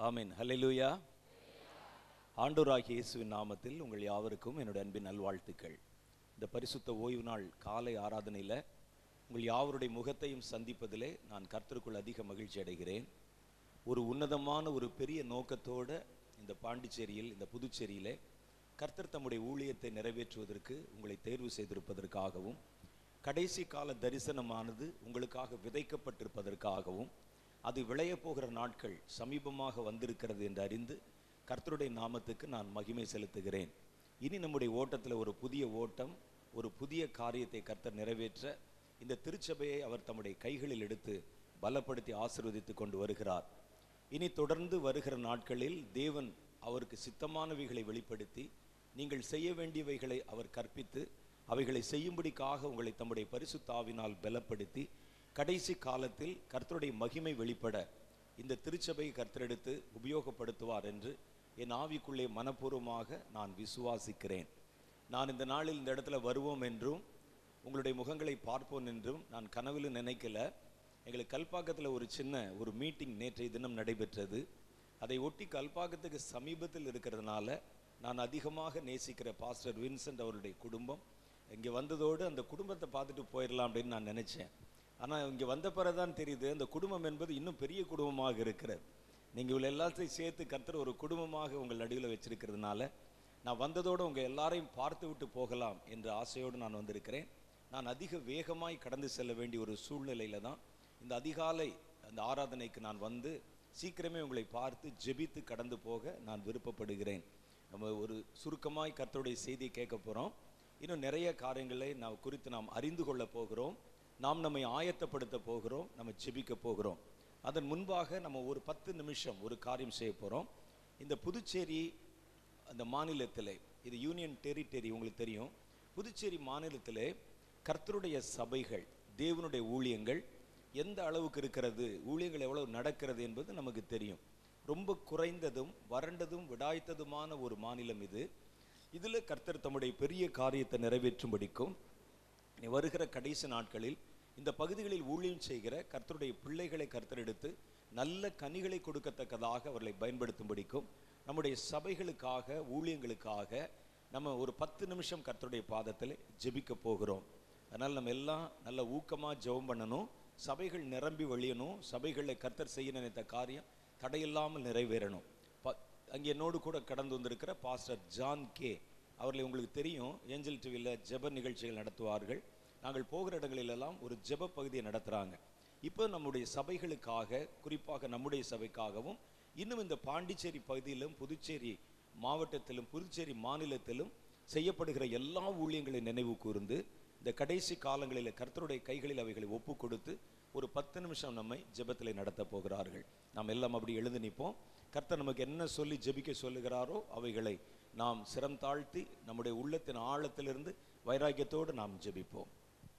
ஆமென் ஹalleluya ஆண்டவராகிய இயேசுவின் நாமத்தில் உங்கள் யாவருக்கும் என்னுடைய அன்பின் நல்வாழ்த்துக்கள் இந்த பரிசுத்த ஓய்வு நாள் காலை ஆராதனையில் உங்கள் யாவருடைய முகத்தையும் சந்திப்பதிலே நான் கர்த்தருக்குள் அதிக மகிழ்ச்சி அடைகிறேன் ஒரு உன்னதமான ஒரு பெரிய நோக்கத்தோட இந்த பாண்டிச்சேரியில் இந்த புதுச்சேரியிலே கர்த்தர் தம்முடைய ஊழியத்தை நிறைவேற்றுவதற்கு உங்களை தேர்வு செய்திருப்பதற்காகவும் கடைசி கால தரிசனமானது உங்களுக்காக விதைக்கப்பட்டிருப்பதற்காகவும் அது விளையப் போகிற நாட்கள் சமீபமாக வந்திருக்கிறது என்று அறிந்து கர்த்தருடைய நாமத்துக்கு நான் மகிமை செலுத்துகிறேன் இனி நம்முடைய ஓட்டத்தில் ஒரு புதிய ஓட்டம் ஒரு புதிய காரியத்தை கர்த்தர் நிறைவேற்ற இந்த திருச்சபையை அவர் தம்முடைய கைகளில் எடுத்து பலப்படுத்தி ஆசீர்வதித்து கொண்டு வருகிறார் இனி தொடர்ந்து வருகிற நாட்களில் தேவன் அவருக்கு சித்தமானவைகளை வெளிப்படுத்தி நீங்கள் செய்ய வேண்டியவைகளை அவர் கற்பித்து அவைகளை செய்யும்படிக்காக உங்களை தம்முடைய பரிசுத்தாவினால் பலப்படுத்தி கடைசி காலத்தில் கர்த்தருடைய மகிமை வெளிப்பட இந்த திருச்சபையை கர்த்தரெடுத்து உபயோகப்படுத்துவார் என்று என் ஆவிக்குள்ளே மனப்பூர்வமாக நான் விசுவாசிக்கிறேன் நான் இந்த நாளில் இந்த இடத்துல வருவோம் என்றும் உங்களுடைய முகங்களை பார்ப்போம் என்றும் நான் கனவிலும் நினைக்கல எங்களுக்கு கல்பாக்கத்தில் ஒரு சின்ன ஒரு மீட்டிங் நேற்றைய தினம் நடைபெற்றது அதை ஒட்டி கல்பாக்கத்துக்கு சமீபத்தில் இருக்கிறதுனால நான் அதிகமாக நேசிக்கிற பாஸ்டர் வின்சென்ட் அவருடைய குடும்பம் இங்கே வந்ததோடு அந்த குடும்பத்தை பார்த்துட்டு போயிடலாம் அப்படின்னு நான் நினச்சேன் ஆனால் இங்கே வந்த பிறகுதான் தெரியுது அந்த குடும்பம் என்பது இன்னும் பெரிய குடும்பமாக இருக்கிறது நீங்கள் இவ்வளோ எல்லாத்தையும் சேர்த்து கர்த்தர் ஒரு குடும்பமாக உங்கள் நடுவில் வச்சிருக்கிறதுனால நான் வந்ததோடு உங்கள் எல்லாரையும் பார்த்து விட்டு போகலாம் என்ற ஆசையோடு நான் வந்திருக்கிறேன் நான் அதிக வேகமாய் கடந்து செல்ல வேண்டிய ஒரு சூழ்நிலையில தான் இந்த அதிகாலை அந்த ஆராதனைக்கு நான் வந்து சீக்கிரமே உங்களை பார்த்து ஜெபித்து கடந்து போக நான் விருப்பப்படுகிறேன் நம்ம ஒரு சுருக்கமாய் கர்த்தருடைய செய்தியை கேட்க போகிறோம் இன்னும் நிறைய காரியங்களை நாம் குறித்து நாம் அறிந்து கொள்ள போகிறோம் நாம் நம்மை ஆயத்தப்படுத்த போகிறோம் நம்ம ஜெபிக்க போகிறோம் அதன் முன்பாக நம்ம ஒரு பத்து நிமிஷம் ஒரு காரியம் செய்ய போகிறோம் இந்த புதுச்சேரி அந்த மாநிலத்திலே இது யூனியன் டெரிட்டரி உங்களுக்கு தெரியும் புதுச்சேரி மாநிலத்திலே கர்த்தருடைய சபைகள் தேவனுடைய ஊழியங்கள் எந்த அளவுக்கு இருக்கிறது ஊழியங்கள் எவ்வளவு நடக்கிறது என்பது நமக்கு தெரியும் ரொம்ப குறைந்ததும் வறண்டதும் விடாய்த்ததுமான ஒரு மாநிலம் இது இதில் கர்த்தர் தம்முடைய பெரிய காரியத்தை நிறைவேற்றும்படிக்கும் இனி வருகிற கடைசி நாட்களில் இந்த பகுதிகளில் ஊழியம் செய்கிற கர்த்தருடைய பிள்ளைகளை கர்த்தர் எடுத்து நல்ல கனிகளை கொடுக்கத்தக்கதாக அவர்களை பயன்படுத்தும்படிக்கும் நம்முடைய சபைகளுக்காக ஊழியங்களுக்காக நம்ம ஒரு பத்து நிமிஷம் கர்த்தருடைய பாதத்தில் ஜெபிக்க போகிறோம் அதனால் நம்ம எல்லாம் நல்ல ஊக்கமாக ஜெபம் பண்ணணும் சபைகள் நிரம்பி வழியணும் சபைகளில் கர்த்தர் செய்ய நினைத்த காரியம் தடையில்லாமல் நிறைவேறணும் ப அங்கே என்னோடு கூட கடந்து வந்திருக்கிற பாஸ்டர் ஜான் கே அவர்களை உங்களுக்கு தெரியும் ஏஞ்சல் டிவியில் ஜெப நிகழ்ச்சிகள் நடத்துவார்கள் நாங்கள் போகிற இடங்களிலெல்லாம் ஒரு ஜெப பகுதியை நடத்துகிறாங்க இப்போ நம்முடைய சபைகளுக்காக குறிப்பாக நம்முடைய சபைக்காகவும் இன்னும் இந்த பாண்டிச்சேரி பகுதியிலும் புதுச்சேரி மாவட்டத்திலும் புதுச்சேரி மாநிலத்திலும் செய்யப்படுகிற எல்லா ஊழியங்களை நினைவு கூர்ந்து இந்த கடைசி காலங்களில் கர்த்தருடைய கைகளில் அவைகளை ஒப்பு கொடுத்து ஒரு பத்து நிமிஷம் நம்மை ஜெபத்தில் நடத்த போகிறார்கள் நாம் எல்லாம் அப்படி எழுந்து நிற்போம் கர்த்தர் நமக்கு என்ன சொல்லி ஜெபிக்க சொல்லுகிறாரோ அவைகளை நாம் சிரம் தாழ்த்தி நம்முடைய உள்ளத்தின் ஆழத்திலிருந்து வைராக்கியத்தோடு நாம் ஜெபிப்போம்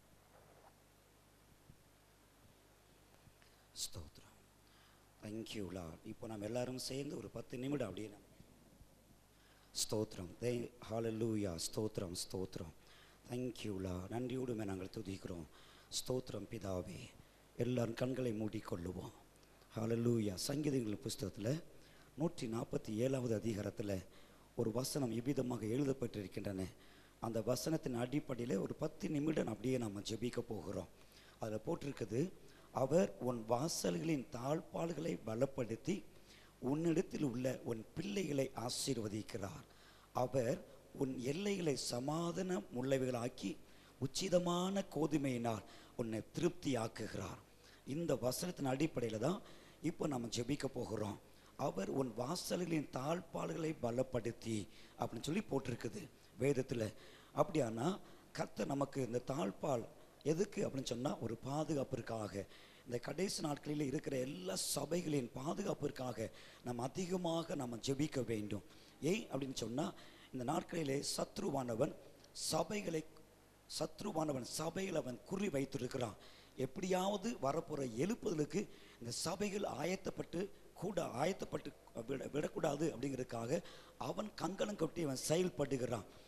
ஸ்தோத்திரம் தேங்க்யூ லார்ட் இப்போ நம்ம எல்லாரும் சேர்ந்து ஒரு பத்து நிமிடம் அப்படியே நம்ம ஸ்தோத்திரம் தே ஹalleluya ஸ்தோத்திரம் ஸ்தோத்திரம் தேங்க்யூ லா நன்றியோடுமே நாங்கள் துதிக்கிறோம் ஸ்தோத்திரம் பிதாவே எல்லாரும் கண்களை மூடிக்கொள்ளுவோம் ஹalleluya சங்கீதங்கள் புஸ்தகத்தில் நூற்றி நாற்பத்தி ஏழாவது அதிகாரத்தில் ஒரு வசனம் இவ்விதமாக எழுதப்பட்டிருக்கின்றன அந்த வசனத்தின் அடிப்படையில் ஒரு பத்து நிமிடம் அப்படியே நம்ம ஜெபிக்க போகிறோம் அதில் போட்டிருக்குது அவர் உன் வாசல்களின் தாழ்பால்களை பலப்படுத்தி உன்னிடத்தில் உள்ள உன் பிள்ளைகளை ஆசீர்வதிக்கிறார் அவர் உன் எல்லைகளை சமாதானம் உள்ளவைகளாக்கி உச்சிதமான கோதுமையினால் உன்னை திருப்தியாக்குகிறார் இந்த வசனத்தின் அடிப்படையில் தான் இப்போ நம்ம ஜெபிக்க போகிறோம் அவர் உன் வாசல்களின் தாழ்பால்களை பலப்படுத்தி அப்படின்னு சொல்லி போட்டிருக்குது வேதத்தில் அப்படியானா கர்த்தர் நமக்கு இந்த தாழ்பால் எதுக்கு அப்படின்னு சொன்னால் ஒரு பாதுகாப்பிற்காக இந்த கடைசி நாட்களில் இருக்கிற எல்லா சபைகளின் பாதுகாப்பிற்காக நம்ம அதிகமாக நம்ம ஜெபிக்க வேண்டும் ஏன் அப்படின்னு சொன்னால் இந்த நாட்களிலே சத்ருவானவன் சபைகளை சத்ருவானவன் சபையில் அவன் குறி வைத்திருக்கிறான் எப்படியாவது வரப்போகிற எழுப்புதலுக்கு இந்த சபைகள் ஆயத்தப்பட்டு கூட ஆயத்தப்பட்டு விட விடக்கூடாது அப்படிங்கிறதுக்காக அவன் கங்கணம் கொட்டி அவன் செயல்படுகிறான்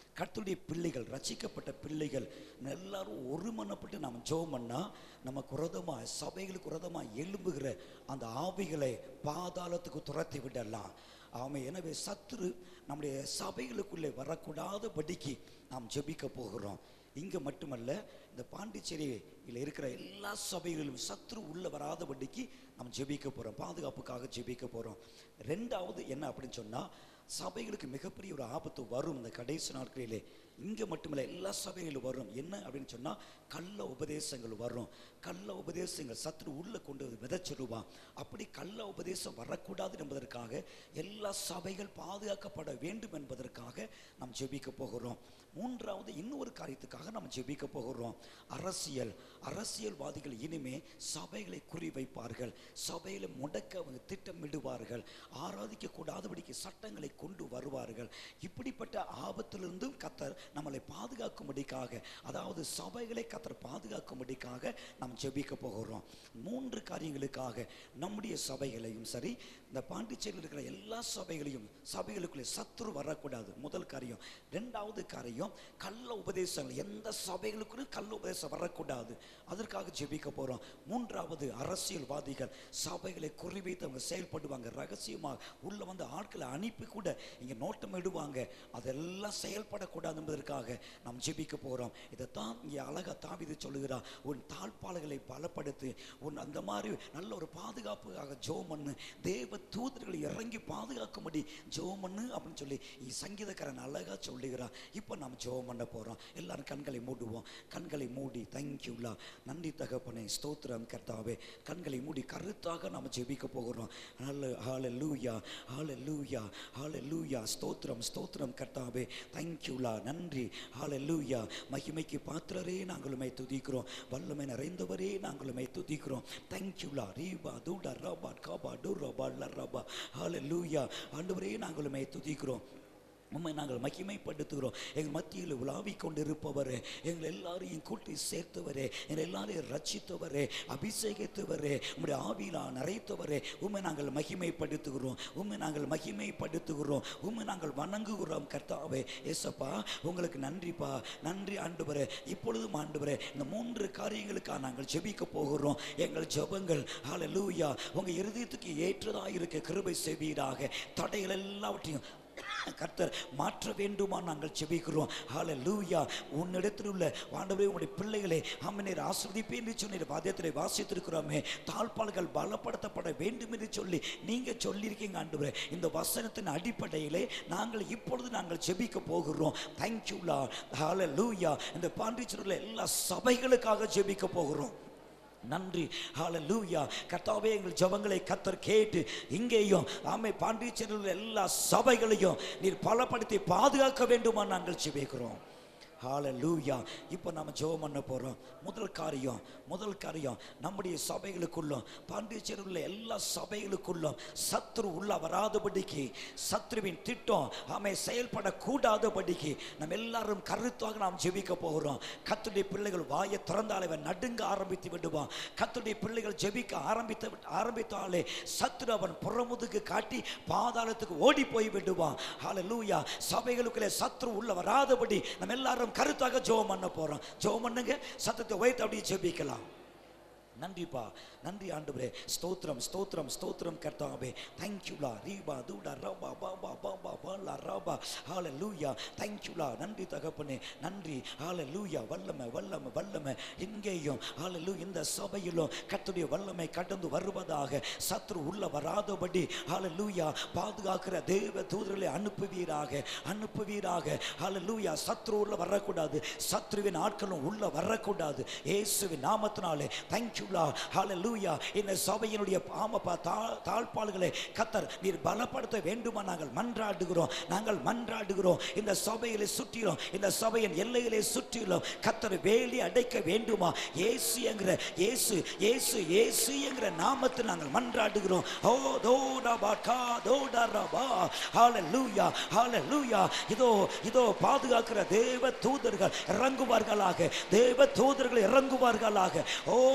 கர்த்தருடைய பிள்ளைகள் ரட்சிக்கப்பட்ட பிள்ளைகள் எல்லாரும் ஒருமனப்பட்டு நாம் ஜெபம் பண்ணா நமக்கு உரதமாக சபைகளுக்கு உரதமாக எழும்புகிற அந்த ஆவிகளை பாதாளத்துக்கு துரத்தி விடலாம் ஆமை எனவே சத்துரு நம்முடைய சபைகளுக்குள்ளே வரக்கூடாதபடிக்கு நாம் ஜெபிக்க போகிறோம் இங்கே மட்டுமல்ல இந்த பாண்டிச்சேரியில் இருக்கிற எல்லா சபைகளிலும் சத்ரு உள்ள வராதபடிக்கு நாம் ஜெபிக்க போகிறோம் பாதுகாப்புக்காக ஜெபிக்க போகிறோம் ரெண்டாவது என்ன அப்படின்னு சொன்னால் சபைகளுக்கு மிகப்பெரிய ஒரு ஆபத்து வரும் இந்த கடைசி நாட்களிலே இங்கே மட்டுமில்ல எல்லா சபைகளிலும் வரும் என்ன அப்படின்னு சொன்னால் கள்ள உபதேசங்கள் வரும் கள்ள உபதேசங்கள் சத்ரு உள்ளே கொண்டு வந்து விதைச்சிடுவான் அப்படி கள்ள உபதேசம் வரக்கூடாது என்பதற்காக எல்லா சபைகள் பாதுகாக்கப்பட வேண்டும் என்பதற்காக நாம் ஜெபிக்க போகிறோம் மூன்றாவது இன்னொரு காரியத்துக்காக நாம் ஜெபிக்க போகிறோம் அரசியல் அரசியல்வாதிகள் இனிமே சபைகளை குறிவைப்பார்கள் சபையில முடக்க அவங்க திட்டமிடுவார்கள் ஆராதிக்க கூடாதபடிக்கு சட்டங்களை கொண்டு வருவார்கள் இப்படிப்பட்ட ஆபத்திலிருந்தும் கத்தர் நம்மளை பாதுகாக்கும்படிக்காக அதாவது சபைகளை கத்தர் பாதுகாக்கும்படிக்காக நாம் ஜெபிக்க போகிறோம் மூன்று காரியங்களுக்காக நம்முடைய சபைகளையும் சரி இந்த பாண்டிச்சேரியில் இருக்கிற எல்லா சபைகளையும் சபைகளுக்குள்ளே சத்துரு வரக்கூடாது முதல் காரியம் ரெண்டாவது காரியம் கள்ள உபதேசங்கள் எந்த சபைகளுக்குள்ளும் கள்ள உபதேசம் வரக்கூடாது அதற்காக ஜெபிக்க போகிறோம் மூன்றாவது அரசியல்வாதிகள் சபைகளை குறிவைத்து அவங்க செயல்படுவாங்க ரகசியமாக உள்ள வந்து ஆட்களை அனுப்பி கூட இங்கே நோட்டம் இடுவாங்க அதெல்லாம் செயல்படக்கூடாது என்பதற்காக நாம் ஜெபிக்க போகிறோம் இதைத்தான் இங்கே அழகா தாவிது சொல்லுகிறார் உன் தாழ்பாளர்களை பலப்படுத்து உன் அந்த மாதிரி நல்ல ஒரு பாதுகாப்புக்காக ஜெபம் பண்ணு தேவ தூதர்களை இறங்கி பாதுகாக்கும்படி ஜெபம் பண்ணு அப்படின்னு சொல்லி இ- சங்கீதக்காரன் அழகா சொல்லுகிறான் இப்போ நாம் ஜெபம் பண்ண போகிறோம் எல்லாரும் கண்களை மூடுவோம் கண்களை மூடி தேங்க்யூலா நன்றி தகப்பனே ஸ்தோத்திரம் கர்த்தாவே கண்களை மூடி கருத்தாக நாம் ஜெபிக்க போகிறோம் நல்ல ஹால லூயா ஹால லூயா ஹால லூயா ஸ்தோத்திரம் ஸ்தோத்திரம் கர்த்தாவே தேங்க்யூலா நன்றி ஹால லூயா மகிமைக்கு பாத்திரரே நாங்களுமே துதிக்கிறோம் வல்லமை நிறைந்தவரே நாங்களுமே துதிக்கிறோம் தேங்க்யூலா ரீபா தூடா ரபா காபா டூரபா லரபா ஹால லூயா ஆண்டவரே நாங்களுமே துதிக்கிறோம் உம்மை நாங்கள் மகிமைப்படுத்துகிறோம் எங்கள் மத்தியில் உலாவிக் கொண்டிருப்பவரே எங்கள் எல்லாரையும் கூட்டி சேர்த்தவரே எங்கள் எல்லாரையும் ரட்சித்தவரே அபிஷேகித்தவரே உம்முடைய ஆவியிலா நிறைத்தவரே உம்மை நாங்கள் மகிமைப்படுத்துகிறோம் உம்மை நாங்கள் மகிமைப்படுத்துகிறோம் உம்மை நாங்கள் வணங்குகிறோம் கர்த்தாவே ஏசப்பா உங்களுக்கு நன்றிப்பா நன்றி ஆண்டவரே இப்பொழுதும் ஆண்டவரே இந்த மூன்று காரியங்களுக்காக நாங்கள் ஜெபிக்க போகிறோம் எங்கள் ஜெபங்கள் ஹalleluya உங்க இருதயத்துக்கு ஏற்றதாக இருக்க கிருபை செய்வீராக தடைகள் எல்லாவற்றையும் கர்த்தர் மாற்ற வேண்டுமா நாங்கள் செபிக்கிறோம் ஹalleluya உன்னிடத்தில் உள்ள ஆண்டவரே உங்களுடைய பிள்ளைகளை ஆமெனீர் ஆசிர்வதிப்பே என்று சொன்னீர் வாத்தியத்திலே வாசித்திருக்கிறோமே தாழ்பாள்கள் பலப்படுத்தப்பட வேண்டும் என்று சொல்லி நீங்க சொல்லியிருக்கீங்க ஆண்டவரே இந்த வசனத்தின் அடிப்படையிலே நாங்கள் இப்பொழுது நாங்கள் ஜெபிக்க போகிறோம் தேங்க்யூலா ஹalleluya இந்த பாண்டிச்சேரியில் எல்லா சபைகளுக்காக ஜெபிக்க போகிறோம் நன்றி ஹalleluya கர்த்தாவே எங்கள் ஜெபங்களை கத்தர் கேட்டு இங்கேயும் ஆமை பாண்டிச்சேரியில் உள்ள எல்லா சபைகளையும் நீர் பலப்படுத்தி பாதுகாக்க வேண்டுமா நாங்கள் ஜெபிக்கிறோம் ஹalleluya இப்போ நம்ம ஜெபம் பண்ண போறோம் முதல் காரியம் முதல் காரியம் நம்முடைய சபைகளுக்குள்ளும் பாண்டிச்சேரியில் உள்ள எல்லா சபைகளுக்குள்ளும் சத்ரு உள்ள வராதபடிக்கு சத்ருவின் திட்டம் ஆமை செயல்படக்கூடாதபடிக்கு நம்ம எல்லாரும் கருத்தாக நாம் ஜெபிக்க போகிறோம் கத்துடைய பிள்ளைகள் வாயை திறந்தால் அவன் நடுங்க ஆரம்பித்து விடுவான் கத்துடைய பிள்ளைகள் ஜெபிக்க ஆரம்பித்த ஆரம்பித்தாலே சத்ரு அவன் புறமுதுக்கு காட்டி பாதாளத்துக்கு ஓடி போய் விடுவான் ஹalleluya சபைகளுக்குள்ளே சத்ரு உள்ள வராதபடி நம்ம எல்லாரும் கருத்தாக ஜெபம் பண்ண போறோம் ஜெபம் பண்ணுங்க சத்தத்தை உயர்த்தி அப்படியே ஜெபிக்கலாம் நன்றிப்பா நன்றி ஆண்டவரே ஸ்தோத்திரம் ஸ்தோத்திரம் ஸ்தோத்திரம் கர்த்தாவே தேங்க்யூலா ரீபா தூடா ரபா பாபா பாபா பாலா ரபா ஹால லூயா தேங்க்யூலா நன்றி தகப்பனே நன்றி ஹால லூயா வல்லமை வல்லமை வல்லமை இங்கேயும் ஹால லூ இந்த சபையிலும் கர்த்தருடைய வல்லமை கடந்து வருவதாக சத்ரு உள்ள வராதபடி ஹால லூயா பாதுகாக்கிற தேவ தூதர்களை அனுப்புவீராக அனுப்புவீராக ஹால லூயா சத்ரு உள்ள வரக்கூடாது சத்ருவின் ஆட்களும் உள்ள வரக்கூடாது இயேசுவின் நாமத்தினாலே தேங்க்யூலா ஹalleluya இந்த சபையினுடைய ஆமப்பா தா- தாழ்பாள்களை கத்தர் நீர் பலப்படுத்த வேண்டுமா நாங்கள் மன்றாடுகிறோம் நாங்கள் மன்றாடுகிறோம் இந்த சபையிலே சுற்றிலும் இந்த சபையின் எல்லையிலே சுற்றிலும் கத்தர் வேலி அடைக்க வேண்டுமா இயேசு என்கிற இயேசு இயேசு இயேசு என்கிற நாமத்தில் நாங்கள் மன்றாடுகிறோம் ஓ தோடா பாக்கா தோடா ரபா ஹalleluya ஹalleluya இதோ இதோ பாதுகாக்கிற தேவ தூதர்கள் இறங்குவார்களாக தேவ தூதர்கள் இறங்குவார்களாக ஓ தூடா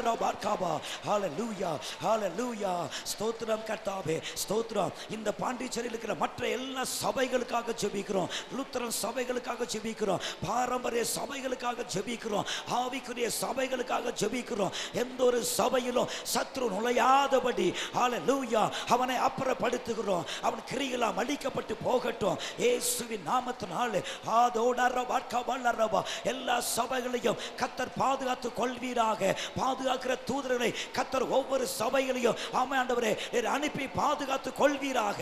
ரபார்காபா ஹalleluya ஹalleluya ஸ்தோத்திரம் கர்த்தாவே ஸ்தோத்திரம் இந்த பாண்டிச்சேரியில் இருக்கிற மற்ற எல்லா சபைகளுக்காக ஜெபிக்கிறோம் லுத்தரன் சபைகளுக்காக ஜெபிக்கிறோம் பாரம்பரிய சபைகளுக்காக ஜெபிக்கிறோம் ஆவிக்குரிய சபைகளுக்காக ஜெபிக்கிறோம் எந்த ஒரு சபையிலும் சத்ரு நுழையாதபடி ஹalleluya அவனை அப்புறப்படுத்துகிறோம் அவன் கிரிகளாம் அழிக்கப்பட்டு போகட்டும் இயேசுவின் நாமத்தினாலே ஆதோடரபா கபலரபா எல்லா சபைகளையும் கத்தர் பாதுகாத்து கொள்வீராக பாதுகாக்கிற தூதர்களை கத்தர் ஒவ்வொரு சபைகளையும் ஆமாண்டவரே நீர் அனுப்பி பாதுகாத்து கொள்வீராக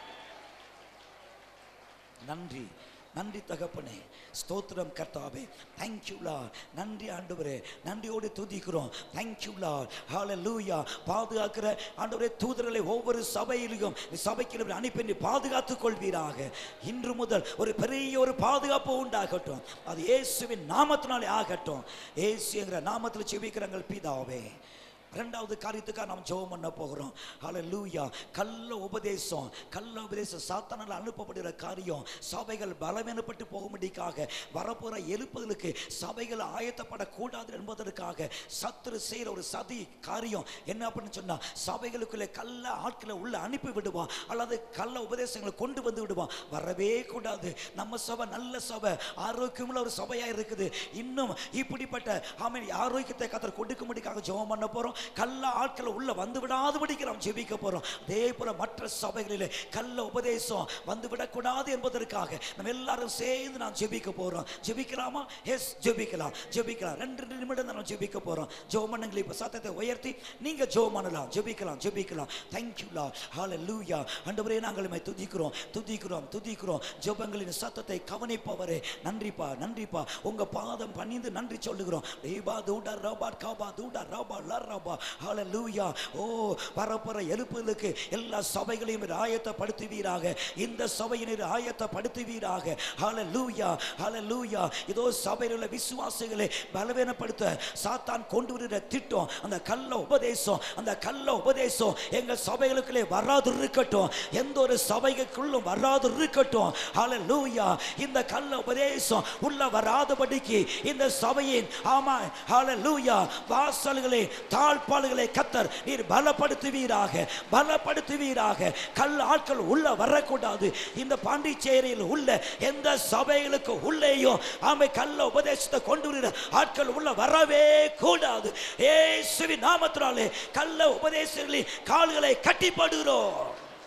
நன்றி நன்றி தகப்பனே ஸ்தோத்திரம் கர்த்தாவே தேங்க்யூலா நன்றி ஆண்டவரே நன்றியோடு துதிக்கிறோம் தேங்க்யூலா ஹalleluya பாதுகாக்கிற ஆண்டவரே தூதர்களை ஒவ்வொரு சபையிலும் சபைக்கு அனுப்பி நீ பாதுகாத்துக் கொள்வீராக இன்று முதல் ஒரு பெரிய ஒரு பாதுகாப்பு உண்டாகட்டும் அது இயேசுவின் நாமத்தினாலே ஆகட்டும் இயேசுங்கிற நாமத்தில் செபிக்கிறங்கள் பிதாவே ரெண்டாவது காரியத்துக்காக நாம் ஜெபம் பண்ண போகிறோம் ஹalleluya கள்ள உபதேசம் கள்ள உபதேசம் சாத்தானால் அனுப்பப்படுகிற காரியம் சபைகள் பலவீனப்பட்டு போகும்படிக்காக வரப்போற எழுப்புதலுக்கு சபைகள் ஆயத்தப்படக்கூடாது என்பதற்காக சத்துரு செய்கிற ஒரு சதி காரியம் என்ன அப்படின்னு சொன்னா சபைகளுக்குள்ளே கள்ள ஆட்களை உள்ள அனுப்பி விடுவான் அல்லது கள்ள உபதேசங்களை கொண்டு வந்து விடுவான் வரவே கூடாது நம்ம சபை நல்ல சபை ஆரோக்கியமுள்ள ஒரு சபையா இருக்குது இன்னும் இப்படிப்பட்ட ஆமென் ஆரோக்கியத்தை கத்தர் கொடுக்கும்படிக்காக ஜெபம் பண்ண போறோம் கள்ள ஆட்களை உள்ள வந்து விடாதபடிக்கு நாம் ஜெபிக்க போறோம் அதே போல மற்ற சபைகளிலே கள்ள உபதேசம் வந்து விடக்கூடாது என்பதற்காக நம்ம எல்லாரும் சேர்ந்து நாம் ஜெபிக்க போறோம் ஜெபிக்கலாமா எஸ் ஜெபிக்கலாம் ஜெபிக்கலாம் ரெண்டு ரெண்டு நிமிடம் தான் நாம் ஜெபிக்க போறோம் ஜெபம் பண்ணுங்களே இப்ப சத்தத்தை உயர்த்தி நீங்க ஜெபம் பண்ணலாம் ஜெபிக்கலாம் ஜெபிக்கலாம் தேங்க்யூலா ஹalleluya ஆண்டவரே நாங்கள் உம்மை துதிக்கிறோம் துதிக்கிறோம் துதிக்கிறோம் ஜெபங்களின் சத்தத்தை கவனிப்பவரே நன்றிப்பா நன்றிப்பா உங்க பாதம் பணிந்து நன்றி சொல்லுகிறோம் ரீபா தூடா ரபா காபா தூடா ரபா லரபா ஹalleluya ஓ வரப்போற எழுப்புதலுக்கு எல்லா சபைகளையும் நீர் ஆயத்தப்படுத்துவீராக இந்த சபையினர் ஆயத்தப்படுத்துவீராக ஹalleluya ஹalleluya இதோ சபையில் உள்ள விசுவாசிகளை பலவீனப்படுத்த சாத்தான் கொண்டு வருகிற திட்டம் அந்த கள்ள உபதேசம் அந்த கள்ள உபதேசம் எங்க சபைகளுக்குள்ளே வராது இருக்கட்டும் எந்த ஒரு சபைகளுக்குள்ளும் வராது இருக்கட்டும் ஹalleluya இந்த கள்ள உபதேசம் உள்ள வராதபடிக்கு இந்த சபையின் ஆமா ஹalleluya வாசல்களை தாழ்பால்களை கத்தர் நீர் பலப்படுத்துவீராக பலப்படுத்துவீராக கள்ள ஆட்கள் உள்ள வரக்கூடாது இந்த பாண்டிச்சேரியில் உள்ள எந்த சபைகளுக்கு உள்ளேயும் ஆமை கள்ள உபதேசத்தை கொண்டு வருகிற ஆட்கள் உள்ள வரவே கூடாது ஏசுவின் நாமத்தினாலே கள்ள உபதேசங்களின் கால்களை கட்டிப்படுகிறோம்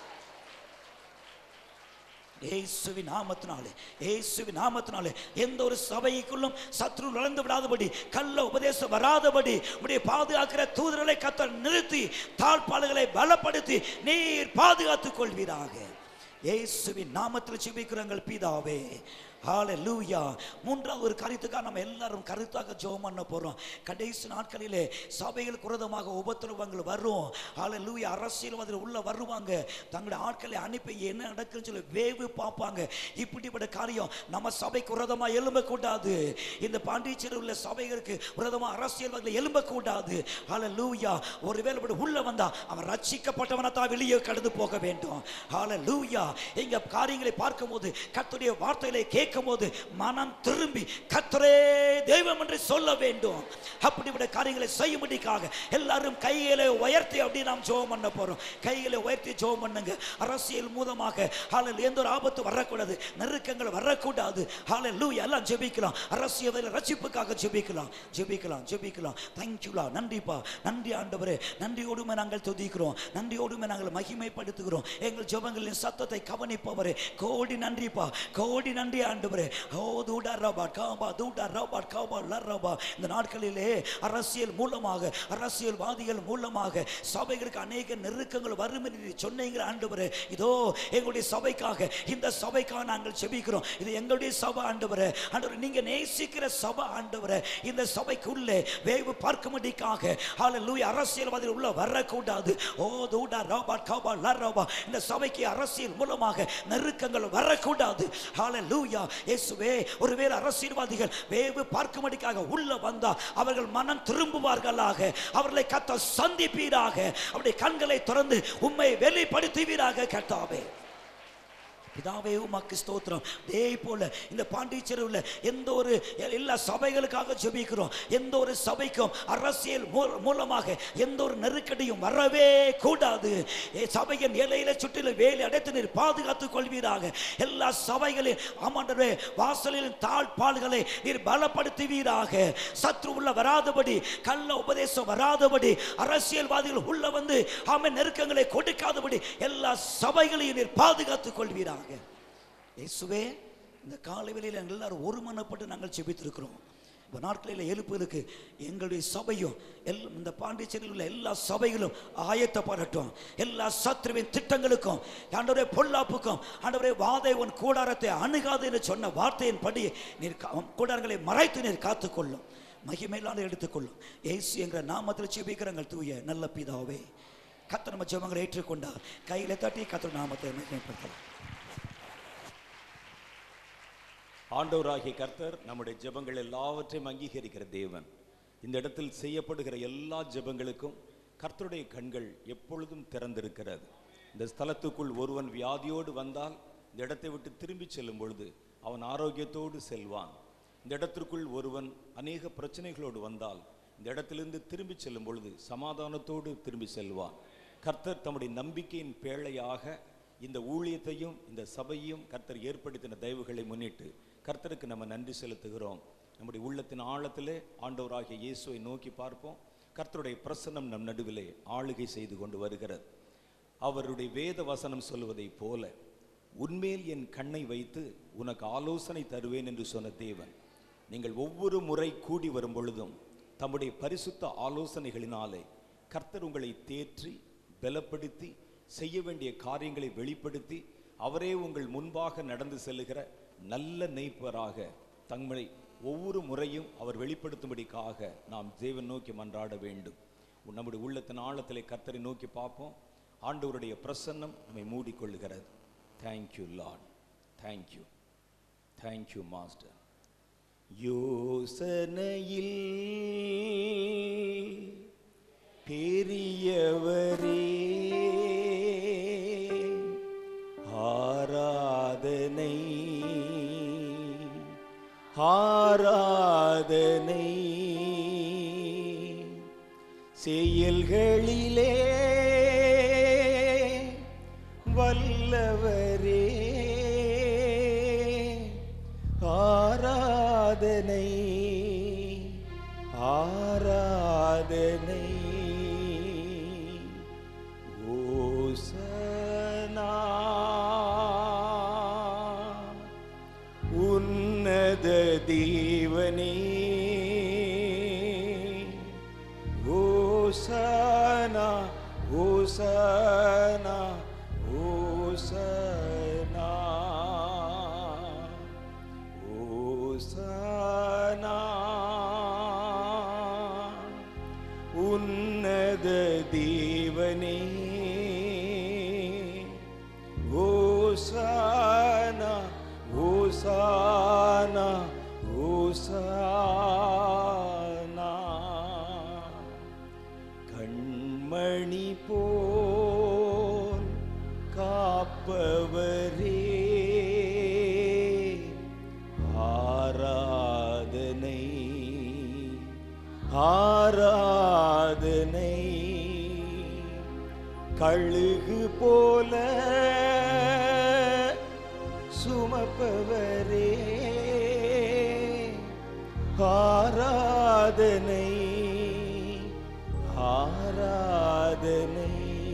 இயேசுவின் நாமத்தினாலே இயேசுவின் நாமத்தினாலே எந்த ஒரு சபைக்குள்ளும் சத்ரு நுழைந்து விடாதபடி கள்ள உபதேசம் வராதபடி உடைய பாதுகாக்கிற தூதர்களை கத்தர் நிறுத்தி தாழ்பாடுகளை பலப்படுத்தி நீர் பாதுகாத்துக் கொள்வீராக இயேசுவின் நாமத்தில் சிபிக்கிறங்கள் பிதாவே ஹalleluya மூன்றாவது ஒரு காரியத்துக்காக நம்ம எல்லாரும் கருத்தாக ஜெபம் பண்ண போறோம் கடைசி நாட்களிலே சபைகள் குரதமாக உபத்திரவங்கள் வரும் ஹalleluya அரசியல்வாதிகள் உள்ள வருவாங்க தங்களுடைய ஆட்களை அனுப்பி என்ன நடக்குன்னு சொல்லி வேவு பார்ப்பாங்க இப்படிப்பட்ட காரியம் நம்ம சபை குரதமா எழும்பக்கூடாது இந்த பாண்டிச்சேரி உள்ள சபைகளுக்கு குரதமா அரசியல்வாதிகள் எழும்பக்கூடாது ஹalleluya ஒருவேளை இப்படி உள்ள வந்தா அவன் ரட்சிக்கப்பட்டவனை தான் வெளியே கடந்து போக வேண்டும் ஹalleluya இங்க காரியங்களை பார்க்கும்போது கர்த்தருடைய வார்த்தைகளை கேட்கும்போது மனம் திரும்பி கர்த்தரே தெய்வம் என்று சொல்ல வேண்டும் அப்படிப்பட்ட காரியங்களை செய்யும்படிக்காக எல்லாரும் கைகளை உயர்த்தி அப்படி நாம் ஜெபம் பண்ண போறோம் கைகளை உயர்த்தி ஜெபம் பண்ணுங்க அரசியல் மூலமாக ஹாலில் எந்த ஒரு ஆபத்து வரக்கூடாது நெருக்கங்கள் வரக்கூடாது ஹாலில் லூ எல்லாம் ஜெபிக்கலாம் அரசியல் ரட்சிப்புக்காக ஜெபிக்கலாம் ஜெபிக்கலாம் ஜெபிக்கலாம் தேங்க்யூலா நன்றிப்பா நன்றி ஆண்டவரே நன்றியோடுமே நாங்கள் துதிக்கிறோம் நன்றியோடுமே நாங்கள் மகிமைப்படுத்துகிறோம் எங்கள் ஜெபங்களின் சத்தத்தை கவனிப்பவரே கோடி நன்றிப்பா கோடி நன்றி ஆண்டவரே ஓ தூடா ரபா காபா தூடா ரபா காபா லரபா இந்த நாட்களிலே அரசியல் மூலமாக அரசியல்வாதிகள் மூலமாக சபைகளுக்கு அநேக நெருக்கங்கள் வரும் என்று சொன்னீங்க ஆண்டவரே இதோ எங்களுடைய சபைக்காக இந்த சபைக்காக நாங்கள் செபிக்கிறோம் இது எங்களுடைய சபை ஆண்டவரே ஆண்டவரே நீங்க நேசிக்கிற சபை ஆண்டவரே இந்த சபைக்குள்ளே வேவு பார்க்கும்படிக்காக ஹalleluya அரசியல்வாதிகள் உள்ள வரக்கூடாது ஓ தூடா ரபா காபா லரபா இந்த சபைக்கு அரசியல் மூலமாக நெருக்கங்கள் வரக்கூடாது ஹalleluya இயேசுவே ஒருவேளை அரசியல்வாதிகள் வேவு பார்க்கும்படிக்காக உள்ள வந்தா அவர்கள் மனம் திரும்புவார்களாக அவர்களை கத்த சந்திப்பீராக அவருடைய கண்களை திறந்து உம்மை வெளிப்படுத்துவீராக கர்த்தாவே பிதாவே உமக்கு ஸ்தோத்திரம் அதே போல இந்த பாண்டிச்சேரியில் எந்த ஒரு எல்லா சபைகளுக்காக ஜெபிக்கிறோம் எந்த ஒரு சபைக்கும் அரசியல் மூ- மூலமாக எந்த ஒரு நெருக்கடியும் வரவே கூடாது ஏ, சபையின் இலையில சுற்றிலும் வேலி அடைத்து நீர் பாதுகாத்துக் கொள்வீராக எல்லா சபைகளில் ஆமாண்டவே வாசலில் தாழ்பால்களை நீர் பலப்படுத்துவீராக சத்ரு உள்ள வராதபடி கள்ள உபதேசம் வராதபடி அரசியல்வாதிகள் உள்ள வந்து ஆமென் நெருக்கங்களை கொடுக்காதபடி எல்லா சபைகளையும் நீர் பாதுகாத்துக் கொள்வீராக இயேசுவே இந்த காலை வேளையில் நாங்கள் எல்லாரும் ஒருமனப்பட்டு நாங்கள் செபித்திருக்கிறோம் இப்போ நாட்களில் எழுப்புதலுக்கு எங்களுடைய சபையும் எல் இந்த பாண்டிச்சேரியில் உள்ள எல்லா சபைகளும் ஆயத்தப்படட்டும் எல்லா சத்ருவின் திட்டங்களுக்கும் ஆண்டவரே பொல்லாப்புக்கும் ஆண்டவரே வாதை உன் கூடாரத்தை அணுகாது என்று சொன்ன வார்த்தையின்படி நீர் கா- உன் கூடாரங்களை மறைத்து நீர் காத்துக்கொள்ளும் மகிமையிலான எடுத்துக்கொள்ளும் ஏசு என்ற நாமத்தில் செபிக்கிறங்கள் தூய நல்ல பிதாவே கத்த நம்ம ஜெபங்களை ஏற்றுக்கொண்டார் கையில தட்டி கத்த நாமத்தை மகிமைப்படுத்தலாம் ஆண்டவராகிய கர்த்தர் நம்முடைய ஜெபங்கள் எல்லாவற்றையும் அங்கீகரிக்கிற தேவன் இந்த இடத்தில் செய்யப்படுகிற எல்லா ஜெபங்களுக்கும் கர்த்தருடைய கண்கள் எப்பொழுதும் திறந்திருக்கிறது இந்த ஸ்தலத்துக்குள் ஒருவன் வியாதியோடு வந்தால் இந்த இடத்தை விட்டு திரும்பி செல்லும் பொழுது அவன் ஆரோக்கியத்தோடு செல்வான் இந்த இடத்திற்குள் ஒருவன் அநேக பிரச்சனைகளோடு வந்தால் இந்த இடத்திலிருந்து திரும்பி செல்லும் பொழுது சமாதானத்தோடு திரும்பி செல்வான் கர்த்தர் தம்முடைய நம்பிக்கையின் பேழையாக இந்த ஊழியத்தையும் இந்த சபையும் கர்த்தர் ஏற்படுத்தின தயவுகளை முன்னிட்டு கர்த்தருக்கு நம்ம நன்றி செலுத்துகிறோம் நம்முடைய உள்ளத்தின் ஆழத்திலே ஆண்டவராகிய இயேசுவை நோக்கி பார்ப்போம் கர்த்தருடைய பிரசன்னம் நம் நடுவிலே ஆளுகை செய்து கொண்டு வருகிறது அவருடைய வேத வசனம் சொல்வதைப் போல உன்மேல் என் கண்ணை வைத்து உனக்கு ஆலோசனை தருவேன் என்று சொன்ன தேவன் நீங்கள் ஒவ்வொரு முறை கூடி வரும் பொழுதும் தம்முடைய பரிசுத்த ஆலோசனைகளினாலே கர்த்தர் உங்களை தேற்றி பலப்படுத்தி செய்ய வேண்டிய காரியங்களை வெளிப்படுத்தி அவரே உங்கள் முன்பாக நடந்து செல்லுகிற நல்ல நெய்ப்பராக தங்களை ஒவ்வொரு முறையும் அவர் வெளிப்படுத்தும்படிக்காக நாம் தேவன் நோக்கி மன்றாட வேண்டும் நம்முடைய உள்ளத்தின் ஆழத்திலே கர்த்தரை நோக்கி பார்ப்போம் ஆண்டவருடைய பிரசன்னம் நம்மை மூடிக்கொள்ளுகிறது thank you Lord thank you thank you master யோசனையில் பெரியவரே ஆராதனை ஆராதனை செயல்களிலே வல்லவரே ஆராதனை ஆராதனை ஓசனா உன்னத தேவனே ஓசனா ஓசனா ஓசனா ஓசனா உன்னத தேவனே ஓசானா ஓசானா ஓசானா கண்மணி போல் காப்பவரே ஆராதனை ஆராதனை கழுகு போல சுமப்பவரே ஆராதனை ஆராதனை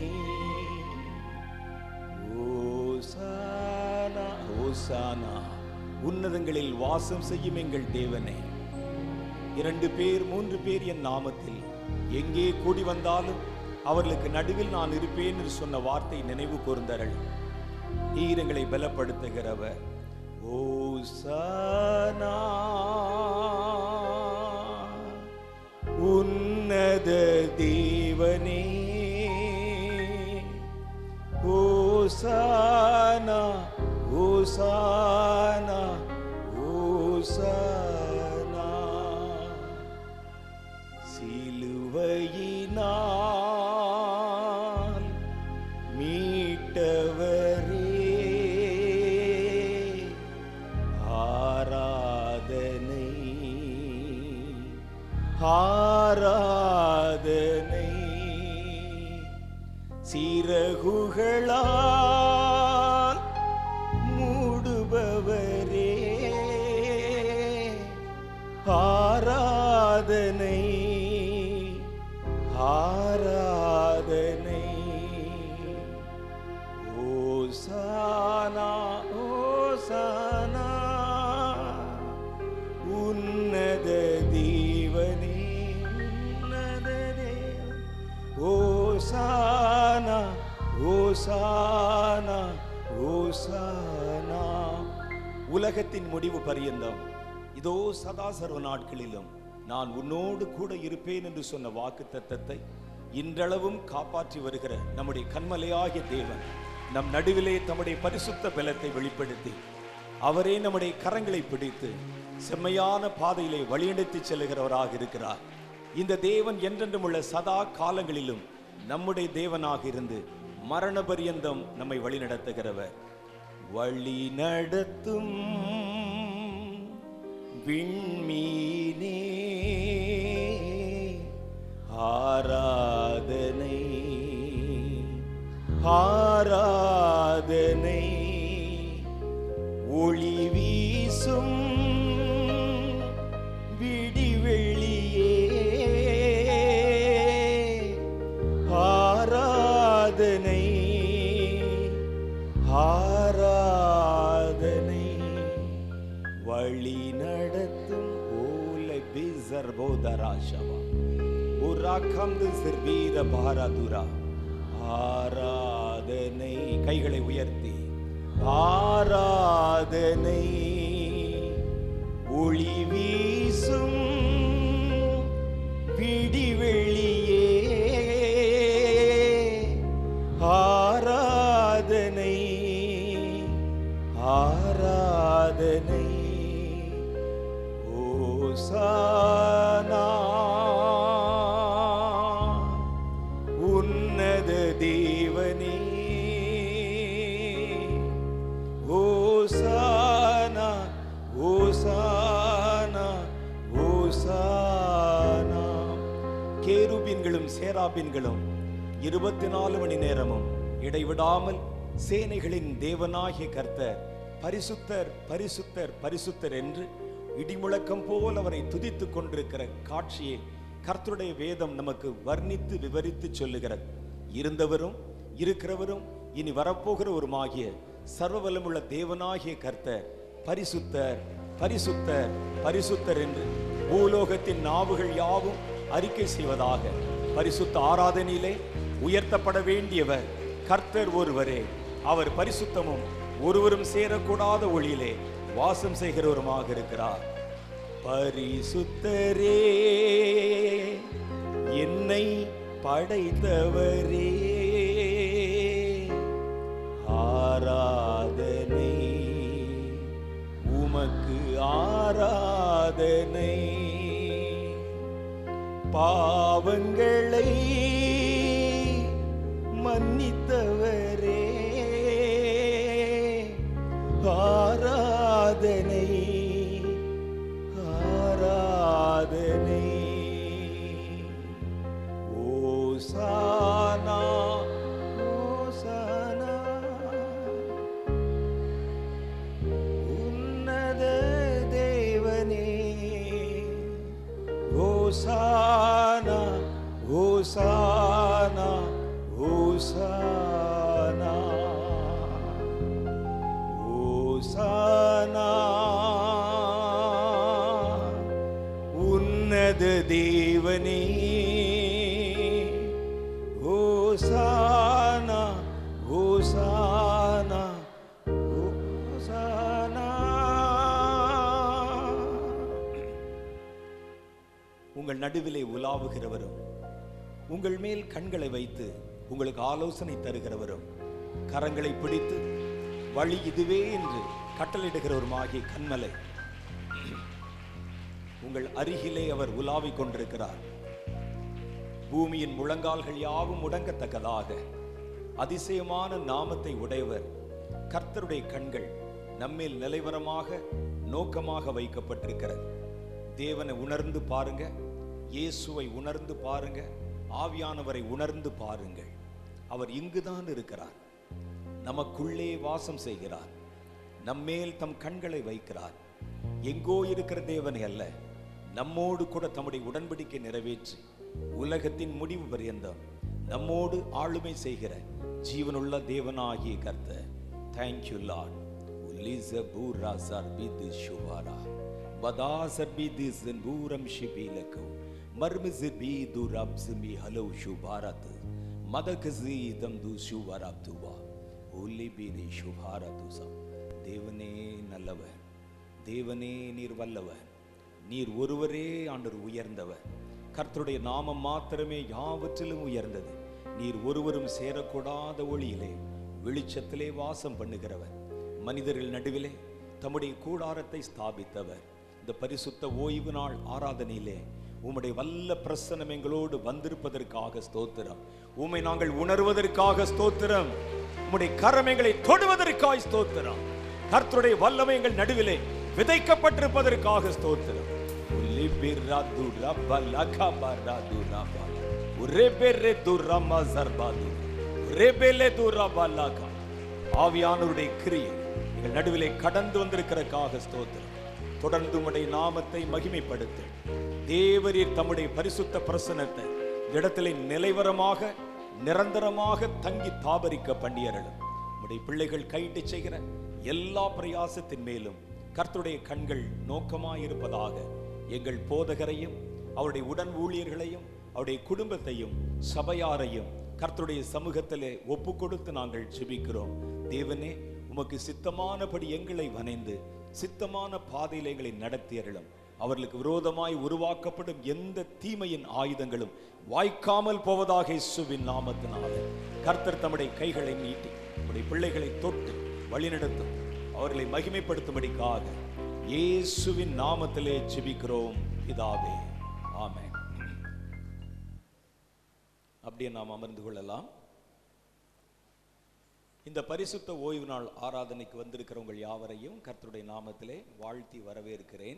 ஓசானா ஓசானா உன்னதங்களில் வாசம் செய்யும் எங்கள் தேவனே இரண்டு பேர் மூன்று பேர் என் நாமத்தில் எங்கே கூடி வந்தாலும் அவர்களுக்கு நடுவில் நான் இருப்பேன் என்று சொன்ன வார்த்தை நினைவு கூர்ந்தார்கள் ஈரங்களை பலப்படுத்துகிறவர் ஓசானா உன்னத தேவனே ஓசானா ஓசானா ஓசானா சிலுவையினால் மீட்டவரே ஆராதனை சீரகுகளால் மூடுபவரே ஆராதனை ஆராதனை ஓசானா ஓசானா உன்னத தீவனே உன்னத தேவன் ஓசானா ஓசானா ஓசானா உலகத்தின் முடிவு பரியந்தம் இதோ சதா சர்வ நாட்களிலும் நான் உன்னோடு கூட இருப்பேன் என்று சொன்ன வாக்கு தத்தத்தை இன்றளவும் காப்பாற்றி வருகிற நம்முடைய கண்மலையாகிய தேவன் நம் நடுவிலே தம்முடைய பரிசுத்த பலத்தை வெளிப்படுத்தி அவரே நம்முடைய கரங்களை பிடித்து செம்மையான பாதையிலே வழிநடத்தி செல்லுகிறவராக இருக்கிறார் இந்த தேவன் என்றென்றும் உள்ள சதா காலங்களிலும் நம்முடைய தேவனாக இருந்து மரண பரியந்தம் நம்மை வழிநடத்துகிறவர் வழி நடத்தும் விண்மீனே ஆராதனை ஆராதனை ஒளி வீசும் விடிவெள்ளியே ஆராதனை ஆராதனை வழி நடத்தும் ஓலை பிசர் போதராஷவா உராக்கந்து சிர்வீர பாரதுரா ஆராதனை கைகளை உயர்த்தி ஆராதனை ஒளி வீசும் விடிவெள்ளியே ஆராதனை ஆராதனை ஓசானா உன்னத தேவனே ஓசானா ஓசானா ஓசானா கேருபீன்களும் சேராபீன்களும் இருபத்தி நாலு மணி நேரமும் இடைவிடாமல் சேனைகளின் தேவனாகிய கர்த்தர் பரிசுத்தர் பரிசுத்தர் பரிசுத்தர் என்று இடிமுழக்கம் போல் அவரை துதித்துக் கொண்டிருக்கிற காட்சியை கர்த்தருடைய வேதம் நமக்கு வர்ணித்து விவரித்து சொல்லுகிறது இருந்தவரும் இருக்கிறவரும் இனி வரப்போகிறவருமாகிய சர்வவல்லமுள்ள தேவனாகிய கர்த்தர் பரிசுத்தர் பரிசுத்தர் பரிசுத்தர் என்று பூலோகத்தின் நாவுகள் யாவும் அறிக்கை செய்வதாக பரிசுத்த ஆராதனையிலே உயர்த்தப்பட வேண்டியவர் கர்த்தர் ஒருவரே அவர் பரிசுத்தமும் ஒருவரும் சேரக்கூடாத ஒளியிலே வாசம் செய்கிறவருமாக இருக்கிறார் பரிசுத்தரே என்னை படைத்தவரே ஆராதனை உமக்கு ஆராதனை பாவங்களை மன்னித்தவரே ஆராதனை ஆராதனை ஓசானா ஓசானா உன்னத தேவனே ஓசானா ஓசானா ஓசானா ஓசானா உன்னத தேவனே ஓசானா ஓசானா ஓசானா உங்கள் நடுவிலே உலாவுகிறவரும் உங்கள் மேல் கண்களை வைத்து உங்களுக்கு ஆலோசனை தருகிறவரும் கரங்களை பிடித்து வழி இதுவே என்று கட்டளையிடுகிறவருமாகிய கண்மலை உங்கள் அருகிலே அவர் உலாவிக் கொண்டிருக்கிறார் பூமியின் முழங்கால்கள் யாவும் முடங்கத்தக்கதாக அதிசயமான நாமத்தை உடையவர் கர்த்தருடைய கண்கள் நம்மேல் நிலைவரமாக நோக்கமாக வைக்கப்பட்டிருக்கிறது தேவனை உணர்ந்து பாருங்க இயேசுவை உணர்ந்து பாருங்க ஆவியானவரை உணர்ந்து பாருங்கள் அவர் இங்குதான் இருக்கிறார் நமக்குள்ளே வாசம் செய்கிறார் நம்மேல் தம் கண்களை வைக்கிறார் எங்கோ இருக்கிற தேவனை அல்ல நம்மோடு கூட தம்முடைய உடன்படிக்கை நிறைவேற்றி உலகத்தின் முடிவு பரியந்தம் நம்மோடு ஆளுமை செய்கிற ஜீவனுள்ள தேவனாகிய கர்த்தர் தேங்க்யூ லார்ட் உலிச பூரா சர்பிது ஷுவாரா வதா சர்பிது பூரம் ஷிபிலக்கு மர்மிசு பி துரப் சிமி ஹலோ ஷுபாரத் மதகசி தம் து ஷுவாராப் துவா ஒலி பீரி ஷுபாரதுசா தேவனே நல்லவர் தேவனே நீர் வல்லவர் நீர் ஒருவரே ஆண்டவர் உயர்ந்தவர் கர்த்தருடைய நாமம் மாத்திரமே யாவற்றிலும் உயர்ந்தது நீர் ஒருவரும் சேரக்கூடாத ஒளியிலே வெளிச்சத்திலே வாசம் பண்ணுகிறவர் மனிதர்கள் நடுவிலே தம்முடைய கூடாரத்தை ஸ்தாபித்தவர் இந்த பரிசுத்த ஓய்வு நாள் ஆராதனையிலே உம்முடைய வல்ல பிரசனம் எங்களோடு வந்திருப்பதற்காக ஸ்தோத்திரம் உம்மை நாங்கள் உணர்வதற்காக ஸ்தோத்திரம் உம்முடைய கரம் எங்களை தொடுவதற்காக ஸ்தோத்திரம் கர்த்தருடைய வல்லமை எங்கள் நடுவிலே விதைக்கப்பட்டிருப்பதற்காக ஸ்தோத்திரம் உலிபிராது ரபலகபராது ரபா. உரெபெரெ துரம சர்பாது. உரெபெலே துரபலகா. ஆவியானவருடைய கிரியை எங்கள் நடுவிலே கடந்து வந்திருக்கிறக்காக ஸ்தோத்திரம் தொடர்ந்து உம்முடைய நாமத்தை மகிமைப்படுத்து தேவரீர் தம்முடைய பரிசுத்த பிரசனத்தை இந்த இடத்திலே நிலைவரமாக நிரந்தரமாக தங்கி தாபரிக்க பண்ணியறலும் உம்முடைய பிள்ளைகள் கைட்டு செய்கிற எல்லா பிரயாசத்தின் மேலும் கர்த்தருடைய கண்கள் நோக்கமாயிருப்பதாக எங்கள் போதகரையும் அவருடைய உடன் ஊழியர்களையும் அவருடைய குடும்பத்தையும் சபையாரையும் கர்த்தருடைய சமூகத்திலே ஒப்பு கொடுத்து நாங்கள் ஜெபிக்கிறோம் தேவனே உமக்கு சித்தமானபடி எங்களை வனைந்து சித்தமான பாதையில் எங்களை நடத்தியறலும் அவர்களுக்கு விரோதமாய் உருவாக்கப்படும் எந்த தீமையின் ஆயுதங்களும் வாய்க்காமல் போவதாக இயேசுவின் நாமத்தினாலே கர்த்தர் தம்முடைய கைகளை நீட்டி நம்முடைய பிள்ளைகளை தொட்டு வழிநடத்தும் அவர்களை மகிமைப்படுத்தும்படிக்காக இயேசுவின் நாமத்திலே ஜெபிக்கிறோம் பிதாவே ஆமென் அப்படியே நாம் அமர்ந்து கொள்ளலாம் இந்த பரிசுத்த ஓய்வு நாள் ஆராதனைக்கு வந்திருக்கிற உங்கள் யாவரையும் கர்த்தருடைய நாமத்திலே வாழ்த்தி வரவேற்கிறேன்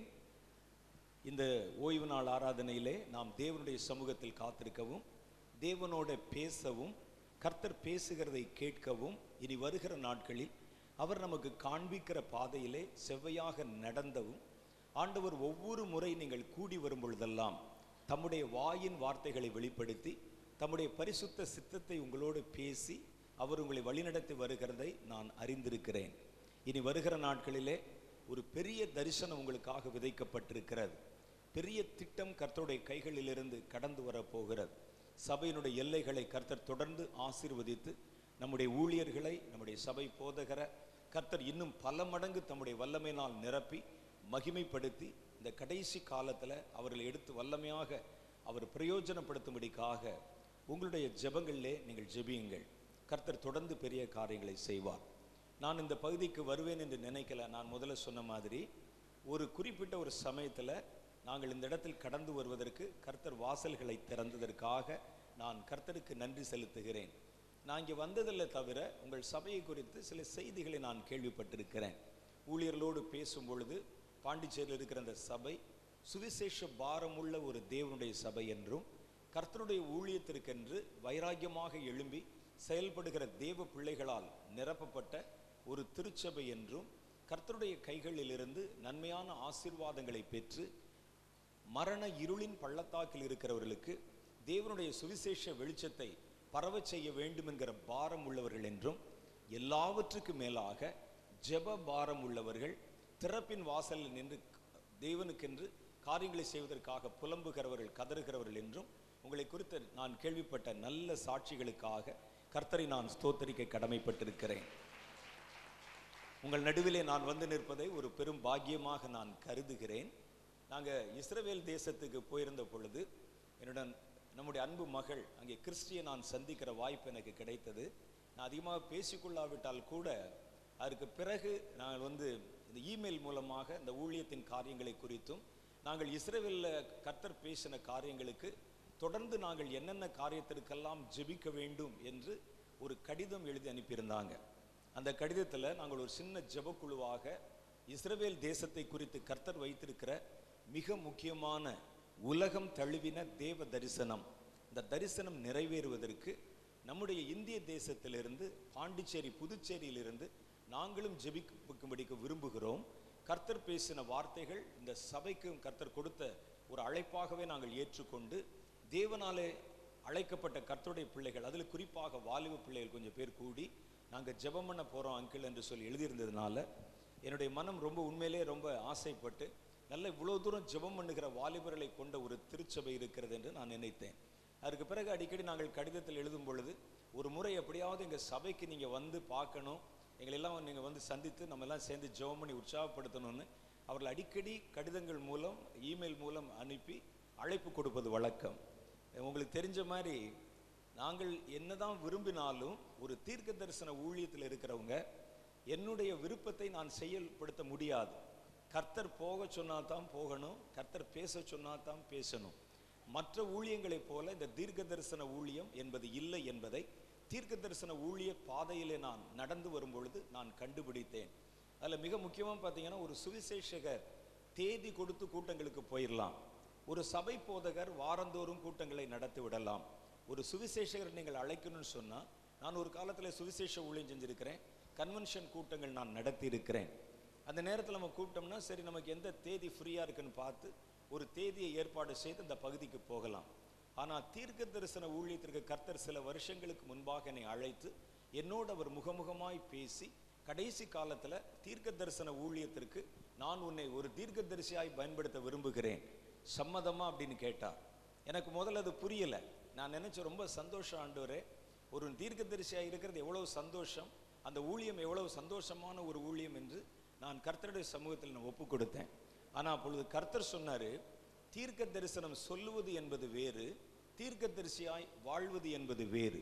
இந்த ஓய்வு நாள் ஆராதனையிலே நாம் தேவனுடைய சமூகத்தில் காத்திருக்கவும் தேவனோட பேசவும் கர்த்தர் பேசுகிறதை கேட்கவும் இனி வருகிற நாட்களில் அவர் நமக்கு காண்பிக்கிற பாதையிலே செவ்வையாக நடந்தவும் ஆண்டவர் ஒவ்வொரு முறை நீங்கள் கூடி வரும் பொழுதெல்லாம் தம்முடைய வாயின் வார்த்தைகளை வெளிப்படுத்தி தம்முடைய பரிசுத்த சித்தத்தை உங்களோடு பேசி அவர் உங்களை வழிநடத்தி வருகிறதை நான் அறிந்திருக்கிறேன் இனி வருகிற நாட்களிலே ஒரு பெரிய தரிசனம் உங்களுக்காக விதைக்கப்பட்டிருக்கிறது பெரிய திட்டம் கர்த்தருடைய கைகளிலிருந்து கடந்து வரப் போகிறது சபையினுடைய எல்லைகளை கர்த்தர் தொடர்ந்து ஆசீர்வதித்து நம்முடைய ஊழியர்களை நம்முடைய சபை போதகர கர்த்தர் இன்னும் பல மடங்கு தம்முடைய வல்லமையினால் நிரப்பி மகிமைப்படுத்தி இந்த கடைசி காலத்தில் அவர்களை எடுத்து வல்லமையாக அவர் பிரயோஜனப்படுத்தும்படிக்காக உங்களுடைய ஜெபங்களிலே நீங்கள் ஜெபியுங்கள் கர்த்தர் தொடர்ந்து பெரிய காரியங்களை செய்வார் நான் இந்த பகுதிக்கு வருவேன் என்று நினைக்கல நான் முதல்ல சொன்ன மாதிரி ஒரு குறிப்பிட்ட ஒரு சமயத்தில் நாங்கள் இந்த இடத்தில் கடந்து வருவதற்கு கர்த்தர் வாசல்களை திறந்ததற்காக நான் கர்த்தருக்கு நன்றி செலுத்துகிறேன் நான் இங்கே வந்ததில்லை தவிர உங்கள் சபையை குறித்து சில செய்திகளை நான் கேள்விப்பட்டிருக்கிறேன் ஊழியர்களோடு பேசும் பொழுது பாண்டிச்சேரியில் இருக்கிற அந்த சபை சுவிசேஷ பாரமுள்ள ஒரு தேவனுடைய சபை என்றும் கர்த்தருடைய ஊழியத்திற்கென்று வைராக்கியமாக எழும்பி செயல்படுகிற தேவ பிள்ளைகளால் நிரப்பப்பட்ட ஒரு திருச்சபை என்றும் கர்த்தருடைய கைகளிலிருந்து நன்மையான ஆசீர்வாதங்களை பெற்று மரண இருளின் பள்ளத்தாக்கில் இருக்கிறவர்களுக்கு தேவனுடைய சுவிசேஷ வெளிச்சத்தை பரவச் செய்ய வேண்டும் என்கிற பாரம் உள்ளவர்கள் என்றும் எல்லாவற்றுக்கும் மேலாக ஜெப பாரம் உள்ளவர்கள் திறப்பின் வாசலில் நின்று தேவனுக்கென்று காரியங்களை செய்வதற்காக புலம்புகிறவர்கள் கதறுகிறவர்கள் என்றும் உங்களை குறித்து நான் கேள்விப்பட்ட நல்ல சாட்சிகளுக்காக கர்த்தரை நான் ஸ்தோத்தரிக்க கடமைப்பட்டிருக்கிறேன் உங்கள் நடுவிலே நான் வந்து நிற்பதை ஒரு பெரும் பாக்கியமாக நான் கருதுகிறேன் நாங்கள் இஸ்ரவேல் தேசத்துக்கு போயிருந்த பொழுது என்னுடன் நம்முடைய அன்பு மகள் அங்கே கிறிஸ்டியை நான் சந்திக்கிற வாய்ப்பு எனக்கு கிடைத்தது நான் அதிகமாக பேசிக்கொள்ளாவிட்டால் கூட அதற்கு பிறகு நாங்கள் வந்து இந்த இமெயில் மூலமாக இந்த ஊழியத்தின் காரியங்களை குறித்தும் நாங்கள் இஸ்ரவேலில் கர்த்தர் பேசின காரியங்களுக்கு தொடர்ந்து நாங்கள் என்னென்ன காரியத்திற்கெல்லாம் ஜெபிக்க வேண்டும் என்று ஒரு கடிதம் எழுதி அனுப்பியிருந்தாங்க அந்த கடிதத்தில் நாங்கள் ஒரு சின்ன ஜெபக்குழுவாக இஸ்ரவேல் தேசத்தை குறித்து கர்த்தர் வைத்திருக்கிற மிக முக்கியமான உலகம் தழுவின தேவ தரிசனம் இந்த தரிசனம் நிறைவேறுவதற்கு நம்முடைய இந்திய தேசத்திலிருந்து பாண்டிச்சேரி புதுச்சேரியிலிருந்து நாங்களும் ஜெபிக்கும்படிக்கு விரும்புகிறோம் கர்த்தர் பேசின வார்த்தைகள் இந்த சபைக்கும் கர்த்தர் கொடுத்த ஒரு அழைப்பாகவே நாங்கள் ஏற்றுக்கொண்டு தேவனாலே அழைக்கப்பட்ட கர்த்தருடைய பிள்ளைகள் அதில் குறிப்பாக வாலிப பிள்ளைகள் கொஞ்சம் பேர் கூடி நாங்கள் ஜெபம் பண்ண போகிறோம் அங்கிள் என்று சொல்லி எழுதியிருந்ததுனால என்னுடைய மனம் ரொம்ப உண்மையிலே ரொம்ப ஆசைப்பட்டு நல்ல இவ்வளோ தூரம் ஜெபம் பண்ணுகிற வாலிபர்களை கொண்ட ஒரு திருச்சபை இருக்கிறது என்று நான் நினைத்தேன் அதுக்கு பிறகு அடிக்கடி நாங்கள் கடிதத்தில் எழுதும் பொழுது ஒரு முறை எப்படியாவது எங்கள் சபைக்கு நீங்கள் வந்து பார்க்கணும் எங்களெல்லாம் நீங்கள் வந்து சந்தித்து நம்ம எல்லாம் சேர்ந்து ஜெபம் பண்ணி உற்சாகப்படுத்தணும்னு அவர்கள் அடிக்கடி கடிதங்கள் மூலம் இமெயில் மூலம் அனுப்பி அழைப்பு கொடுப்பது வழக்கம் உங்களுக்கு தெரிஞ்ச மாதிரி நாங்கள் என்னதான் விரும்பினாலும் ஒரு தீர்க்க தரிசன ஊழியத்தில் இருக்கிறவங்க என்னுடைய விருப்பத்தை நான் செயல்படுத்த முடியாது கர்த்தர் போக சொன்னா தான் போகணும் கர்த்தர் பேச சொன்னா தான் பேசணும் மற்ற ஊழியங்களைப் போல இந்த தீர்க்க தரிசன ஊழியம் என்பது இல்லை என்பதை தீர்க்க தரிசன ஊழிய பாதையிலே நான் நடந்து வரும் பொழுது நான் கண்டுபிடித்தேன் அதில் மிக முக்கியமாக பார்த்தீங்கன்னா ஒரு சுவிசேஷகர் தேதி கொடுத்து கூட்டங்களுக்கு போயிடலாம் ஒரு சபை போதகர் வாரந்தோறும் கூட்டங்களை நடத்தி விடலாம் ஒரு சுவிசேஷகர் நீங்கள் அழைக்கணும்னு சொன்னால் நான் ஒரு காலத்தில் சுவிசேஷ ஊழியம் செஞ்சிருக்கிறேன் கன்வென்ஷன் கூட்டங்கள் நான் நடத்தி இருக்கிறேன் அந்த நேரத்தில் நம்ம கூப்பிட்டோம்னா சரி நமக்கு எந்த தேதி ஃப்ரீயாக இருக்குன்னு பார்த்து ஒரு தேதியை ஏற்பாடு செய்து அந்த பகுதிக்கு போகலாம் ஆனால் தீர்க்க தரிசன ஊழியத்திற்கு கர்த்தர் சில வருஷங்களுக்கு முன்பாக என்னை அழைத்து என்னோடு அவர் முகமுகமாய் பேசி கடைசி காலத்தில் தீர்க்க தரிசன ஊழியத்திற்கு நான் உன்னை ஒரு தீர்க்க தரிசியாய் பயன்படுத்த விரும்புகிறேன் சம்மதமா அப்படின்னு கேட்டார் எனக்கு முதல்ல அது புரியலை நான் நினைச்ச ரொம்ப சந்தோஷம் ஆண்டவரே ஒரு தீர்க்கதரிசியாக இருக்கிறது எவ்வளவு சந்தோஷம் அந்த ஊழியம் எவ்வளவு சந்தோஷமான ஒரு ஊழியம் என்று நான் கர்த்தருடைய சமூகத்தில் நான் ஒப்பு கொடுத்தேன் ஆனால் அப்பொழுது கர்த்தர் சொன்னாரு தீர்க்க தரிசனம் சொல்லுவது என்பது வேறு தீர்க்கதரிசியாய் வாழ்வது என்பது வேறு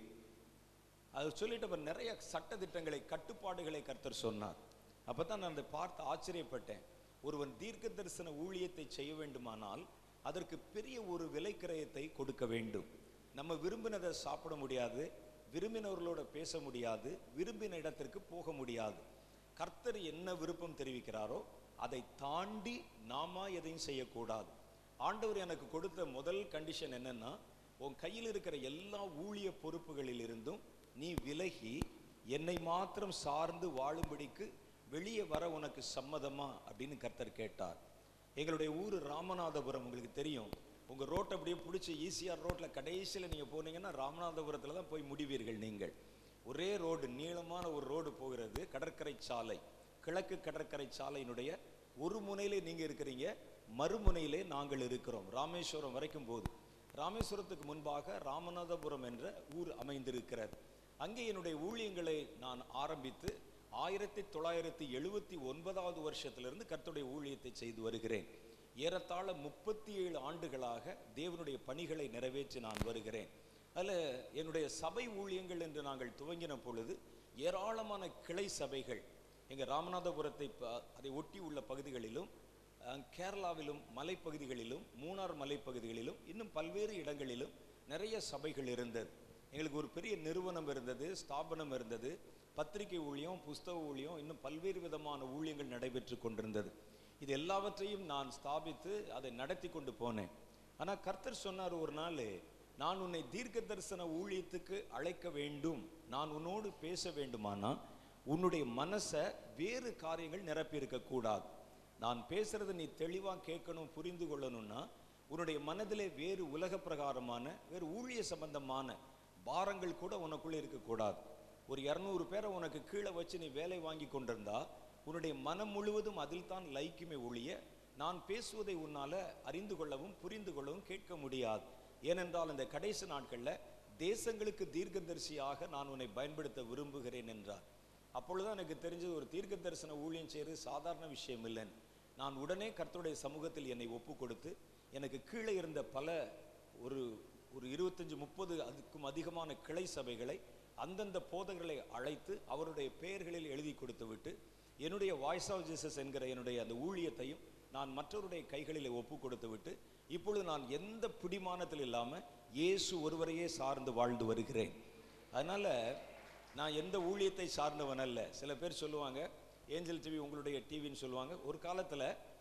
அது சொல்லிட்டு அப்புறம் நிறைய சட்ட திட்டங்களை கட்டுப்பாடுகளை கர்த்தர் சொன்னார் அப்பதான் நான் அதை பார்த்து ஆச்சரியப்பட்டேன் ஒருவன் தீர்க்க தரிசன ஊழியத்தை செய்ய வேண்டுமானால் அதற்கு பெரிய ஒரு விலைக்கிரயத்தை கொடுக்க வேண்டும் நம்ம விரும்பினதை சாப்பிட முடியாது விரும்பினவர்களோட பேச முடியாது விரும்பின இடத்திற்கு போக முடியாது கர்த்தர் என்ன விருப்பம் தெரிவிக்கிறாரோ அதை தாண்டி நாம எதையும் செய்யக்கூடாது ஆண்டவர் எனக்கு கொடுத்த முதல் கண்டிஷன் என்னன்னா உன் கையில் இருக்கிற எல்லா ஊழிய பொறுப்புகளில் இருந்தும் நீ விலகி என்னை மாத்திரம் சார்ந்து வாழும்படிக்கு வெளியே வர உனக்கு சம்மதமா அப்படின்னு கர்த்தர் கேட்டார் எங்களுடைய ஊர் ராமநாதபுரம் உங்களுக்கு தெரியும் உங்க ரோட்டை அப்படியே பிடிச்சி ஈசிஆர் ரோட்ல கடைசியில் நீங்க போனீங்கன்னா ராமநாதபுரத்துல தான் போய் முடிவீர்கள் நீங்கள் ஒரே ரோடு நீளமான ஒரு ரோடு போகிறது கடற்கரை சாலை கிழக்கு கடற்கரை சாலையினுடைய ஒரு முனையிலே நீங்க இருக்கிறீங்க மறுமுனையிலே நாங்கள் இருக்கிறோம் ராமேஸ்வரம் வரைக்கும் போது ராமேஸ்வரத்துக்கு முன்பாக ராமநாதபுரம் என்ற ஊர் அமைந்திருக்கிறது அங்கே என்னுடைய ஊழியங்களை நான் ஆரம்பித்து ஆயிரத்தி தொள்ளாயிரத்தி எழுபத்தி ஒன்பதாவது வருஷத்திலிருந்து கர்த்தருடைய ஊழியத்தை செய்து வருகிறேன் ஏறத்தாழ முப்பத்தி ஏழு ஆண்டுகளாக தேவனுடைய பணிகளை நிறைவேற்றி நான் வருகிறேன் அதில் என்னுடைய சபை ஊழியங்கள் என்று நாங்கள் துவங்கின பொழுது ஏராளமான கிளை சபைகள் எங்கள் ராமநாதபுரத்தை ப- அதை ஒட்டி உள்ள பகுதிகளிலும் அஹ், கேரளாவிலும் மலைப்பகுதிகளிலும் மூணார் மலைப்பகுதிகளிலும் இன்னும் பல்வேறு இடங்களிலும் நிறைய சபைகள் இருந்தது எங்களுக்கு ஒரு பெரிய நிறுவனம் இருந்தது ஸ்தாபனம் இருந்தது பத்திரிகை ஊழியம் புஸ்தக ஊழியம் இன்னும் பல்வேறு விதமான ஊழியங்கள் நடைபெற்று கொண்டிருந்தது இது எல்லாவற்றையும் நான் ஸ்தாபித்து அதை நடத்தி கொண்டு போனேன் ஆனா கர்த்தர் சொன்னார் ஒரு நாள் நான் உன்னை தீர்க்க தரிசன ஊழியத்துக்கு அழைக்க வேண்டும் நான் உன்னோடு பேச வேண்டுமானா உன்னுடைய மனசை வேறு காரியங்கள் நிரப்பி இருக்க கூடாது நான் பேசுறதை நீ தெளிவா கேட்கணும் புரிந்து கொள்ளணும்னா உன்னுடைய மனதிலே வேறு உலக பிரகாரமான வேறு ஊழிய சம்பந்தமான பாரங்கள் கூட உனக்குள்ள இருக்கக்கூடாது ஒரு இரநூறு பேரை உனக்கு கீழே வச்சு நீ வேலை வாங்கி கொண்டிருந்தா உன்னுடைய மனம் முழுவதும் அதில் தான் லைக்குமே ஒழிய நான் பேசுவதை உன்னால அறிந்து கொள்ளவும் புரிந்து கொள்ளவும் கேட்க முடியாது ஏனென்றால் இந்த கடைசி நாட்கள்ல தேசங்களுக்கு தீர்க்கதரிசியாக நான் உன்னை பயன்படுத்த விரும்புகிறேன் என்றார் அப்பொழுதுதான் எனக்கு தெரிஞ்சது ஒரு தீர்க்க தரிசன ஊழியம் செய்வது சாதாரண விஷயம் இல்லைன்னு நான் உடனே கர்த்தருடைய சமூகத்தில் என்னை ஒப்பு கொடுத்து எனக்கு கீழே இருந்த பல ஒரு ஒரு இருபத்தஞ்சு முப்பது அதுக்கும் அதிகமான கிளை சபைகளை அந்தந்த போதகர்களை அழைத்து அவருடைய பெயர்களில் எழுதி கொடுத்து விட்டு என்னுடைய வாய்ஸ் ஆஃப் ஜீசஸ் என்கிற என்னுடைய அந்த ஊழியத்தையும் நான் மற்றவருடைய கைகளில் ஒப்பு கொடுத்து விட்டு இப்பொழுது நான் எந்த பிடிமானத்தில் இல்லாமல் இயேசு ஒருவரையே சார்ந்து வாழ்ந்து வருகிறேன் அதனால நான் எந்த ஊழியத்தை சார்ந்தவன் அல்ல சில பேர் சொல்லுவாங்க ஏஞ்சல் டிவி உங்களுடைய டிவின்னு சொல்லுவாங்க ஒரு காலத்தில்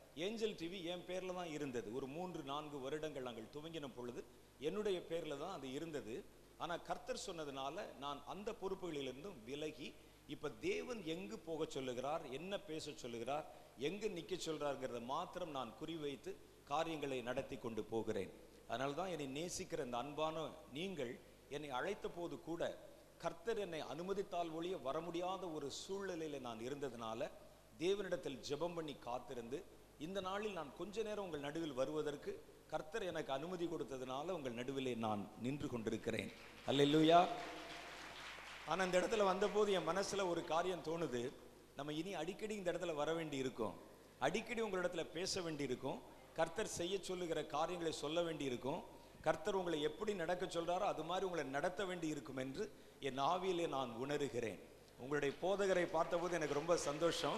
ஏஞ்சல் டிவி என் பேர்ல தான் இருந்தது ஒரு மூன்று நான்கு வருடங்கள் நாங்கள் துவங்கின பொழுது என்னுடைய பேர்ல தான் அது இருந்தது ஆனா கர்த்தர் சொன்னதுனால நான் அந்த பொறுப்புகளிலிருந்தும் விலகி இப்ப தேவன் எங்கு போக சொல்லுகிறார் என்ன பேச சொல்லுகிறார் எங்கு நிக்க சொல்றாருங்கிறத மாத்திரம் நான் குறிவைத்து காரியங்களை நடத்தி கொண்டு போகிறேன் அதனால தான் என்னை நேசிக்கிற இந்த அன்பான நீங்கள் என்னை அழைத்த போது கூட கர்த்தர் என்னை அனுமதித்தால் ஒழிய வர முடியாத ஒரு சூழ்நிலையில நான் இருந்ததுனால தேவனிடத்தில் ஜெபம் பண்ணி காத்திருந்து இந்த நாளில் நான் கொஞ்ச நேரம் உங்கள் நடுவில் வருவதற்கு கர்த்தர் எனக்கு அனுமதி கொடுத்ததுனால உங்கள் நடுவிலே நான் நின்று கொண்டிருக்கிறேன் அல்லேலூயா ஆனா இந்த இடத்துல வந்தபோது என் மனசுல ஒரு காரியம் தோணுது நம்ம இனி அடிக்கடி இந்த இடத்துல வர வேண்டி இருக்கும் அடிக்கடி உங்களிடத்துல பேச வேண்டி இருக்கும் கர்த்தர் செய்ய சொல்லுகிற காரியங்களை சொல்ல வேண்டி இருக்கும் கர்த்தர் உங்களை எப்படி நடக்க சொல்றாரோ அது மாதிரி உங்களை நடத்த வேண்டி இருக்கும் என்று என் ஆவியிலே நான் உணர்கிறேன் உங்களுடைய போதகரை பார்த்தபோது எனக்கு ரொம்ப சந்தோஷம்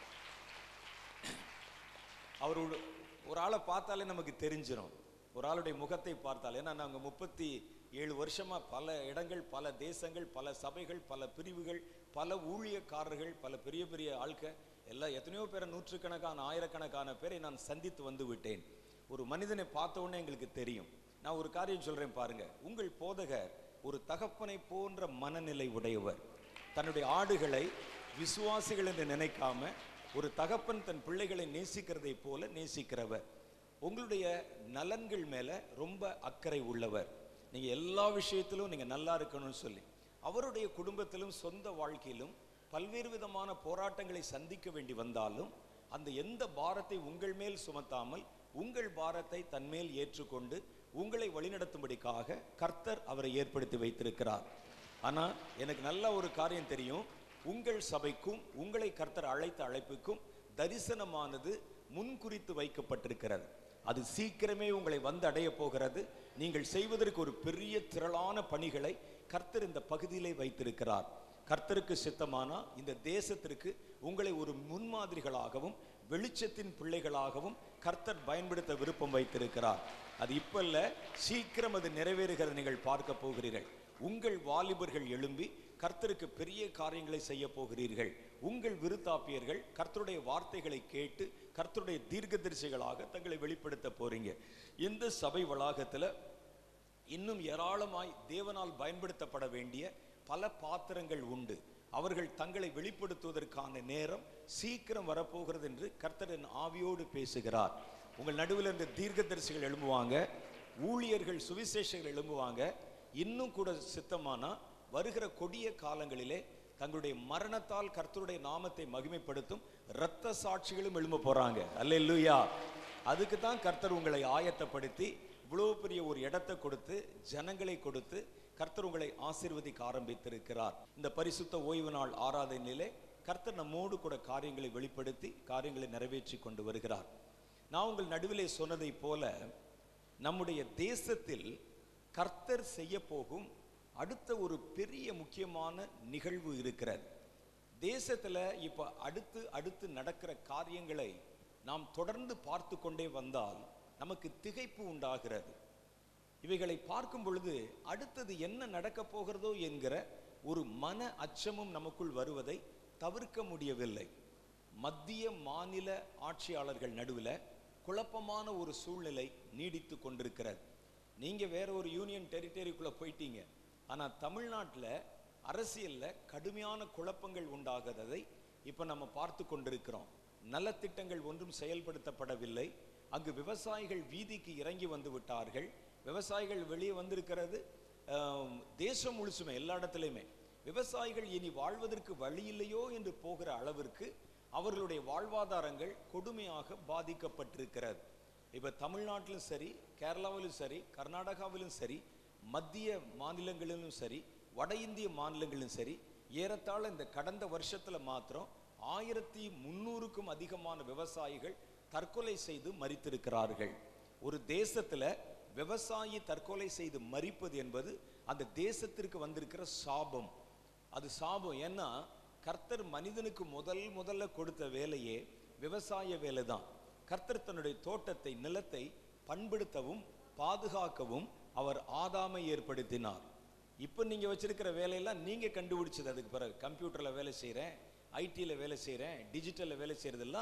அவர் ஒரு- ஒரு ஆளை பார்த்தாலே நமக்கு தெரிஞ்சிடும் ஒரு ஆளுடைய முகத்தை பார்த்தால் ஏன்னா நாங்கள் முப்பத்தி ஏழு வருஷமா பல இடங்கள் பல தேசங்கள் பல சபைகள் பல பிரிவுகள் பல ஊழியக்காரர்கள் பல பெரிய பெரிய ஆட்க எல்லாம் எத்தனையோ பேரை நூற்றுக்கணக்கான ஆயிரக்கணக்கான பேரை நான் சந்தித்து வந்து விட்டேன் ஒரு மனிதனை பார்த்த உடனே எங்களுக்கு தெரியும் நான் ஒரு காரியம் சொல்றேன் பாருங்க உங்கள் போதகர் ஒரு தகப்பனை போன்ற மனநிலை உடையவர் தன்னுடைய ஆடுகளை விசுவாசிகள் என்று நினைக்காம ஒரு தகப்பன் தன் பிள்ளைகளை நேசிக்கிறதை போல நேசிக்கிறவர் உங்களுடைய நலன்கள் மேல ரொம்ப அக்கறை உள்ளவர் நீங்க எல்லா விஷயத்திலும் நீங்க நல்லா இருக்கணும்னு சொல்லி அவருடைய குடும்பத்திலும் சொந்த வாழ்க்கையிலும் பல்வேறு விதமான போராட்டங்களை சந்திக்க வேண்டி வந்தாலும் அந்த எந்த பாரத்தை உங்கள் மேல் சுமத்தாமல் உங்கள் பாரத்தை தன்மேல் ஏற்றுக்கொண்டு உங்களை வழிநடத்தும்படிக்காக கர்த்தர் அவரை ஏற்படுத்தி வைத்திருக்கிறார் ஆனா எனக்கு நல்ல ஒரு காரியம் தெரியும் உங்கள் சபைக்கும் உங்களை கர்த்தர் அழைத்த அழைப்புக்கும் தரிசனமானது முன்குறித்து வைக்கப்பட்டிருக்கிறது அது சீக்கிரமே உங்களை வந்து அடைய போகிறது நீங்கள் செய்வதற்கு ஒரு பெரிய திரளான பணிகளை கர்த்தர் இந்த பகுதியிலே வைத்திருக்கிறார் கர்த்தருக்கு சித்தமானா இந்த தேசத்திற்கு உங்களை ஒரு முன்மாதிரிகளாகவும் வெளிச்சத்தின் பிள்ளைகளாகவும் கர்த்தர் பயன்படுத்த விருப்பம் வைத்திருக்கிறார் அது இப்ப இல்ல சீக்கிரம் அது நிறைவேறுகிறத நீங்கள் பார்க்க போகிறீர்கள் உங்கள் வாலிபர்கள் எழும்பி கர்த்தருக்கு பெரிய காரியங்களை செய்ய போகிறீர்கள் உங்கள் விருத்தாப்பியர்கள் கர்த்தருடைய வார்த்தைகளை கேட்டு கர்த்தருடைய தீர்க்கதரிசிகளாக தங்களை வெளிப்படுத்த போறீங்க இந்த சபை வளாகத்துல இன்னும் ஏராளமாய் தேவனால் பயன்படுத்தப்பட வேண்டிய பல பாத்திரங்கள் உண்டு அவர்கள் தங்களை வெளிப்படுத்துவதற்கான நேரம் சீக்கிரம் வரப்போகிறது என்று கர்த்தரின் ஆவியோடு பேசுகிறார் உங்கள் நடுவில் இருந்த தீர்க்கதரிசிகள் எழும்புவாங்க ஊழியர்கள் சுவிசேஷர்கள் எழும்புவாங்க இன்னும் கூட சித்தமானா வருகிற கொடிய காலங்களிலே தங்களுடைய மரணத்தால் கர்த்தருடைய நாமத்தை மகிமைப்படுத்தும் இரத்த சாட்சிகளும் எழும்ப போறாங்க அல்லேலூயா அதுக்கு தான் கர்த்தர் உங்களை ஆயத்தப்படுத்தி இவ்வளவு பெரிய ஒரு இடத்தை கொடுத்து ஜனங்களை கொடுத்து கர்த்தர் உங்களை ஆசீர்வதிக்க ஆரம்பித்திருக்கிறார் இந்த பரிசுத்த ஓய்வு நாள் ஆராதனையிலே கர்த்தர் நம்மோடு கூட காரியங்களை வெளிப்படுத்தி காரியங்களை நிறைவேற்றி கொண்டு வருகிறார் நான் உங்கள் நடுவிலே சொன்னதைப் போல நம்முடைய தேசத்தில் கர்த்தர் செய்ய போகும் அடுத்த ஒரு பெரிய முக்கியமான நிகழ்வு இருக்கிறது தேசத்துல இப்ப அடுத்து அடுத்து நடக்கிற காரியங்களை நாம் தொடர்ந்து பார்த்து கொண்டே வந்தால் நமக்கு திகைப்பு உண்டாகிறது இவைகளை பார்க்கும் பொழுது அடுத்தது என்ன நடக்க போகிறதோ என்கிற ஒரு மன அச்சமும் நமக்குள் வருவதை தவிர்க்க முடியவில்லை மத்திய மாநில ஆட்சியாளர்கள் நடுவில் குழப்பமான ஒரு சூழ்நிலை நீடித்து கொண்டிருக்கிறது நீங்க வேற ஒரு யூனியன் டெரிட்டரிக்குள்ள போயிட்டீங்க ஆனா தமிழ்நாட்டுல அரசியல்ல கடுமையான குழப்பங்கள் உண்டாகிறதை இப்ப நம்ம பார்த்து கொண்டிருக்கிறோம் நலத்திட்டங்கள் ஒன்றும் செயல்படுத்தப்படவில்லை அங்கு விவசாயிகள் வீதிக்கு இறங்கி வந்து விட்டார்கள் விவசாயிகள் வெளியே வந்திருக்கிறது ஆம், தேசம் முழுசுமே எல்லா இடத்துலையுமே விவசாயிகள் இனி வாழ்வதற்கு வழி இல்லையோ என்று போகிற அளவிற்கு அவர்களுடைய வாழ்வாதாரங்கள் கொடுமையாக பாதிக்கப்பட்டிருக்கிறது இப்ப தமிழ்நாட்டிலும் சரி கேரளாவிலும் சரி கர்நாடகாவிலும் சரி மத்திய மாநிலங்களிலும் சரி வட இந்திய மாநிலங்களிலும் சரி ஏறத்தாழ இந்த கடந்த வருஷத்துல மாத்திரம் ஆயிரத்தி முன்னூறுக்கும் அதிகமான விவசாயிகள் தற்கொலை செய்து மரித்திருக்கிறார்கள் ஒரு தேசத்துல விவசாயி தற்கொலை செய்து மரிப்பது என்பது அந்த தேசத்திற்கு வந்திருக்கிற சாபம் அது சாபம் ஏன்னா கர்த்தர் மனிதனுக்கு முதல் முதல்ல கொடுத்த வேலையே விவசாய வேலை தான் கர்த்தர் தன்னுடைய தோட்டத்தை நிலத்தை பண்படுத்தவும் பாதுகாக்கவும் அவர் ஆதாமை ஏற்படுத்தினார் இப்போ நீங்க வச்சிருக்கிற வேலையெல்லாம் நீங்க கண்டுபிடிச்சது அதுக்கு பிறகு கம்ப்யூட்டர்ல வேலை செய்றேன் ஐடியில் வேலை செய்றேன் டிஜிட்டல்ல வேலை செய்யறதெல்லாம்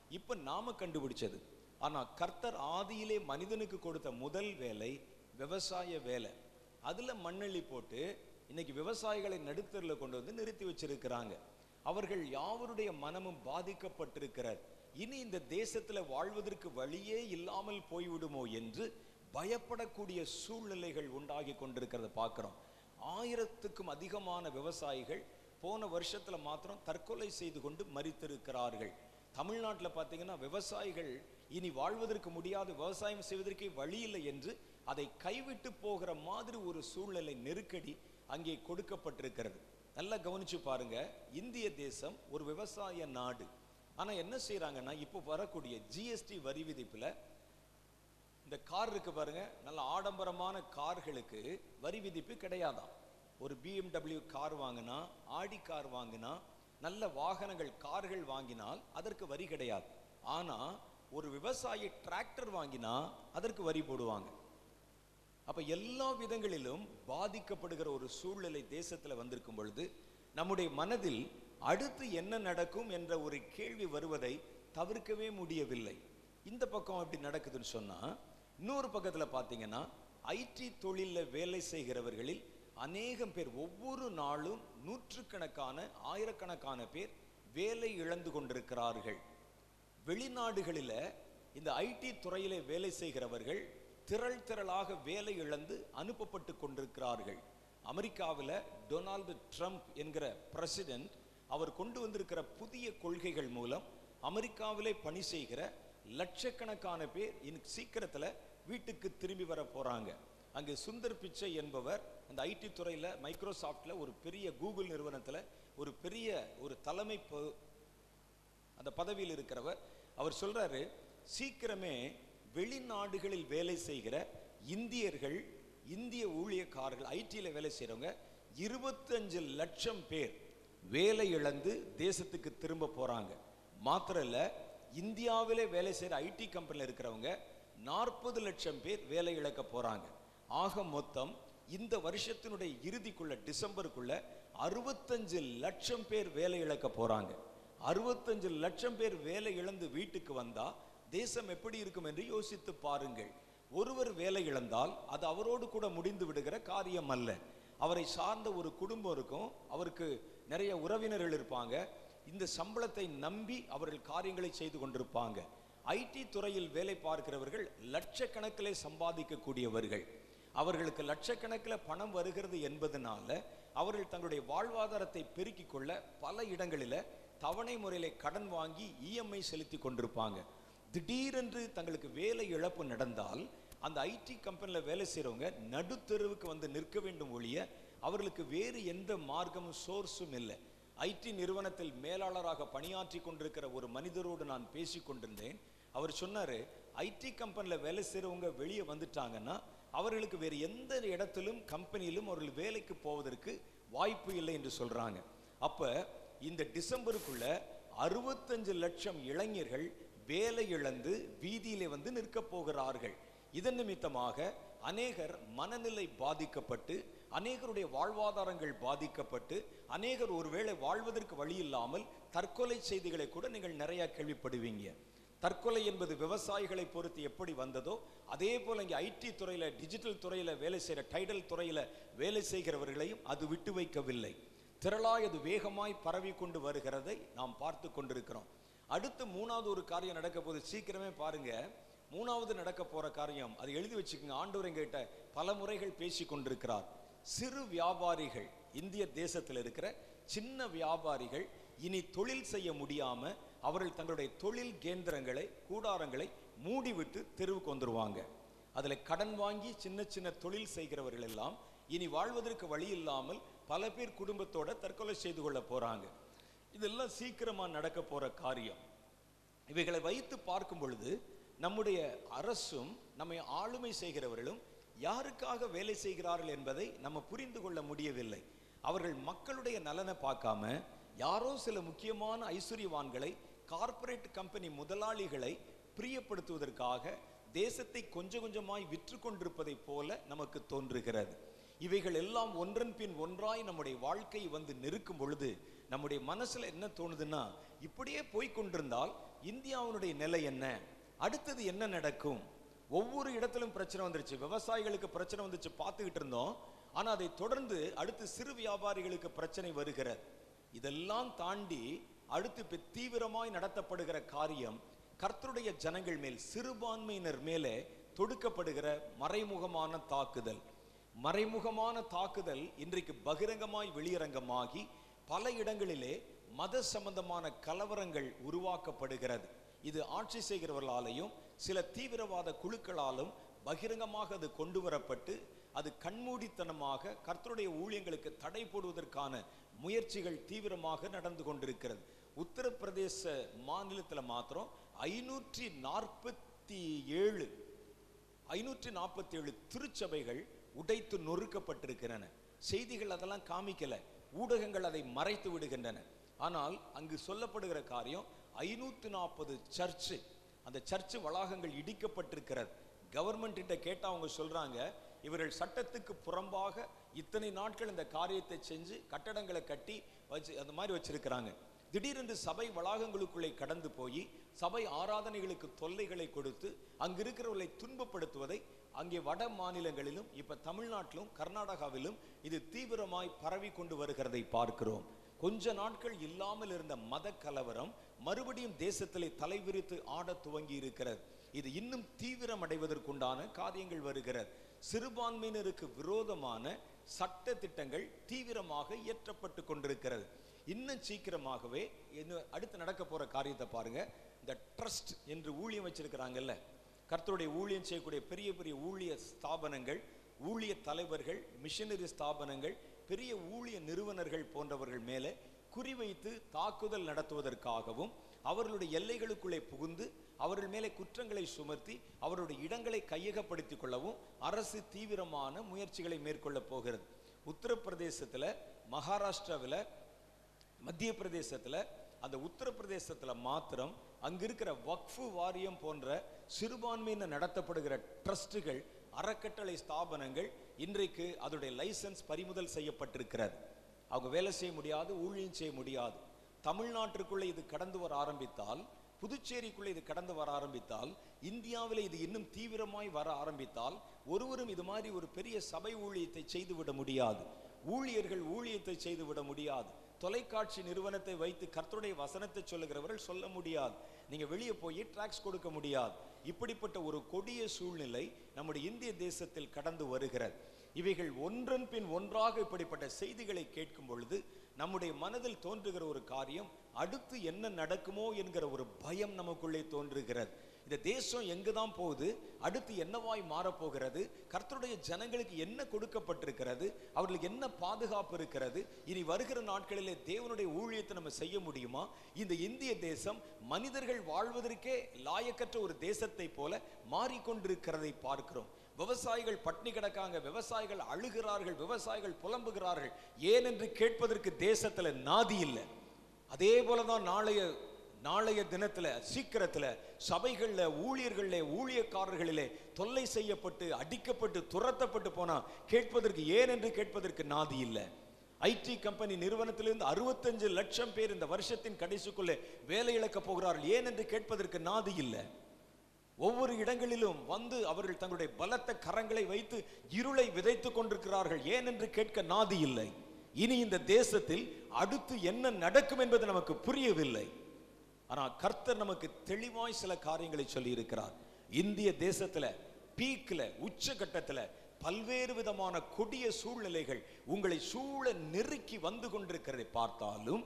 இப்ப நாம கண்டுபிடிச்சது ஆனா கர்த்தர் ஆதியிலே மனிதனுக்கு கொடுத்த முதல் வேலை விவசாய வேலை அதுல மண்ணள்ளி போட்டு இன்னைக்கு விவசாயிகளை நடுத்தரில் கொண்டு வந்து நிறுத்தி வச்சிருக்கிறாங்க அவர்கள் யாவருடைய மனமும் பாதிக்கப்பட்டிருக்கிறார் இனி இந்த தேசத்துல வாழ்வதற்கு வழியே இல்லாமல் போய்விடுமோ என்று பயப்படக்கூடிய சூழ்நிலைகள் உண்டாகி கொண்டிருக்கிறத பார்க்கிறோம் ஆயிரத்துக்கும் அதிகமான விவசாயிகள் போன வருஷத்துல மாத்திரம் தற்கொலை செய்து கொண்டு மரித்திருக்கிறார்கள் தமிழ்நாட்டில் பார்த்தீங்கன்னா விவசாயிகள் இனி வாழ்வதற்கு முடியாது விவசாயம் செய்வதற்கே வழி இல்லை என்று அதை கைவிட்டு போகிற மாதிரி ஒரு சூழ்நிலை நெருக்கடி அங்கே கொடுக்கப்பட்டிருக்கிறது நல்லா கவனிச்சு பாருங்க இந்திய தேசம் ஒரு விவசாய நாடு ஆனா என்ன செய்றாங்கன்னா இப்போ வரக்கூடிய ஜிஎஸ்டி வரி விதிப்புல இந்த கார் இருக்கு பாருங்க நல்ல ஆடம்பரமான கார்களுக்கு வரி விதிப்பு கிடையாதாம் ஒரு பிஎம்டபிள்யூ கார் வாங்கினா ஆடி கார் வாங்கினா நல்ல வாகனங்கள் கார்கள் வாங்கினால் அதற்கு வரி கிடையாது ஆனா ஒரு விவசாயி டிராக்டர் வாங்கினா அதற்கு வரி போடுவாங்க அப்ப எல்லா விதங்களிலும் பாதிக்கப்படுகிற ஒரு சூழ்நிலை தேசத்துல வந்திருக்கும் பொழுது நம்முடைய மனதில் அடுத்து என்ன நடக்கும் என்ற ஒரு கேள்வி வருவதை தவிர்க்கவே முடியவில்லை இந்த பக்கம் அப்படி நடக்குதுன்னு சொன்னா இன்னொரு பக்கத்துல பாத்தீங்கன்னா ஐடி தொழில்ல வேலை செய்கிறவர்களில் அநேகம் பேர் ஒவ்வொரு நாளும் நூற்றுக்கணக்கான ஆயிரக்கணக்கான பேர் வேலை இழந்து கொண்டிருக்கிறார்கள் வெளிநாடுகளில இந்த ஐடி துறையிலே வேலை செய்கிறவர்கள் திரள் திரளாக வேலை இழந்து அனுப்பப்பட்டு கொண்டிருக்கிறார்கள் அமெரிக்காவில் டொனால்டு ட்ரம்ப் என்கிற பிரசிடென்ட் அவர் கொண்டு வந்திருக்கிற புதிய கொள்கைகள் மூலம் அமெரிக்காவிலே பணி செய்கிற லட்சக்கணக்கான பேர் இன் சீக்கிரத்துல வீட்டுக்கு திரும்பி வர போறாங்க அங்கே சுந்தர் பிச்சை என்பவர் அந்த ஐடி துறையில மைக்ரோசாஃப்ட்ல ஒரு பெரிய கூகுள் நிறுவனத்துல ஒரு பெரிய ஒரு தலைமை பொ- அந்த பதவியில் இருக்கிறவர் அவர் சொல்றாரு சீக்கிரமே வெளிநாடுகளில் வேலை செய்கிற இந்தியர்கள் இந்திய ஊழியக்காரர்கள் ஐடியில் வேலை செய்றவங்க இருபத்தஞ்சு லட்சம் பேர் வேலை இழந்து தேசத்துக்கு திரும்ப போறாங்க மாத்திரம் இல்ல இந்தியாவிலே வேலை செய்யற ஐடி கம்பெனியில் இருக்கிறவங்க நாற்பது லட்சம் பேர் வேலை இழக்க போறாங்க ஆக மொத்தம் இந்த வருஷத்தினுடைய இறுதிக்குள்ள டிசம்பருக்குள்ள அறுபத்தஞ்சு லட்சம் பேர் வேலை இழக்க போறாங்க அறுபத்தஞ்சு லட்சம் பேர் வேலை இழந்து வீட்டுக்கு வந்தா தேசம் எப்படி இருக்கும் என்று யோசித்து பாருங்கள் ஒருவர் வேலை இழந்தால் அது அவரோடு கூட முடிந்து விடுகிற காரியம் அல்ல அவரை சார்ந்த ஒரு குடும்பம் இருக்கும் அவருக்கு நிறைய உறவினர்கள் இருப்பாங்க இந்த சம்பளத்தை நம்பி அவர்கள் காரியங்களை செய்து கொண்டிருப்பாங்க ஐடி துறையில் வேலை பார்க்கிறவர்கள் லட்சக்கணக்கிலே சம்பாதிக்கக்கூடியவர்கள் அவர்களுக்கு லட்சக்கணக்கில் பணம் வருகிறது என்பதனால அவர்கள் தங்களுடைய வாழ்வாதாரத்தை பெருக்கிக் கொள்ள பல இடங்களில தவணை முறையில கடன் வாங்கி இஎம்ஐ செலுத்தி கொண்டிருப்பாங்க திடீரென்று தங்களுக்கு வேலை இழப்பு நடந்தால் அந்த ஐடி கம்பெனியில் வேலை செய்றவங்க நடுத்தெருவுக்கு வந்து நிற்க வேண்டும் ஒழிய அவர்களுக்கு வேறு எந்த மார்க்கமும் சோர்ஸும் இல்லை ஐடி நிறுவனத்தில் மேலாளராக பணியாற்றி கொண்டிருக்கிற ஒரு மனிதரோடு நான் பேசி கொண்டிருந்தேன் அவர் சொன்னாரு ஐடி கம்பெனியில் வேலை செய்றவங்க வெளியே வந்துட்டாங்கன்னா அவர்களுக்கு வேறு எந்த இடத்திலும் கம்பெனியிலும் அவர்கள் வேலைக்கு போவதற்கு வாய்ப்பு இல்லை என்று சொல்றாங்க அப்ப இந்த டிசம்பருக்குள்ள அறுபத்தஞ்சு லட்சம் இளைஞர்கள் வேலை இழந்து வீதியிலே வந்து நிற்க போகிறார்கள் இதன் நிமித்தமாக அநேகர் மனநிலை பாதிக்கப்பட்டு அநேகருடைய வாழ்வாதாரங்கள் பாதிக்கப்பட்டு அநேகர் ஒருவேளை வாழ்வதற்கு வழி இல்லாமல் தற்கொலை செய்திகளை கூட நீங்கள் நிறைய கேள்விப்படுவீங்க தற்கொலை என்பது விவசாயிகளை பொறுத்து எப்படி வந்ததோ அதே போல இங்கே ஐடி துறையில டிஜிட்டல் துறையில வேலை செய்கிற டைடல் துறையில வேலை செய்கிறவர்களையும் அது விட்டு வைக்கவில்லை திரளாய் அது வேகமாய் பரவி கொண்டு வருகிறதை நாம் பார்த்து கொண்டிருக்கிறோம் அடுத்து மூணாவது ஒரு காரியம் நடக்க போகுது சீக்கிரமே பாருங்க மூணாவது நடக்க போற காரியம் அதை எழுதி வச்சுக்கோங்க ஆண்டவர் எங்கிட்ட பல முறைகள் பேசி கொண்டிருக்கிறார் சிறு வியாபாரிகள் இந்திய தேசத்தில் இருக்கிற சின்ன வியாபாரிகள் இனி தொழில் செய்ய முடியாம அவர்கள் தங்களுடைய தொழில் கேந்திரங்களை கூடாரங்களை மூடிவிட்டு தெருவுக்கு வந்துருவாங்க அதுல கடன் வாங்கி சின்ன சின்ன தொழில் செய்கிறவர்கள் எல்லாம் இனி வாழ்வதற்கு வழி இல்லாமல் பல பேர் குடும்பத்தோட தற்கொலை செய்து கொள்ள போறாங்க இதெல்லாம் சீக்கிரமா நடக்க போற காரியம் இவைகளை வைத்து பார்க்கும் பொழுது நம்முடைய அரசும் நம்மை ஆளுமை செய்கிறவர்களும் யாருக்காக வேலை செய்கிறார்கள் என்பதை நம்ம புரிந்து கொள்ள முடியவில்லை அவர்கள் மக்களுடைய நலனை பார்க்காம யாரோ சில முக்கியமான ஐஸ்வர்யவான்களை கார்ப்பரேட் கம்பெனி முதலாளிகளை பிரியப்படுத்துவதற்காக தேசத்தை கொஞ்சம் கொஞ்சமாய் விற்று கொண்டிருப்பதைப் போல நமக்கு தோன்றுகிறது இவைகள் எல்லாம் ஒன்றன் பின் ஒன்றாய் நம்முடைய வாழ்க்கை வந்து நெருக்கும் பொழுது நம்முடைய மனசுல என்ன தோணுதுன்னா இப்படியே போய் கொண்டிருந்தால் இந்தியாவினுடைய நிலை என்ன அடுத்தது என்ன நடக்கும் ஒவ்வொரு இடத்திலும் பிரச்சனை வந்துருச்சு விவசாயிகளுக்கு பிரச்சனை வந்துச்சு பார்த்துக்கிட்டு இருந்தோம் ஆனா அதை தொடர்ந்து அடுத்து சிறு வியாபாரிகளுக்கு பிரச்சனை வருகிறது இதெல்லாம் தாண்டி அடுத்து இப்ப தீவிரமாய் நடத்தப்படுகிற காரியம் கர்த்தருடைய ஜனங்கள் மேல் சிறுபான்மையினர் மேலே தொடுக்கப்படுகிற மறைமுகமான தாக்குதல் மறைமுகமான தாக்குதல் இன்றைக்கு பகிரங்கமாய் வெளியரங்கமாகி பல இடங்களிலே மத சம்பந்தமான கலவரங்கள் உருவாக்கப்படுகிறது இது ஆட்சி செய்கிறவர்களாலையும் சில தீவிரவாத குழுக்களாலும் பகிரங்கமாக அது கொண்டு வரப்பட்டு அது கண்மூடித்தனமாக கர்த்தருடைய ஊழியங்களுக்கு தடை போடுவதற்கான முயற்சிகள் தீவிரமாக நடந்து கொண்டிருக்கிறது உத்தரப்பிரதேச மாநிலத்துல மாத்திரம் ஐநூற்றி நாற்பத்தி ஏழு ஐநூற்றி நாற்பத்தி ஏழு திருச்சபைகள் உடைத்து நொறுக்கப்பட்டிருக்கின்றன செய்திகள் அதெல்லாம் காமிக்கல ஊடகங்கள் அதை மறைத்து விடுகின்றன ஆனால் அங்கு சொல்லப்படுகிற காரியம் ஐநூத்தி நாற்பது சர்ச்சு அந்த சர்ச்சு வளாகங்கள் இடிக்கப்பட்டிருக்கிறது கவர்மெண்ட் கிட்ட கேட்டா அவங்க சொல்றாங்க இவர்கள் சட்டத்துக்கு புறம்பாக இத்தனை நாட்கள் இந்த காரியத்தை செஞ்சு கட்டடங்களை கட்டி வச்சு அந்த மாதிரி வச்சிருக்கிறாங்க திடீரென்று சபை வளாகங்களுக்குள்ளே கடந்து போய் சபை ஆராதனைகளுக்கு தொல்லைகளை கொடுத்து அங்கு இருக்கிறவர்களை துன்பப்படுத்துவதை அங்கே வட மாநிலங்களிலும் இப்ப தமிழ்நாட்டிலும் கர்நாடகாவிலும் இது தீவிரமாய் பரவி கொண்டு வருகிறதை பார்க்கிறோம் கொஞ்ச நாட்கள் இல்லாமல் இருந்த மத கலவரம் மறுபடியும் தேசத்திலே தலைவிரித்து ஆடத் துவங்கி இருக்கிறது இது இன்னும் தீவிரம் அடைவதற்குண்டான காரியங்கள் வருகிறது சிறுபான்மையினருக்கு விரோதமான சட்ட திட்டங்கள் தீவிரமாக இயற்றப்பட்டு கொண்டிருக்கிறது இன்னும் சீக்கிரமாகவே இன்னும் அடுத்து நடக்க போற காரியத்தை பாருங்க இந்த ட்ரஸ்ட் என்று ஊழியம் வச்சிருக்கிறாங்கல்ல கர்த்தருடைய ஊழியம் செய்யக்கூடிய பெரிய பெரிய ஊழிய ஸ்தாபனங்கள் ஊழிய தலைவர்கள் மிஷனரி ஸ்தாபனங்கள் பெரிய ஊழிய நிறுவனர்கள் போன்றவர்கள் மேலே குறிவைத்து தாக்குதல் நடத்துவதற்காகவும் அவர்களுடைய எல்லைகளுக்குள்ளே புகுந்து அவர்கள் மேலே குற்றங்களை சுமத்தி அவருடைய இடங்களை கையகப்படுத்திக் கொள்ளவும் அரசு தீவிரமான முயற்சிகளை மேற்கொள்ள போகிறது உத்தரப்பிரதேசத்துல மகாராஷ்டிராவில் மத்திய பிரதேசத்துல அந்த உத்தரப்பிரதேசத்துல மாத்திரம் அங்க இருக்கிற வக்ஃபு வாரியம் போன்ற சிறுபான்மையினர் நடத்தப்படுகிற ட்ரஸ்டுகள் அறக்கட்டளை ஸ்தாபனங்கள் இன்றைக்கு அதோடைய லைசன்ஸ் பறிமுதல் செய்யப்பட்டிருக்கிறது அவங்க வேலை செய்ய முடியாது ஊழியம் செய்ய முடியாது தமிழ்நாட்டிற்குள்ளே இது கடந்து வர ஆரம்பித்தால் புதுச்சேரிக்குள்ளே இது கடந்து வர ஆரம்பித்தால் இந்தியாவிலே இது இன்னும் தீவிரமாய் வர ஆரம்பித்தால் ஒருவரும் இது மாதிரி ஒரு பெரிய சபை ஊழியத்தை செய்துவிட முடியாது ஊழியர்கள் ஊழியத்தை செய்துவிட முடியாது தொலைக்காட்சி நிறுவனத்தை வைத்து கர்த்தருடைய வசனத்தை சொல்லுகிறவர்கள் சொல்ல முடியாது நீங்க வெளியே போய் ட்ராக்ஸ் கொடுக்க முடியாது இப்படிப்பட்ட ஒரு கொடிய சூழ்நிலை நம்முடைய இந்திய தேசத்தில் கடந்து வருகிறது இவைகள் ஒன்றன் பின் ஒன்றாக இப்படிப்பட்ட செய்திகளை கேட்கும் பொழுது நம்முடைய மனதில் தோன்றுகிற ஒரு காரியம் அடுத்து என்ன நடக்குமோ என்கிற ஒரு பயம் நமக்குள்ளே தோன்றுகிறது இந்த தேசம் எங்கு தான் போகுது அடுத்து என்னவாய் மாறப்போகிறது கர்த்தருடைய ஜனங்களுக்கு என்ன கொடுக்கப்பட்டிருக்கிறது அவர்களுக்கு என்ன பாதுகாப்பு இருக்கிறது இனி வருகிற நாட்களிலே தேவனுடைய ஊழியத்தை நம்ம செய்ய முடியுமா இந்த இந்திய தேசம் மனிதர்கள் வாழ்வதற்கே லாயக்கற்ற ஒரு தேசத்தை போல மாறிக்கொண்டிருக்கிறதை பார்க்கிறோம் விவசாயிகள் பட்னி கிடக்காங்க விவசாயிகள் அழுகிறார்கள் விவசாயிகள் புலம்புகிறார்கள் ஏன் என்று கேட்பதற்கு தேசத்துல நாதி இல்லை அதே போலதான் நாளைய நாளைய தினத்துல சீக்கிரத்துல சபைகள்ல ஊழியர்கள்ல ஊழியக்காரர்களிலே தொல்லை செய்யப்பட்டு அடிக்கப்பட்டு துரத்தப்பட்டு போனா கேட்பதற்கு ஏன் என்று கேட்பதற்கு நாதி இல்லை ஐடி கம்பெனி நிறுவனத்திலிருந்து அறுபத்தஞ்சு லட்சம் பேர் இந்த வருஷத்தின் கடைசிக்குள்ளே வேலை இழக்க போகிறார்கள் ஏன் என்று கேட்பதற்கு நாதி இல்லை ஒவ்வொரு இடங்களிலும் வந்து அவர்கள் தங்களுடைய பலத்த கரங்களை வைத்து இருளை விதைத்துக் கொண்டிருக்கிறார்கள் ஏன் என்று கேட்க நாதி இல்லை இனி இந்த தேசத்தில் அடுத்து என்ன நடக்கும் என்பது நமக்கு புரியவில்லை ஆனால் கர்த்தர் நமக்கு தெளிவாய் சில காரியங்களை சொல்லி இருக்கிறார் இந்திய தேசத்துல பீக்ல உச்சகட்டத்துல பல்வேறு விதமான கொடிய சூழ்நிலைகள் உங்களை சூழ நெருக்கி வந்து கொண்டிருக்கிறதை பார்த்தாலும்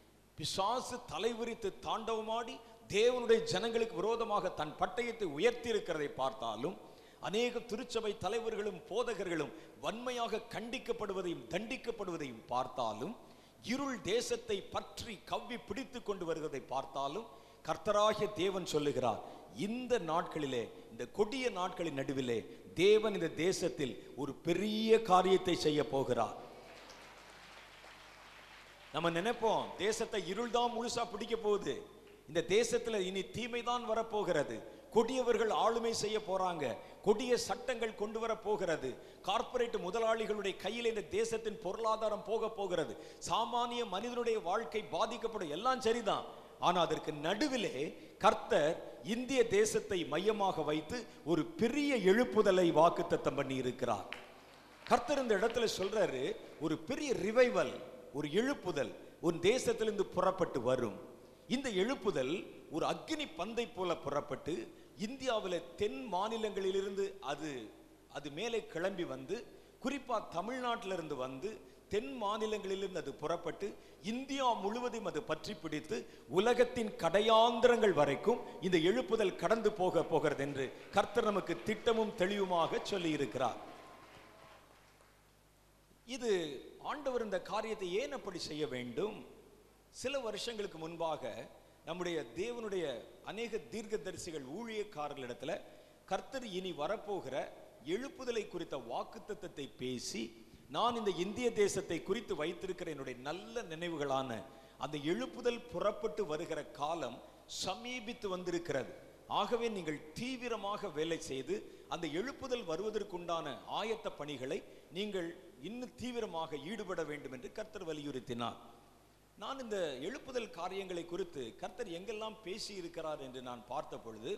பிசாசு தலைவிரித்து தாண்டவமாடி தேவனுடைய ஜனங்களுக்கு விரோதமாக தன் பட்டயத்தை உயர்த்தி இருக்கிறதை பார்த்தாலும் அநேக திருச்சபை தலைவர்களும் போதகர்களும் வன்மையாக கண்டிக்கப்படுவதையும் தண்டிக்கப்படுவதையும் பார்த்தாலும் இருள் தேசத்தை பற்றி கவ்வி பிடித்து கொண்டு வருவதை பார்த்தாலும் கர்த்தராகிய தேவன் சொல்லுகிறார் இந்த நாட்களிலே இந்த கொடிய நாட்களின் நடுவிலே தேவன் இந்த தேசத்தில் ஒரு பெரிய காரியத்தை செய்ய போகிறார் நம்ம நினைப்போம் தேசத்தை இருள் தான் முழுசா பிடிக்க போகுது இந்த தேசத்துல இனி தீமை தான் வரப்போகிறது கொடியவர்கள் ஆளுமை செய்ய போறாங்க கொடிய சட்டங்கள் கொண்டு வர போகிறது கார்ப்பரேட் முதலாளிகளுடைய கையில் இந்த தேசத்தின் பொருளாதாரம் போக போகிறது சாமானிய மனிதனுடைய வாழ்க்கை பாதிக்கப்படும் எல்லாம் சரிதான் ஆனா அதற்கு நடுவிலே கர்த்தர் இந்திய தேசத்தை மையமாக வைத்து ஒரு பெரிய எழுப்புதலை வாக்குத்தத்தம் பண்ணி இருக்கிறார் கர்த்தர் இந்த இடத்துல சொல்றாரு ஒரு பெரிய ரிவைவல் ஒரு எழுப்புதல் உன் தேசத்திலிருந்து புறப்பட்டு வரும் இந்த எழுப்புதல் ஒரு அக்னி பந்தை போல புறப்பட்டு இந்தியாவில் தென் மாநிலங்களிலிருந்து அது அது மேலே கிளம்பி வந்து குறிப்பா தமிழ்நாட்டில இருந்து வந்து தென் மாநிலங்களிலிருந்து அது புறப்பட்டு இந்தியா முழுவதும் அது பற்றி பிடித்து உலகத்தின் கடையாந்திரங்கள் வரைக்கும் இந்த எழுப்புதல் கடந்து போக போகிறது என்று கர்த்தர் நமக்கு திட்டமும் தெளிவுமாக சொல்லி இருக்கிறார் இது ஆண்டவர் இந்த காரியத்தை ஏன் அப்படி செய்ய வேண்டும் சில வருஷங்களுக்கு முன்பாக நம்முடைய தேவனுடைய அநேக தீர்க்கதரிசிகள் ஊழியக்காரர்களிடத்துல கர்த்தர் இனி வரப்போகிற எழுப்புதலை குறித்த வாக்குத்தத்தத்தை பேசி நான் இந்த இந்திய தேசத்தை குறித்து வைத்திருக்கிற என்னுடைய நல்ல நினைவுகளான அந்த எழுப்புதல் புறப்பட்டு வருகிற காலம் சமீபித்து வந்திருக்கிறது ஆகவே நீங்கள் தீவிரமாக வேலை செய்து அந்த எழுப்புதல் வருவதற்குண்டான ஆயத்த பணிகளை நீங்கள் இன்னும் தீவிரமாக ஈடுபட வேண்டும் என்று கர்த்தர் வலியுறுத்தினார் நான் இந்த எழுப்புதல் காரியங்களை குறித்து கர்த்தர் எங்கெல்லாம் பேசி இருக்கிறார் என்று நான் பார்த்த பொழுது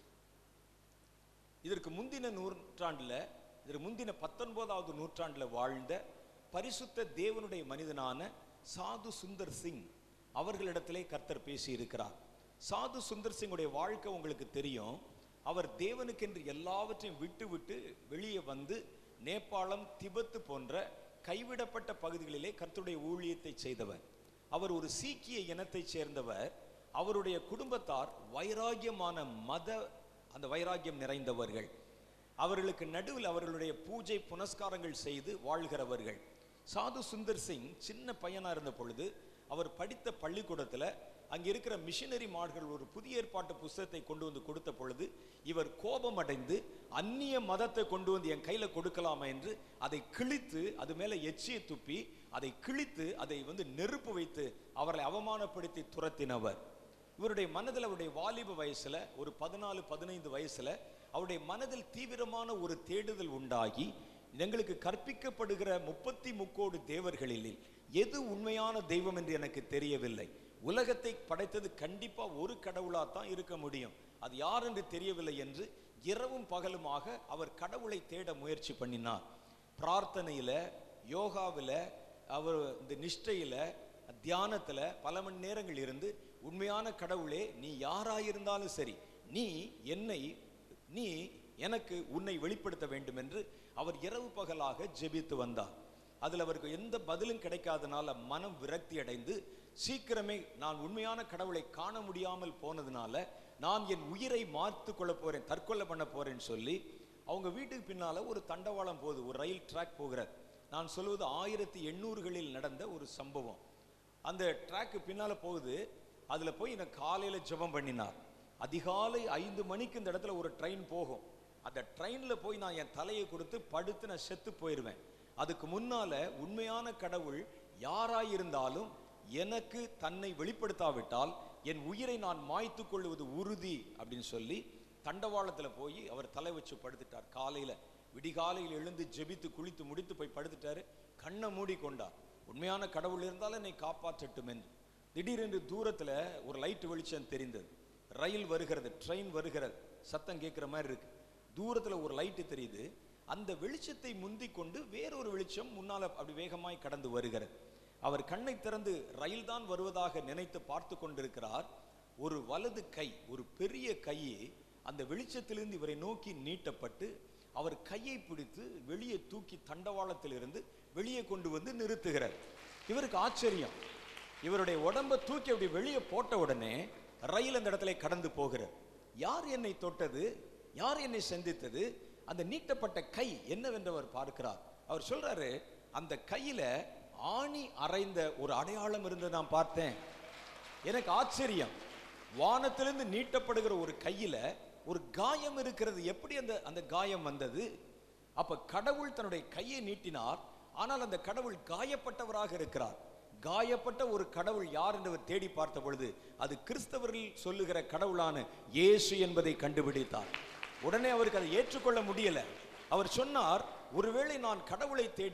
இதற்கு முந்தின நூற்றாண்டுல இதற்கு முந்தின பத்தொன்பதாவது நூற்றாண்டுல வாழ்ந்த பரிசுத்த தேவனுடைய மனிதனான சாது சுந்தர் சிங் அவர்களிடத்திலே கர்த்தர் பேசி இருக்கிறார் சாது சுந்தர் சிங்குடைய வாழ்க்கை உங்களுக்கு தெரியும் அவர் தேவனுக்கென்று எல்லாவற்றையும் விட்டு விட்டு வெளியே வந்து நேபாளம் திபெத்து போன்ற கைவிடப்பட்ட பகுதிகளிலே கர்த்தருடைய ஊழியத்தை செய்தவர் அவர் ஒரு சீக்கிய இனத்தைச் சேர்ந்தவர் அவருடைய குடும்பத்தார் வைராகியமான மத அந்த வைராகியம் நிறைந்தவர்கள் அவர்களுக்கு நடுவில் அவர்களுடைய பூஜை புனஸ்காரங்கள் செய்து வாழ்கிறவர்கள் சாது சுந்தர் சிங் சின்ன பையனா இருந்த பொழுது அவர் படித்த பள்ளிக்கூடத்துல அங்க இருக்கிற மிஷினரி மார்கள் ஒரு புதிய ஏற்பாட்டு புஸ்தகத்தை கொண்டு வந்து கொடுத்த பொழுது இவர் கோபம் அடைந்து அந்நிய மதத்தை கொண்டு வந்து என் கையில கொடுக்கலாமா என்று அதை கிழித்து அது மேல எச்சியை துப்பி அதை கிழித்து அதை வந்து நெருப்பு வைத்து அவர்களை அவமானப்படுத்தி துரத்தினவர் இவருடைய மனதில் அவருடைய வாலிப வயசுல ஒரு பதினாலு பதினைந்து வயசுல அவருடைய மனதில் தீவிரமான ஒரு தேடுதல் உண்டாகி எங்களுக்கு கற்பிக்கப்படுகிற முப்பத்தி முக்கோடு தேவர்களில் எது உண்மையான தெய்வம் என்று எனக்கு தெரியவில்லை உலகத்தை படைத்தது கண்டிப்பா ஒரு கடவுளா தான் இருக்க முடியும் அது யார் என்று தெரியவில்லை என்று இரவும் பகலுமாக அவர் கடவுளை தேட முயற்சி பண்ணினார் பிரார்த்தனையில யோகாவில் அவர் இந்த நிஷ்டையில தியானத்துல பல மணி நேரங்கள் இருந்து உண்மையான கடவுளே நீ யாராயிருந்தாலும் சரி நீ என்னை நீ எனக்கு உன்னை வெளிப்படுத்த வேண்டும் என்று அவர் இரவு பகலாக ஜெபித்து வந்தார் அதில் அவருக்கு எந்த பதிலும் கிடைக்காதனால மனம் விரக்தி அடைந்து சீக்கிரமே நான் உண்மையான கடவுளை காண முடியாமல் போனதுனால நான் என் உயிரை மார்த்து கொள்ள போறேன் தற்கொலை பண்ண போறேன்னு சொல்லி அவங்க வீட்டுக்கு பின்னால ஒரு தண்டவாளம் போகுது ஒரு ரயில் ட்ராக் போகிறது நான் சொல்வது ஆயிரத்தி எண்ணூறுகளில் நடந்த ஒரு சம்பவம் அந்த ட்ராக்கு பின்னால போகுது அதுல போய் எனக்கு காலையில ஜெபம் பண்ணினார் அதிகாலை ஐந்து மணிக்கு இந்த இடத்துல ஒரு ட்ரெயின் போகும் அந்த ட்ரெயின்ல போய் நான் என் தலையை கொடுத்து படுத்து நான் செத்து போயிடுவேன் அதுக்கு முன்னால உண்மையான கடவுள் யாராயிருந்தாலும் எனக்கு தன்னை வெளிப்படுத்தாவிட்டால் என் உயிரை நான் மாய்த்து கொள்வது உறுதி அப்படின்னு சொல்லி தண்டவாளத்துல போய் அவர் தலை வச்சு படுத்துட்டார் காலையில விடிகாலையில் எழுந்து ஜெபித்து குளித்து முடித்து போய் படுத்துட்டாரு கண்ணை மூடி கொண்டார் உண்மையான கடவுள் இருந்தாலும் என்னை காப்பாற்றட்டும் என்று திடீரென்று தூரத்துல ஒரு லைட் வெளிச்சம் தெரிந்தது ரயில் வருகிறது ட்ரெயின் வருகிறது சத்தம் கேட்குற மாதிரி இருக்கு தூரத்துல ஒரு லைட்டு தெரியுது அந்த வெளிச்சத்தை முந்தி கொண்டு வேறொரு வெளிச்சம் முன்னால அப்படி வேகமாய் கடந்து வருகிறது அவர் கண்ணை திறந்து ரயில் தான் வருவதாக நினைத்து பார்த்து கொண்டிருக்கிறார் ஒரு வலது கை ஒரு பெரிய கையே அந்த வெளிச்சத்திலிருந்து இவரை நோக்கி நீட்டப்பட்டு அவர் கையை பிடித்து வெளியே தூக்கி தண்டவாளத்திலிருந்து வெளியே கொண்டு வந்து நிறுத்துகிறார் இவருக்கு ஆச்சரியம் இவருடைய உடம்ப தூக்கி அப்படி வெளியே போட்ட உடனே ரயில் அந்த இடத்துல கடந்து போகிறார் யார் என்னை தொட்டது யார் என்னை சந்தித்தது அந்த நீட்டப்பட்ட கை என்னவென்று அவர் பார்க்கிறார் அவர் சொல்றாரு அந்த கையில ஆணி அறைந்த ஒரு அடையாளம் இருந்து நான் பார்த்தேன் எனக்கு ஆச்சரியம் வானத்திலிருந்து நீட்டப்படுகிற ஒரு கையில ஒரு காயம் இருக்கிறது எப்படி அந்த அந்த காயம் வந்தது அப்ப கடவுள் தன்னுடைய கையை நீட்டினார் ஆனால் அந்த கடவுள் காயப்பட்டவராக இருக்கிறார் காயப்பட்ட ஒரு கடவுள் யார் என்று அவர் தேடி பார்த்த பொழுது அது கிறிஸ்தவர்கள் சொல்லுகிற கடவுளான இயேசு என்பதை கண்டுபிடித்தார் உடனே அவருக்கு அதை ஏற்றுக்கொள்ள முடியல அவர் சொன்னார் ஒருவேளை நான் கடவுளை தேடினேன்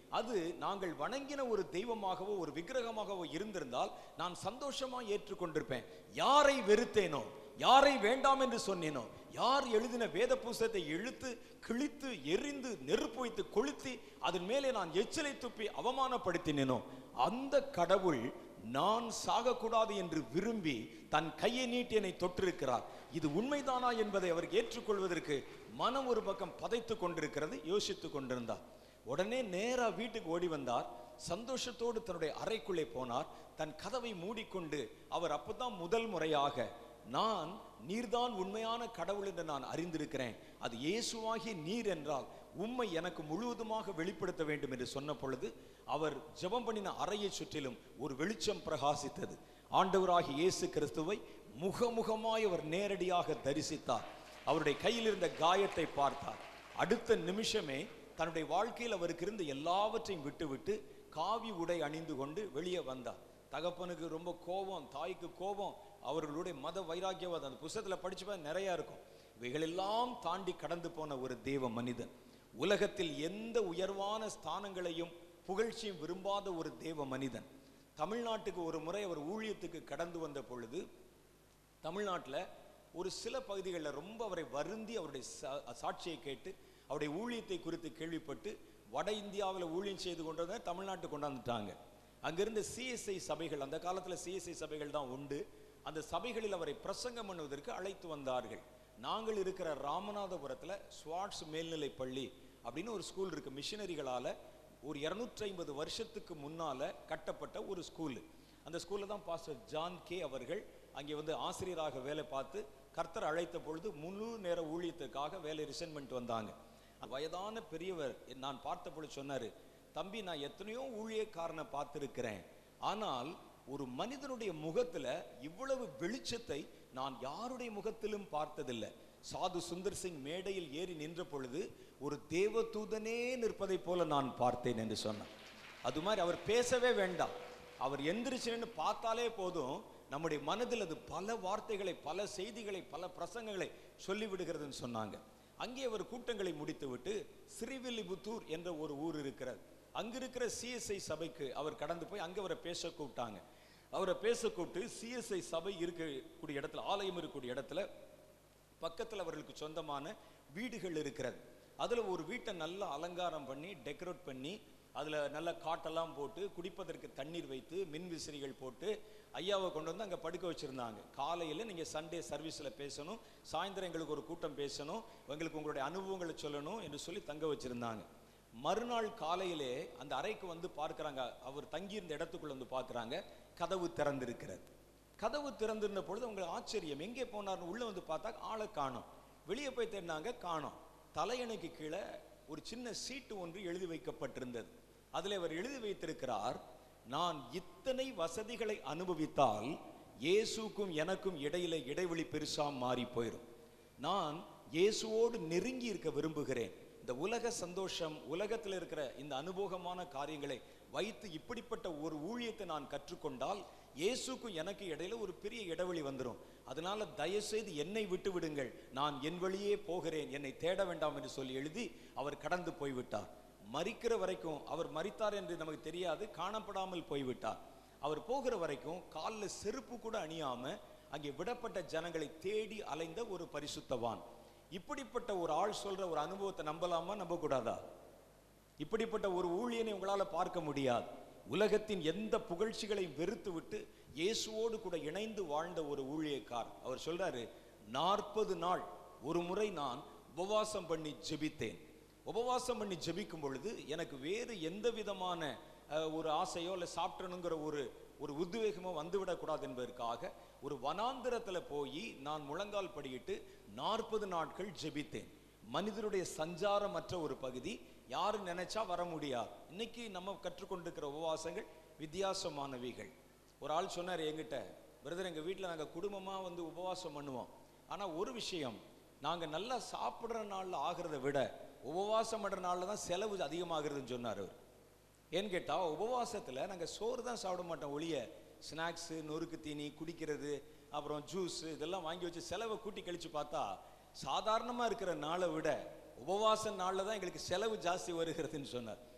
அது நாங்கள் வணங்கின ஒரு தெய்வமாகவோ ஒரு விக்கிரகமாகவோ இருந்திருந்தால் நான் சந்தோஷமா ஏற்றுக்கொண்டிருப்பேன் யாரை வெறுத்தேனோ யாரை வேண்டாம் என்று சொன்னேனோ யார் எழுதின வேத புஸ்தகத்தை இழுத்து கிழித்து எரிந்து நெருப்பு வைத்து கொளுத்தி அதன் மேலே நான் எச்சிலை துப்பி அவமானப்படுத்தினேனோ அந்த கடவுள் நான் சாகக்கூடாது என்று விரும்பி தன் கையை நீட்டி என்னை தொட்டிருக்கிறார் இது உண்மைதானா என்பதை அவர் ஏற்றுக்கொள்வதற்கு மனம் ஒரு பக்கம் பதைத்து கொண்டிருக்கிறது யோசித்துக் கொண்டிருந்தார் உடனே நேரா வீட்டுக்கு ஓடி வந்தார் சந்தோஷத்தோடு தன்னுடைய அறைக்குள்ளே போனார் தன் கதவை மூடிக்கொண்டு அவர் அப்பதான் முதல் முறையாக நான் நீர்தான் உண்மையான கடவுள் என்று நான் அறிந்திருக்கிறேன் அது இயேசுவாகிய நீர் என்றால் உம்மை எனக்கு முழுவதுமாக வெளிப்படுத்த வேண்டும் என்று சொன்ன பொழுது அவர் ஜெபம் பண்ணின அறையை சுற்றிலும் ஒரு வெளிச்சம் பிரகாசித்தது ஆண்டவராகிய இயேசு கிறிஸ்துவை முகமுகமாய் அவர் நேரடியாக தரிசித்தார் அவருடைய கையில் இருந்த காயத்தை பார்த்தார் அடுத்த நிமிஷமே தன்னுடைய வாழ்க்கையில் அவருக்கு இருந்த எல்லாவற்றையும் விட்டுவிட்டு காவி உடை அணிந்து கொண்டு வெளியே வந்தார் தகப்பனுக்கு ரொம்ப கோபம் தாய்க்கு கோபம் அவர்களுடைய மத வைராக்கியவாதம் அந்த புஸ்தகத்தில் படிச்சு பார்த்தா நிறைய இருக்கும் இவைகளெல்லாம் தாண்டி கடந்து போன ஒரு தேவ மனிதன் உலகத்தில் எந்த உயர்வான ஸ்தானங்களையும் புகழ்ச்சியும் விரும்பாத ஒரு தேவ மனிதன் தமிழ்நாட்டுக்கு ஒரு முறை அவர் ஊழியத்துக்கு கடந்து வந்த பொழுது தமிழ்நாட்டில் ஒரு சில பகுதிகளில் ரொம்ப அவரை வருந்தி அவருடைய சா- சாட்சியை கேட்டு அவருடைய ஊழியத்தை குறித்து கேள்விப்பட்டு வட இந்தியாவில் ஊழியம் செய்து கொண்டு வந்து தமிழ்நாட்டுக்கு கொண்டாந்துட்டாங்க அங்கிருந்த சிஎஸ்ஐ சபைகள் அந்த காலத்தில் சிஎஸ்ஐ சபைகள் தான் உண்டு அந்த சபைகளில் அவரை பிரசங்கம் பண்ணுவதற்கு அழைத்து வந்தார்கள் நாங்கள் இருக்கிற ராமநாதபுரத்தில் ஸ்வாட்ஸ் மேல்நிலை பள்ளி அப்படின்னு ஒரு ஸ்கூல் இருக்கு மிஷினரிகளால் ஒரு 250 ஐம்பது வருஷத்துக்கு முன்னால கட்டப்பட்ட ஒரு ஸ்கூல் அந்த ஸ்கூல்ல தான் பாஸ்டர் ஜான் கே அவர்கள் அங்கே வந்து ஆசிரியராக வேலை பார்த்து கர்த்தர் அழைத்த பொழுது முழு நேர ஊழியத்துக்காக வேலை ரிசைன் பண்ணிட்டு வந்தாங்க வயதான பெரியவர் நான் பார்த்த பொழுது சொன்னாரு தம்பி நான் எத்தனையோ ஊழியக்காரனை பார்த்திருக்கிறேன் ஆனால் ஒரு மனிதனுடைய முகத்துல இவ்வளவு வெளிச்சத்தை நான் யாருடைய முகத்திலும் பார்த்ததில்லை சாது சுந்தர் சிங் மேடையில் ஏறி நின்ற பொழுது ஒரு தேவதூதனே நிற்பதை போல நான் பார்த்தேன் என்று சொன்னார் அது மாதிரி அவர் பேசவே வேண்டாம் அவர் எந்திரிச்சுன்னு பார்த்தாலே போதும் நம்முடைய மனதில் அது பல வார்த்தைகளை பல செய்திகளை பல பிரசங்கங்களை சொல்லிவிடுகிறதுன்னு சொன்னாங்க அங்கே அவர் கூட்டங்களை முடித்துவிட்டு ஸ்ரீவில்லிபுத்தூர் என்ற ஒரு ஊர் இருக்கிறது அங்க இருக்கிற சிஎஸ்ஐ சபைக்கு அவர் கடந்து போய் அங்க அவரை பேச கூப்பிட்டாங்க அவரை பேச கூப்பிட்டு சிஎஸ்ஐ சபை இருக்கக்கூடிய இடத்துல ஆலயம் இருக்கக்கூடிய இடத்துல பக்கத்தில் அவர்களுக்கு சொந்தமான வீடுகள் இருக்கிறது அதுல ஒரு வீட்டை நல்லா அலங்காரம் பண்ணி டெக்கரேட் பண்ணி அதுல நல்ல காட்டெல்லாம் போட்டு குடிப்பதற்கு தண்ணீர் வைத்து மின் விசிறிகள் போட்டு ஐயாவை கொண்டு வந்து அங்க படுக்க வச்சிருந்தாங்க காலையில நீங்க சண்டே சர்வீஸ்ல பேசணும் சாயந்தரம் எங்களுக்கு ஒரு கூட்டம் பேசணும் எங்களுக்கு உங்களுடைய அனுபவங்களை சொல்லணும் என்று சொல்லி தங்க வச்சிருந்தாங்க மறுநாள் காலையிலே அந்த அறைக்கு வந்து பார்க்கறாங்க அவர் தங்கியிருந்த இடத்துக்குள்ள வந்து பார்க்கறாங்க கதவு திறந்திருக்கிறது கதவு திறந்திருந்த பொழுது உங்களுக்கு ஆச்சரியம் எங்கே போனார்னு உள்ள வந்து பார்த்தா ஆளை காணோம் வெளியே போய் தேடினாங்க காணோம் தலையணைக்கு கீழே ஒரு சின்ன சீட்டு ஒன்று எழுதி வைக்கப்பட்டிருந்தது அதில் அவர் எழுதி வைத்திருக்கிறார் நான் இத்தனை வசதிகளை அனுபவித்தால் இயேசுக்கும் எனக்கும் இடையில இடைவெளி பெருசா மாறி போயிடும் நான் இயேசுவோடு நெருங்கி இருக்க விரும்புகிறேன் இந்த உலக சந்தோஷம் உலகத்தில் இருக்கிற இந்த அனுபவமான காரியங்களை வைத்து இப்படிப்பட்ட ஒரு ஊழியத்தை நான் கற்றுக்கொண்டால் இயேசுக்கும் எனக்கு இடையில ஒரு பெரிய இடைவெளி வந்துடும் அதனால தயவுசெய்து என்னை விட்டு விடுங்கள் நான் என் வழியே போகிறேன் என்னை தேட வேண்டாம் என்று சொல்லி எழுதி அவர் கடந்து போய்விட்டார் மரிக்கிற வரைக்கும் அவர் மரித்தார் என்று நமக்கு தெரியாது காணப்படாமல் போய்விட்டார் அவர் போகிற வரைக்கும் காலில் செருப்பு கூட அணியாம அங்கே விடப்பட்ட ஜனங்களை தேடி அலைந்த ஒரு பரிசுத்தவான் இப்படிப்பட்ட ஒரு ஆள் சொல்ற ஒரு அனுபவத்தை நம்பலாமா நம்பக்கூடாதா இப்படிப்பட்ட ஒரு ஊழியனை உங்களால பார்க்க முடியாது உலகத்தின் எந்த புகழ்ச்சிகளையும் வெறுத்து விட்டு இயேசுவோடு கூட இணைந்து வாழ்ந்த ஒரு ஊழியக்கார் அவர் சொல்றாரு நாற்பது நாள் ஒரு முறை நான் உபவாசம் பண்ணி ஜெபித்தேன் உபவாசம் பண்ணி ஜெபிக்கும் பொழுது எனக்கு வேறு எந்த விதமான அஹ், ஒரு ஆசையோ இல்லை சாப்பிட்டணுங்கிற ஒரு ஒரு உத்வேகமோ வந்துவிடக்கூடாது என்பதற்காக ஒரு வனாந்திரத்துல போய் நான் முழங்கால் படியிட்டு நாற்பது நாட்கள் ஜெபித்தேன் மனிதருடைய சஞ்சாரமற்ற ஒரு பகுதி யாரு நினைச்சா வர முடியாது இன்னைக்கு நம்ம கற்றுக்கொண்டிருக்கிற உபவாசங்கள் வித்தியாசமானவைகள் ஒரு ஆள் சொன்னார் என்கிட்ட பிரதர் எங்க வீட்டில் நாங்கள் குடும்பமா வந்து உபவாசம் பண்ணுவோம் ஆனா ஒரு விஷயம் நாங்க நல்லா சாப்பிடுற நாள்ல ஆகிறத விட உபவாசம் பண்ற நாள்ல தான் செலவு அதிகமாகிறதுன்னு சொன்னார் அவர் ஏன்னு கேட்டா உபவாசத்துல நாங்க சோறு தான் சாப்பிட மாட்டோம் ஒழிய ஸ்நாக்ஸ் நொறுக்கு தீனி குடிக்கிறது அப்புறம் ஜூஸ் இதெல்லாம் வாங்கி வச்சு செலவை கூட்டி கழிச்சு பார்த்தா சாதாரணமா இருக்கிற நாளை விட உபவாச நாள்ல தான் எங்களுக்கு செலவு ஜாஸ்தி வருகிறதுன்னு சொன்னார்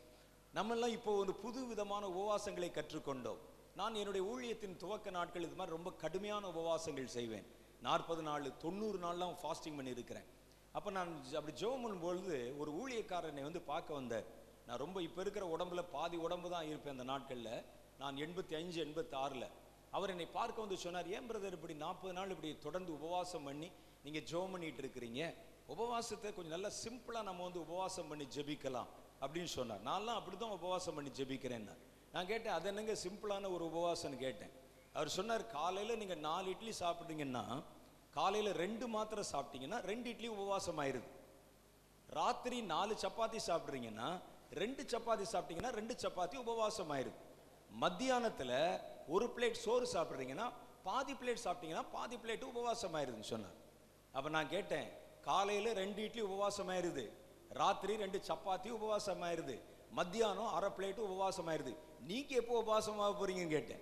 நம்மெல்லாம் இப்போ ஒரு புது விதமான உபவாசங்களை கற்றுக்கொண்டோம் நான் என்னுடைய ஊழியத்தின் துவக்க நாட்கள் இது மாதிரி ரொம்ப கடுமையான உபவாசங்கள் செய்வேன் நாற்பது நாள் தொண்ணூறு நாள்லாம் ஃபாஸ்டிங் பண்ணி இருக்கிறேன் அப்போ நான் ஜ- அப்படி ஜெபம் பண்ணும்பொழுது ஒரு ஊழியக்காரனை வந்து பார்க்க வந்தார் நான் ரொம்ப இப்போ இருக்கிற உடம்புல பாதி உடம்பு தான் இருப்பேன் அந்த நாட்களில் நான் எண்பத்தி அஞ்சு எண்பத்தி ஆறில் அவர் என்னை பார்க்க வந்து சொன்னார் ஏன் பிரதர் இப்படி நாற்பது நாள் இப்படி தொடர்ந்து உபவாசம் பண்ணி நீங்கள் ஜெபம் பண்ணிட்டு இருக்கிறீங்க உபவாசத்தை கொஞ்சம் நல்லா சிம்பிளாக நம்ம வந்து உபவாசம் பண்ணி ஜெபிக்கலாம் அப்படின்னு சொன்னார் நான்லாம் அப்படி தான் உபவாசம் பண்ணி ஜெபிக்கிறேன்னா நான் கேட்டேன் அது என்னங்க சிம்பிளான ஒரு உபவாசம்னு கேட்டேன் அவர் சொன்னார் காலையில் நீங்கள் நாலு இட்லி சாப்பிட்டீங்கன்னா காலையில் ரெண்டு மாத்திரை சாப்பிட்டீங்கன்னா ரெண்டு இட்லி உபவாசம் ஆயிருது ராத்திரி நாலு சப்பாத்தி சாப்பிட்றீங்கன்னா ரெண்டு சப்பாத்தி சாப்பிட்டீங்கன்னா ரெண்டு சப்பாத்தி உபவாசம் ஆயிருது மத்தியானத்துல ஒரு பிளேட் சோறு சாப்பிட்றீங்கன்னா பாதி பிளேட் சாப்பிட்டீங்கன்னா பாதி பிளேட் உபவாசம் ஆயிருதுன்னு சொன்னார் அப்ப நான் கேட்டேன் காலையில ரெண்டு இட்லி உபவாசம் ஆயிருது ராத்திரி ரெண்டு சப்பாத்தி உபவாசம் ஆயிருது மத்தியானம் அரை பிளேட் உபவாசம் ஆயிருது நீங்க எப்போ உபவாசம் ஆக போறீங்கன்னு கேட்டேன்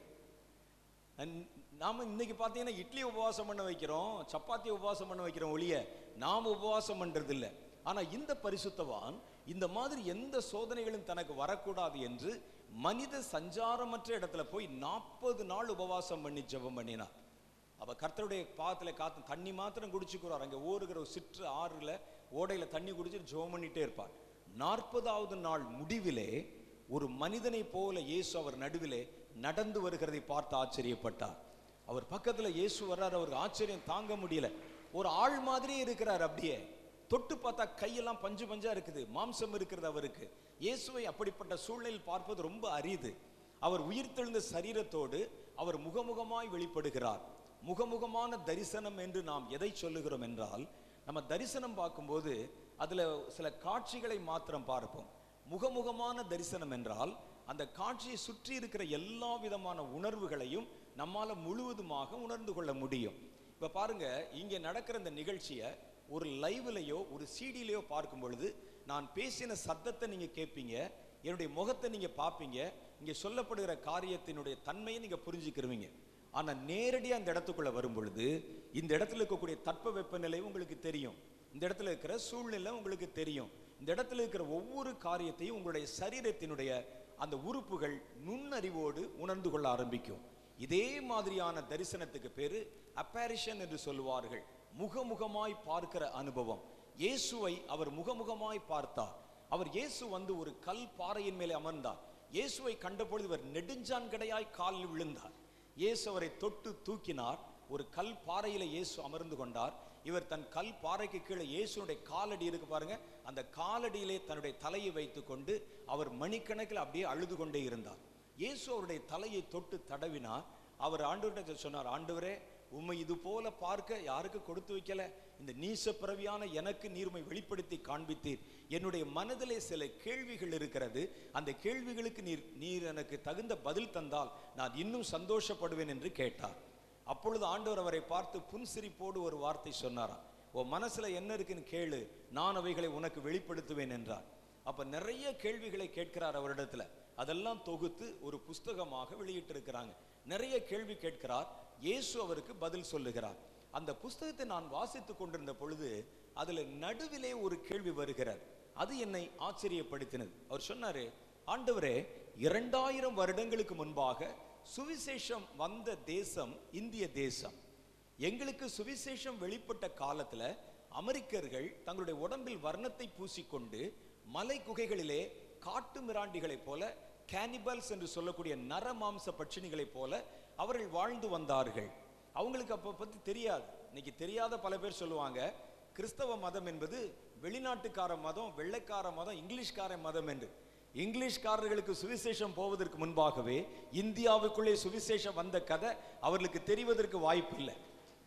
நன்- நாம இன்னைக்கு பார்த்தீங்கன்னா இட்லி உபவாசம் பண்ண வைக்கிறோம் சப்பாத்தி உபவாசம் பண்ண வைக்கிறோம் ஒழிய நாம உபவாசம் பண்றது இல்ல ஆனா இந்த பரிசுத்தவான் இந்த மாதிரி எந்த சோதனைகளும் தனக்கு வரக்கூடாது என்று மனித சஞ்சாரமற்ற இடத்துல போய் நாற்பது நாள் உபவாசம் பண்ணி ஜெபம் பண்ணினார் அவ கர்த்தருடைய பாதத்துல காத்து தண்ணி மாத்திரம் குடிச்சுக்கிறார் அங்க ஓடுகிற ஒரு சிற்று ஆறுல ஓடையில தண்ணி குடிச்சு ஜெபம் பண்ணிட்டே இருப்பார் நாற்பதாவது நாள் முடிவிலே ஒரு மனிதனை போல இயேசு அவர் நடுவிலே நடந்து வருகிறதை பார்த்து ஆச்சரியப்பட்டார் அவர் பக்கத்துல இயேசு வர்றார் அவருக்கு ஆச்சரியம் தாங்க முடியல ஒரு ஆள் மாதிரியே இருக்கிறார் அப்படியே தொட்டு பார்த்தா கையெல்லாம் பஞ்சு பஞ்சா இருக்குது மாம்சம் இருக்கிறது அவருக்கு இயேசுவை அப்படிப்பட்ட சூழ்நிலையில் பார்ப்பது ரொம்ப அரிது அவர் உயிர்த்தெழுந்த சரீரத்தோடு அவர் முகமுகமாய் வெளிப்படுகிறார் முகமுகமான தரிசனம் என்று நாம் எதை சொல்லுகிறோம் என்றால் நம்ம தரிசனம் பார்க்கும்போது அதுல சில காட்சிகளை மாத்திரம் பார்ப்போம் முகமுகமான தரிசனம் என்றால் அந்த காட்சியை சுற்றி இருக்கிற எல்லா விதமான உணர்வுகளையும் நம்மால முழுவதுமாக உணர்ந்து கொள்ள முடியும் இப்ப பாருங்க இங்க நடக்கிற இந்த நிகழ்ச்சியை ஒரு லைவ்லயோ ஒரு சீடியிலையோ பார்க்கும் பொழுது நான் பேசின சத்தத்தை நீங்க கேட்பீங்க என்னுடைய முகத்தை நீங்க பார்ப்பீங்க இங்க சொல்லப்படுகிற காரியத்தினுடைய தன்மையை நீங்க புரிஞ்சுக்கிருவீங்க ஆனா நேரடியா அந்த இடத்துக்குள்ள வரும் பொழுது இந்த இடத்துல இருக்கக்கூடிய தட்ப வெப்பநிலை உங்களுக்கு தெரியும் இந்த இடத்துல இருக்கிற சூழ்நிலை உங்களுக்கு தெரியும் இந்த இடத்துல இருக்கிற ஒவ்வொரு காரியத்தையும் உங்களுடைய சரீரத்தினுடைய அந்த உறுப்புகள் நுண்ணறிவோடு உணர்ந்து கொள்ள ஆரம்பிக்கும் இதே மாதிரியான தரிசனத்துக்கு பேரு அப்பேரிஷன் என்று சொல்லுவார்கள் முகமுகமாய் பார்க்கிற அனுபவம் இயேசுவை அவர் முகமுகமாய் பார்த்தார் அவர் இயேசு வந்து ஒரு கல் பாறையின் மேலே அமர்ந்தார் இயேசுவை கண்டபொழுது இவர் நெடுஞ்சான்கடையாய் காலில் விழுந்தார் இயேசு அவரை தொட்டு தூக்கினார் ஒரு கல் பாறையில இயேசு அமர்ந்து கொண்டார் இவர் தன் கல் பாறைக்கு கீழே இயேசுனுடைய காலடி இருக்கு பாருங்க அந்த காலடியிலே தன்னுடைய தலையை வைத்துக்கொண்டு அவர் மணிக்கணக்கில் அப்படியே அழுது கொண்டே இருந்தார் இயேசு அவருடைய தலையை தொட்டு தடவினார் அவர் ஆண்டவர்கிட்ட சொன்னார் ஆண்டவரே உம்மை இது போல பார்க்க யாருக்கு கொடுத்து வைக்கல இந்த நீச பிறவியான எனக்கு நீர்மை வெளிப்படுத்தி காண்பித்தீர் என்னுடைய மனதிலே சில கேள்விகள் இருக்கிறது அந்த கேள்விகளுக்கு நீர் நீர் எனக்கு தகுந்த பதில் தந்தால் நான் இன்னும் சந்தோஷப்படுவேன் என்று கேட்டார் அப்பொழுது ஆண்டவர் அவரை பார்த்து புன்சிரிப்போடு ஒரு வார்த்தை சொன்னாராம் உன் மனசுல என்ன இருக்குன்னு கேளு நான் அவைகளை உனக்கு வெளிப்படுத்துவேன் என்றார் அப்ப நிறைய கேள்விகளை கேட்கிறார் அவரிடத்துல அதெல்லாம் தொகுத்து ஒரு புஸ்தகமாக வெளியிட்டிருக்கிறாங்க நிறைய கேள்வி கேட்கிறார் இயேசு அவருக்கு பதில் சொல்லுகிறார் அந்த புஸ்தகத்தை நான் வாசித்துக் கொண்டிருந்த பொழுது அதுல நடுவிலே ஒரு கேள்வி வருகிறார் அது என்னை ஆச்சரியப்படுத்தினது அவர் சொன்னாரு ஆண்டவரே இரண்டாயிரம் வருடங்களுக்கு முன்பாக சுவிசேஷம் வந்த தேசம் இந்திய தேசம் எங்களுக்கு சுவிசேஷம் வெளிப்பட்ட காலத்துல அமெரிக்கர்கள் தங்களுடைய உடம்பில் வர்ணத்தை பூசிக்கொண்டு மலை குகைகளிலே காட்டு மிராண்டிகளைப் போல கேனிபல்ஸ் என்று சொல்லக்கூடிய நரமாம்ச பட்சிணிகளைப் போல அவர்கள் வாழ்ந்து வந்தார்கள் அவங்களுக்கு அப்ப பத்தி தெரியாது இன்னைக்கு தெரியாத பல பேர் சொல்லுவாங்க கிறிஸ்தவ மதம் என்பது வெளிநாட்டுக்கார மதம் வெள்ளைக்கார மதம் இங்கிலீஷ்கார மதம் என்று இங்கிலீஷ்காரர்களுக்கு சுவிசேஷம் போவதற்கு முன்பாகவே இந்தியாவுக்குள்ளே சுவிசேஷம் வந்த கதை அவர்களுக்கு தெரிவதற்கு வாய்ப்பு இல்லை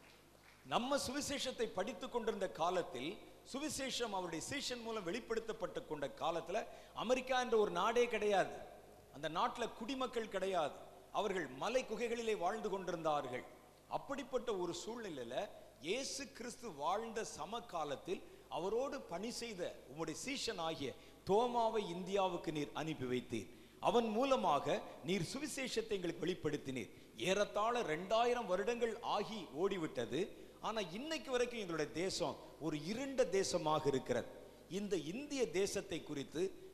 நம்ம சுவிசேஷத்தை படித்துக் கொண்டிருந்த காலத்தில் சுவிசேஷம் அவருடைய சீஷன் மூலம் வெளிப்படுத்தப்பட்டு கொண்ட காலத்துல அமெரிக்கா என்ற ஒரு நாடே கிடையாது அந்த நாட்டுல குடிமக்கள் கிடையாது அவர்கள் மலை குகைகளிலே வாழ்ந்து கொண்டிருந்தார்கள் அப்படிப்பட்ட ஒரு சூழ்நிலையில இயேசு கிறிஸ்து வாழ்ந்த சமகாலத்தில் அவரோடு பணி செய்த உம்முடைய சீஷன் ஆகிய தோமாவை இந்தியாவுக்கு நீர் அனுப்பி வைத்தீர் அவன் மூலமாக நீர் சுவிசேஷத்தை எங்களுக்கு வெளிப்படுத்தினீர் ஏறத்தாழ ரெண்டாயிரம் வருடங்கள் ஆகி ஓடிவிட்டது ஆனா இன்னைக்கு வரைக்கும் எங்களுடைய தேசம் ஒரு இருண்ட தேசமாக இருக்கிறது இந்த இந்திய தேசத்தை குறித்து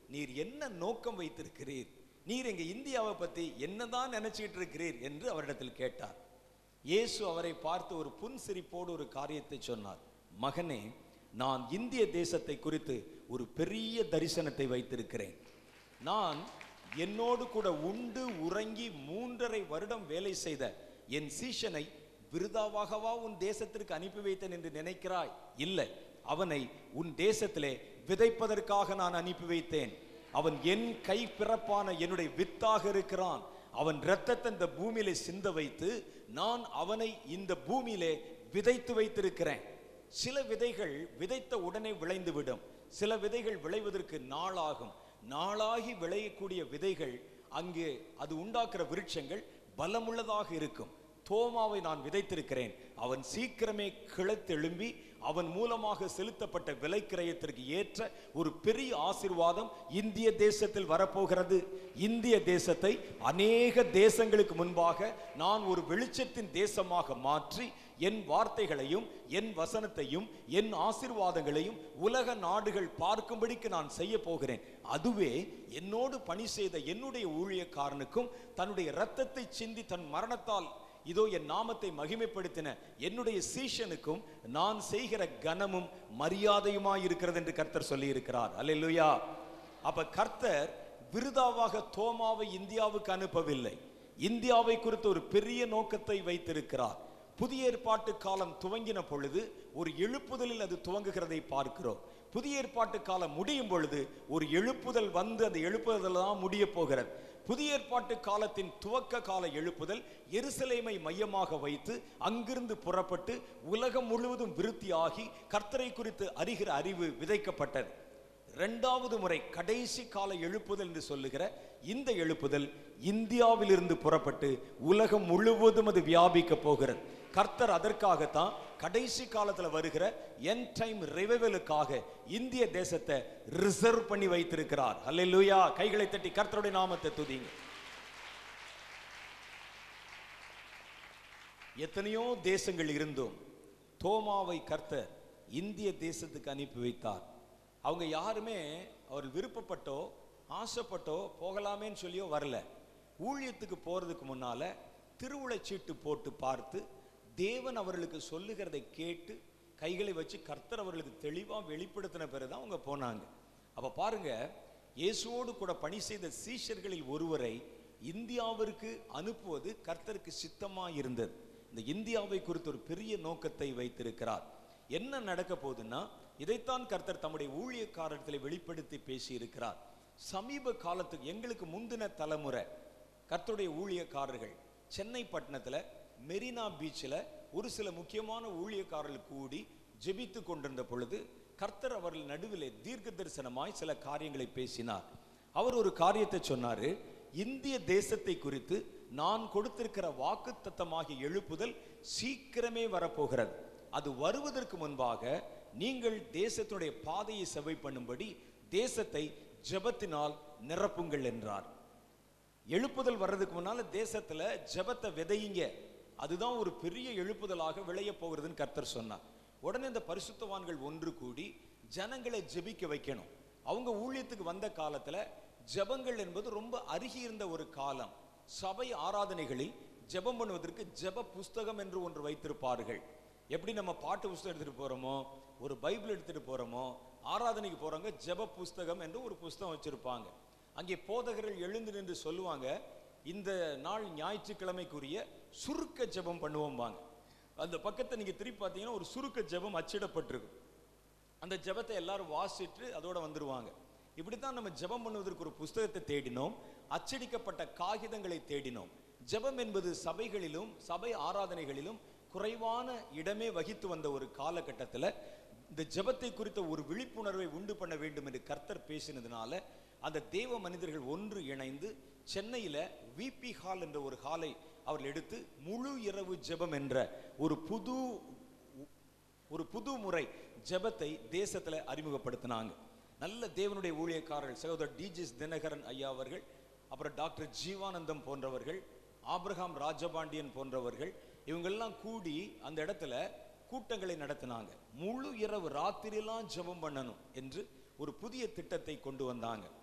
நீர் என்ன நோக்கம் வைத்திருக்கிறீர் நீர் எங்க இந்தியாவை பத்தி என்னதான் நினைச்சிட்டு இருக்கிறீர் என்று அவரிடத்தில் கேட்டார் இயேசு அவரை பார்த்து ஒரு புன்சிரிப்போடு ஒரு காரியத்தை சொன்னார் மகனே நான் இந்திய தேசத்தை குறித்து ஒரு பெரிய தரிசனத்தை வைத்திருக்கிறேன் நான் என்னோடு கூட உண்டு உறங்கி மூன்றரை வருடம் வேலை செய்த என் சீஷனை விருதாவாகவா உன் தேசத்திற்கு அனுப்பி வைத்தேன் என்று நினைக்கிறாய் இல்லை அவனை உன் தேசத்திலே விதைப்பதற்காக நான் அனுப்பி வைத்தேன் அவன் என் கை பிறப்பான என்னுடைய வித்தாக இருக்கிறான் அவன் இரத்தத்தை இந்த பூமியிலே சிந்த வைத்து நான் அவனை இந்த பூமியிலே விதைத்து வைத்திருக்கிறேன் சில விதைகள் விதைத்த உடனே விளைந்து விடும் சில விதைகள் விளைவதற்கு நாளாகும் நாளாகி விளையக்கூடிய விதைகள் அங்கே அது உண்டாக்குற விருட்சங்கள் பலமுள்ளதாக இருக்கும் தோமாவை நான் விதைத்திருக்கிறேன் அவன் சீக்கிரமே கிளத்தெழும்பி அவன் மூலமாக செலுத்தப்பட்ட விலைக்கிரயத்திற்கு ஏற்ற ஒரு பெரிய ஆசீர்வாதம் இந்திய தேசத்தில் வரப்போகிறது இந்திய தேசத்தை அநேக தேசங்களுக்கு முன்பாக நான் ஒரு வெளிச்சத்தின் தேசமாக மாற்றி என் வார்த்தைகளையும் என் வசனத்தையும் என் ஆசீர்வாதங்களையும் உலக நாடுகள் பார்க்கும்படிக்கு நான் செய்ய போகிறேன் அதுவே என்னோடு பணி செய்த என்னுடைய ஊழியக்காரனுக்கும் தன்னுடைய இரத்தத்தை சிந்தி தன் மரணத்தால் இதோ என் நாமத்தை மகிமைப்படுத்தின என்னுடைய சீஷனுக்கும் நான் செய்கிற கனமும் மரியாதையுமாய் இருக்கிறது என்று கர்த்தர் சொல்லி இருக்கிறார் அல்லேலூயா அப்ப கர்த்தர் விருதாவாக தோமாவை இந்தியாவுக்கு அனுப்பவில்லை இந்தியாவை குறித்து ஒரு பெரிய நோக்கத்தை வைத்திருக்கிறார் புதிய ஏற்பாட்டு காலம் துவங்கின பொழுது ஒரு எழுப்புதலில் அது துவங்குகிறதை பார்க்கிறோம் புதிய ஏற்பாட்டு காலம் முடியும் பொழுது ஒரு எழுப்புதல் வந்து அந்த எழுப்புதல் தான் முடிய போகிறது புதிய ஏற்பாட்டு காலத்தின் துவக்க கால எழுப்புதல் எருசலேமை மையமாக வைத்து அங்கிருந்து புறப்பட்டு உலகம் முழுவதும் விருத்தியாகி கர்த்தரை குறித்து அறிகிற அறிவு விதைக்கப்பட்டது இரண்டாவது முறை கடைசி கால எழுப்புதல் என்று சொல்லுகிற இந்த எழுப்புதல் இந்தியாவிலிருந்து புறப்பட்டு உலகம் முழுவதும் அது வியாபிக்க போகிறது கர்த்தர் அதற்காகத்தான் கடைசி காலத்துல வருகிற என் டைம் ரிவைவலுக்காக இந்திய தேசத்தை ரிசர்வ் பண்ணி வைத்திருக்கிறார் அல்லேலூயா கைகளை தட்டி கர்த்தருடைய நாமத்தை துதிங்க எத்தனையோ தேசங்கள் இருந்தும் தோமாவை கர்த்தர் இந்திய தேசத்துக்கு அனுப்பி வைத்தார் அவங்க யாருமே அவர் விருப்பப்பட்டோ ஆசைப்பட்டோ போகலாமேன்னு சொல்லியோ வரல ஊழியத்துக்கு போறதுக்கு முன்னால திருவுளைச் சீட்டு போட்டு பார்த்து தேவன் அவர்களுக்கு சொல்லுகிறதை கேட்டு கைகளை வச்சு கர்த்தர் அவர்களுக்கு தெளிவா வெளிப்படுத்தின பிறகுதான் அவங்க போனாங்க அப்ப பாருங்க இயேசுவோடு கூட பணி செய்த சீஷர்களில் ஒருவரை இந்தியாவிற்கு அனுப்புவது கர்த்தருக்கு சித்தமா இருந்தது இந்த இந்தியாவை குறித்து ஒரு பெரிய நோக்கத்தை வைத்திருக்கிறார் என்ன நடக்க போகுதுன்னா இதைத்தான் கர்த்தர் தம்முடைய ஊழியக்காரத்தில் வெளிப்படுத்தி பேசி இருக்கிறார் சமீப காலத்துக்கு எங்களுக்கு முந்தின தலைமுறை கர்த்தருடைய ஊழியக்காரர்கள் சென்னை பட்டணத்துல மெரினா பீச்சில் ஒரு சில முக்கியமான ஊழியக்காரர்கள் கூடி ஜெபித்து கொண்டிருந்த பொழுது கர்த்தர் அவர்கள் நடுவிலே தீர்க்க தரிசனமாய் சில காரியங்களை பேசினார் அவர் ஒரு காரியத்தை சொன்னாரு இந்திய தேசத்தை குறித்து நான் கொடுத்திருக்கிற வாக்கு தத்தமாகிய எழுப்புதல் சீக்கிரமே வரப்போகிறது அது வருவதற்கு முன்பாக நீங்கள் தேசத்தினுடைய பாதையை செவை பண்ணும்படி தேசத்தை ஜெபத்தினால் நிரப்புங்கள் என்றார் எழுப்புதல் வர்றதுக்கு முன்னால தேசத்துல ஜெபத்தை விதையுங்க அதுதான் ஒரு பெரிய எழுப்புதலாக விளைய போகிறதுன்னு கர்த்தர் சொன்னார் உடனே இந்த பரிசுத்தவான்கள் ஒன்று கூடி ஜனங்களை ஜெபிக்க வைக்கணும் அவங்க ஊழியத்துக்கு வந்த காலத்துல ஜெபங்கள் என்பது ரொம்ப அருகி இருந்த ஒரு காலம் சபை ஆராதனைகளில் ஜெபம் பண்ணுவதற்கு ஜெப புஸ்தகம் என்று ஒன்று வைத்திருப்பார்கள் எப்படி நம்ம பாட்டு புஸ்தகம் எடுத்துட்டு போறோமோ ஒரு பைபிள் எடுத்துட்டு போறோமோ ஆராதனைக்கு போறவங்க ஜெப புஸ்தகம் என்று ஒரு புஸ்தகம் வச்சிருப்பாங்க அங்கே போதகர்கள் எழுந்து நின்று சொல்லுவாங்க இந்த நாள் ஞாயிற்றுக்கிழமைக்குரிய சுருக்க ஜெபம் பண்ணுவோம்பாங்க அந்த பக்கத்தை நீங்க திருப்பி பார்த்தீங்கன்னா ஒரு சுருக்க ஜெபம் அச்சிடப்பட்டிருக்கும் அந்த ஜெபத்தை எல்லாரும் வாசிட்டு அதோட வந்துருவாங்க இப்படித்தான் நம்ம ஜெபம் பண்ணுவதற்கு ஒரு புஸ்தகத்தை தேடினோம் அச்சடிக்கப்பட்ட காகிதங்களை தேடினோம் ஜெபம் என்பது சபைகளிலும் சபை ஆராதனைகளிலும் குறைவான இடமே வகித்து வந்த ஒரு காலகட்டத்தில் இந்த ஜெபத்தை குறித்த ஒரு விழிப்புணர்வை உண்டு பண்ண வேண்டும் என்று கர்த்தர் பேசினதுனால அந்த தேவ மனிதர்கள் ஒன்று இணைந்து சென்னையில விபி ஹால் என்ற ஒரு ஹாலை அவர்கள் எடுத்து முழு இரவு ஜெபம் என்ற ஒரு புது ஒரு புது முறை ஜெபத்தை தேசத்துல அறிமுகப்படுத்தினாங்க நல்ல தேவனுடைய ஊழியக்காரர்கள் சகோதரர் டிஜிஎஸ் தினகரன் ஐயா அவர்கள் அப்புறம் டாக்டர் ஜீவானந்தம் போன்றவர்கள் ஆபிரகாம் ராஜபாண்டியன் போன்றவர்கள் இவங்கெல்லாம் கூடி அந்த இடத்துல கூட்டங்களை நடத்தினாங்க முழு இரவு ராத்திரியெல்லாம் ஜெபம் பண்ணணும் என்று ஒரு புதிய திட்டத்தை கொண்டு வந்தாங்க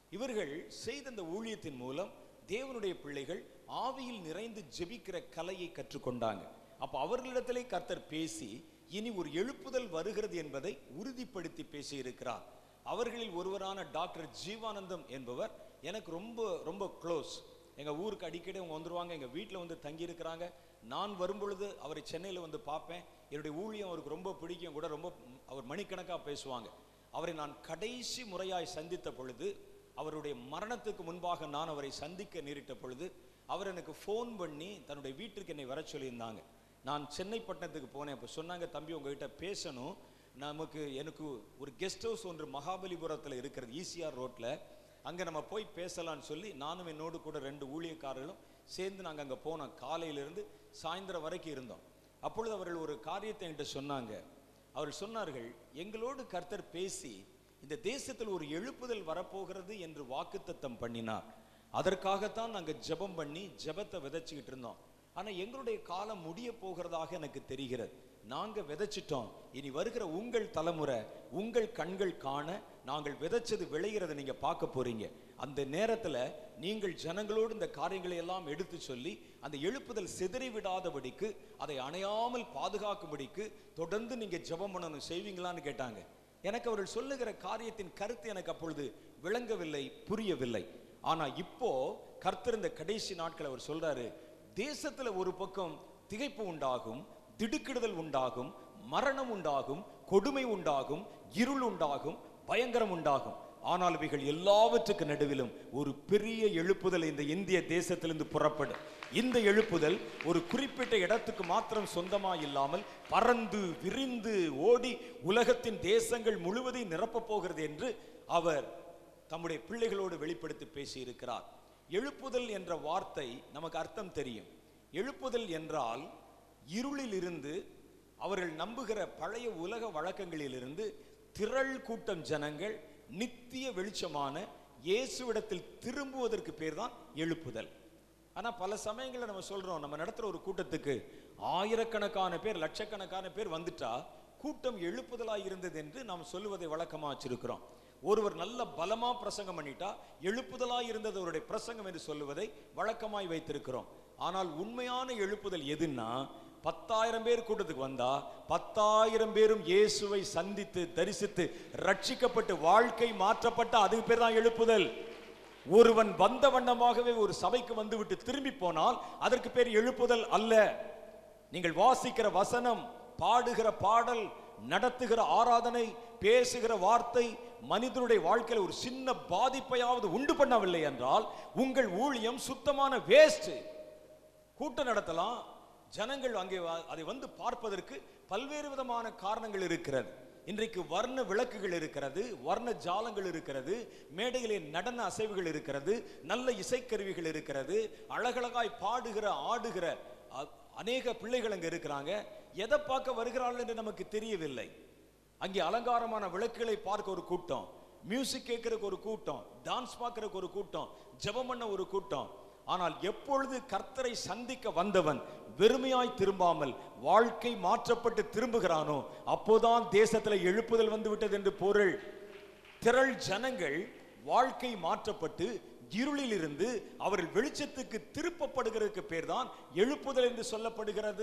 இவர்கள் செய்த இந்த ஊழியத்தின் மூலம் தேவனுடைய பிள்ளைகள் ஆவியில் நிறைந்து ஜெபிக்கிற கலையை கற்றுக்கொண்டாங்க அப்ப அவர்களிடத்திலே கர்த்தர் பேசி இனி ஒரு எழுப்புதல் வருகிறது என்பதை உறுதிப்படுத்தி பேசியிருக்கிறார் அவர்களில் ஒருவரான டாக்டர் ஜீவானந்தம் என்பவர் எனக்கு ரொம்ப ரொம்ப க்ளோஸ் எங்க ஊருக்கு அடிக்கடி அவங்க வந்துருவாங்க எங்க வீட்டில் வந்து தங்கி இருக்கிறாங்க நான் வரும்பொழுது அவரை சென்னையில் வந்து பார்ப்பேன் என்னுடைய ஊழியம் அவருக்கு ரொம்ப பிடிக்கும் கூட ரொம்ப அவர் மணிக்கணக்காக பேசுவாங்க அவரை நான் கடைசி முறையாய் சந்தித்த பொழுது அவருடைய மரணத்துக்கு முன்பாக நான் அவரை சந்திக்க நேரிட்ட பொழுது அவர் எனக்கு ஃபோன் பண்ணி தன்னுடைய வீட்டிற்கு என்னை வர சொல்லியிருந்தாங்க நான் சென்னை பட்டணத்துக்கு போனேன் அப்போ சொன்னாங்க தம்பி உங்ககிட்ட பேசணும் நமக்கு எனக்கு ஒரு கெஸ்ட் ஹவுஸ் ஒன்று மகாபலிபுரத்தில் இருக்கிறது ஈசிஆர் ரோட்டில் அங்கே நம்ம போய் பேசலாம்னு சொல்லி நானும் என்னோடு கூட ரெண்டு ஊழியக்காரர்களும் சேர்ந்து நாங்கள் அங்கே போனோம் காலையிலிருந்து சாயந்தரம் வரைக்கும் இருந்தோம் அப்பொழுது அவர்கள் ஒரு காரியத்தை என்கிட்ட சொன்னாங்க அவர்கள் சொன்னார்கள் எங்களோடு கர்த்தர் பேசி இந்த தேசத்தில் ஒரு எழுப்புதல் வரப்போகிறது என்று வாக்குத்தத்தம் பண்ணினார் அதற்காகத்தான் நாங்க ஜெபம் பண்ணி ஜெபத்தை விதைச்சுக்கிட்டு இருந்தோம் ஆனா எங்களுடைய காலம் முடிய போகிறதாக எனக்கு தெரிகிறது நாங்க விதைச்சிட்டோம் இனி வருகிற உங்கள் தலைமுறை உங்கள் கண்கள் காண நாங்கள் விதைச்சது விளைகிறத நீங்க பார்க்க போறீங்க அந்த நேரத்துல நீங்கள் ஜனங்களோடு இந்த காரியங்களை எல்லாம் எடுத்து சொல்லி அந்த எழுப்புதல் சிதறி விடாதபடிக்கு அதை அணையாமல் பாதுகாக்கும்படிக்கு தொடர்ந்து நீங்க ஜெபம் பண்ணணும் செய்வீங்களான்னு கேட்டாங்க எனக்கு அவர்கள் சொல்லுகிற காரியத்தின் கருத்து எனக்கு அப்பொழுது விளங்கவில்லை புரியவில்லை ஆனா இப்போ கர்த்தர் இந்த கடைசி நாட்கள் அவர் சொல்றாரு தேசத்துல ஒரு பக்கம் திகைப்பு உண்டாகும் திடுக்கிடுதல் உண்டாகும் மரணம் உண்டாகும் கொடுமை உண்டாகும் இருள் உண்டாகும் பயங்கரம் உண்டாகும் ஆனால் இவைகள் எல்லாவற்றுக்கு நடுவிலும் ஒரு பெரிய எழுப்புதல் இந்த இந்திய தேசத்திலிருந்து புறப்படும் இந்த எழுப்புதல் ஒரு குறிப்பிட்ட இடத்துக்கு மாத்திரம் சொந்தமா இல்லாமல் பறந்து விரிந்து ஓடி உலகத்தின் தேசங்கள் முழுவதையும் நிரப்பப் போகிறது என்று அவர் தம்முடைய பிள்ளைகளோடு வெளிப்படுத்தி பேசியிருக்கிறார் எழுப்புதல் என்ற வார்த்தை நமக்கு அர்த்தம் தெரியும் எழுப்புதல் என்றால் இருளில் இருந்து அவர்கள் நம்புகிற பழைய உலக வழக்கங்களிலிருந்து திரள் கூட்டம் ஜனங்கள் நித்திய வெளிச்சமான இயேசுவிடத்தில் திரும்புவதற்கு பேர் தான் எழுப்புதல் ஆனா பல சமயங்களில் நம்ம சொல்றோம் நம்ம நடத்துற ஒரு கூட்டத்துக்கு ஆயிரக்கணக்கான பேர் லட்சக்கணக்கான பேர் வந்துட்டா கூட்டம் எழுப்புதலாய் இருந்தது என்று நாம் சொல்லுவதை வழக்கமா வச்சிருக்கிறோம் ஒருவர் நல்ல பலமா பிரசங்கம் பண்ணிட்டா எழுப்புதலாய் இருந்தது அவருடைய பிரசங்கம் என்று சொல்லுவதை வழக்கமாய் வைத்திருக்கிறோம் ஆனால் உண்மையான எழுப்புதல் எதுன்னா பத்தாயிரம் பேர் கூட்டத்துக்கு வந்தா பத்தாயிரம் பேரும் இயேசுவை சந்தித்து தரிசித்து ரட்சிக்கப்பட்டு வாழ்க்கை மாற்றப்பட்ட அதுக்கு பேர் தான் எழுப்புதல் ஒருவன் வந்த வண்ணமாகவே ஒரு சபைக்கு வந்துவிட்டு திரும்பி போனால் அதற்கு பேர் எழுப்புதல் அல்ல நீங்கள் வாசிக்கிற வசனம் பாடுகிற பாடல் நடத்துகிற ஆராதனை பேசுகிற வார்த்தை மனிதனுடைய வாழ்க்கையில் ஒரு சின்ன பாதிப்பையாவது உண்டு பண்ணவில்லை என்றால் உங்கள் ஊழியம் சுத்தமான வேஸ்ட் கூட்டம் நடத்தலாம் ஜனங்கள் அங்கே வ- அதை வந்து பார்ப்பதற்கு பல்வேறு விதமான காரணங்கள் இருக்கிறது இன்றைக்கு வர்ண விளக்குகள் இருக்கிறது வர்ண ஜாலங்கள் இருக்கிறது மேடையிலே நடன அசைவுகள் இருக்கிறது நல்ல இசைக்கருவிகள் இருக்கிறது அழகழகாய் பாடுகிற ஆடுகிற அ- அநேக பிள்ளைகள் அங்க இருக்கிறாங்க எதை பார்க்க வருகிறார்கள் என்று நமக்கு தெரியவில்லை அங்கே அலங்காரமான விளக்குகளை பார்க்க ஒரு கூட்டம் மியூசிக் கேட்கறதுக்கு ஒரு கூட்டம் டான்ஸ் பார்க்கறதுக்கு ஒரு கூட்டம் ஜெபம் பண்ண ஒரு கூட்டம் ஆனால் எப்பொழுது கர்த்தரை சந்திக்க வந்தவன் வெறுமையாய் திரும்பாமல் வாழ்க்கை மாற்றப்பட்டு திரும்புகிறானோ அப்போதான் தேசத்துல எழுப்புதல் வந்து விட்டது என்று பொருள் திரள் ஜனங்கள் வாழ்க்கை மாற்றப்பட்டு இருளில் இருந்து அவர்கள் வெளிச்சத்துக்கு திருப்பப்படுகிறதுக்கு பேர் தான் எழுப்புதல் என்று சொல்லப்படுகிறது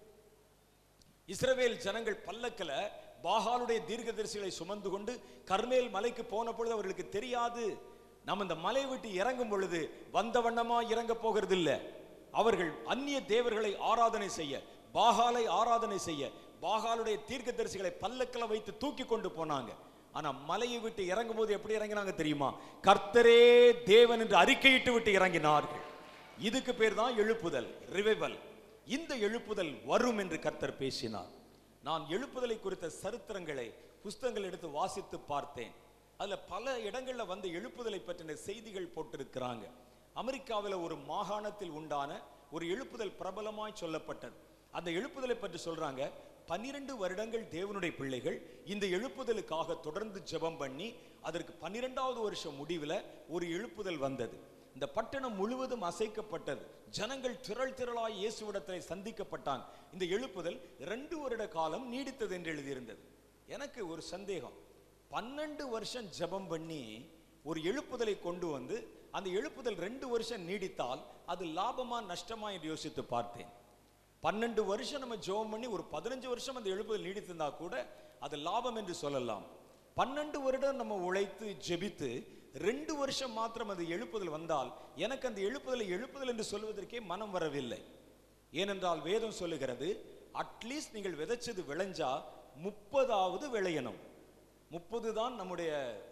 இஸ்ரவேல் ஜனங்கள் பல்லக்கில் பாகாலுடைய தீர்க்கதரிசிகளை சுமந்து கொண்டு கர்மேல் மலைக்கு போன பொழுது அவர்களுக்கு தெரியாது நம்ம இந்த மலை விட்டு இறங்கும் பொழுது வந்த வண்ணமா இறங்க போகிறது இல்ல அவர்கள் அந்நிய தேவர்களை ஆராதனை செய்ய பாகாலை ஆராதனை செய்ய பாகாலுடைய தீர்க்கதரிசிகளை பல்லக்கில் வைத்து தூக்கி கொண்டு போனாங்க ஆனா மலையை விட்டு இறங்கும் போது எப்படி இறங்கினாங்க தெரியுமா கர்த்தரே தேவன் என்று அறிக்கையிட்டு விட்டு இறங்கினார்கள் இதுக்கு பேர் தான் எழுப்புதல் ரிவைவல் இந்த எழுப்புதல் வரும் என்று கர்த்தர் பேசினார் நான் எழுப்புதலை குறித்த சரித்திரங்களை புஸ்தகங்கள் எடுத்து வாசித்து பார்த்தேன் அதுல பல இடங்கள்ல வந்து எழுப்புதலை பற்றின செய்திகள் போட்டிருக்கிறாங்க அமெரிக்காவில் ஒரு மாகாணத்தில் உண்டான ஒரு எழுப்புதல் பிரபலமாய் சொல்லப்பட்டது அந்த எழுப்புதலை பற்றி சொல்றாங்க பன்னிரண்டு வருடங்கள் தேவனுடைய பிள்ளைகள் இந்த எழுப்புதலுக்காக தொடர்ந்து ஜெபம் பண்ணி அதற்கு பன்னிரெண்டாவது வருஷம் முடிவில் ஒரு எழுப்புதல் வந்தது இந்த பட்டணம் முழுவதும் அசைக்கப்பட்டது ஜனங்கள் திரள் திரளாய் இயேசுவிடத்தில் சந்திக்கப்பட்டாங்க இந்த எழுப்புதல் ரெண்டு வருட காலம் நீடித்தது என்று எழுதியிருந்தது எனக்கு ஒரு சந்தேகம் பன்னெண்டு வருஷம் ஜெபம் பண்ணி ஒரு எழுப்புதலை கொண்டு வந்து அந்த எழுப்புதல் ரெண்டு வருஷம் நீடித்தால் அது லாபமா நஷ்டமா என்று யோசித்து பார்த்தேன் பன்னெண்டு வருஷம் நம்ம ஜெபம் பண்ணி ஒரு பதினஞ்சு வருஷம் அந்த எழுப்புதல் நீடித்திருந்தா கூட அது லாபம் என்று சொல்லலாம் பன்னெண்டு வருடம் நம்ம உழைத்து ஜெபித்து ரெண்டு வருஷம் மாத்திரம் அது எழுப்புதல் வந்தால் எனக்கு அந்த எழுப்புதலை எழுப்புதல் என்று சொல்வதற்கே மனம் வரவில்லை ஏனென்றால் வேதம் சொல்லுகிறது அட்லீஸ்ட் நீங்கள் விதைச்சது விளைஞ்சா முப்பதாவது விளையணும் முப்பது தான் நம்முடைய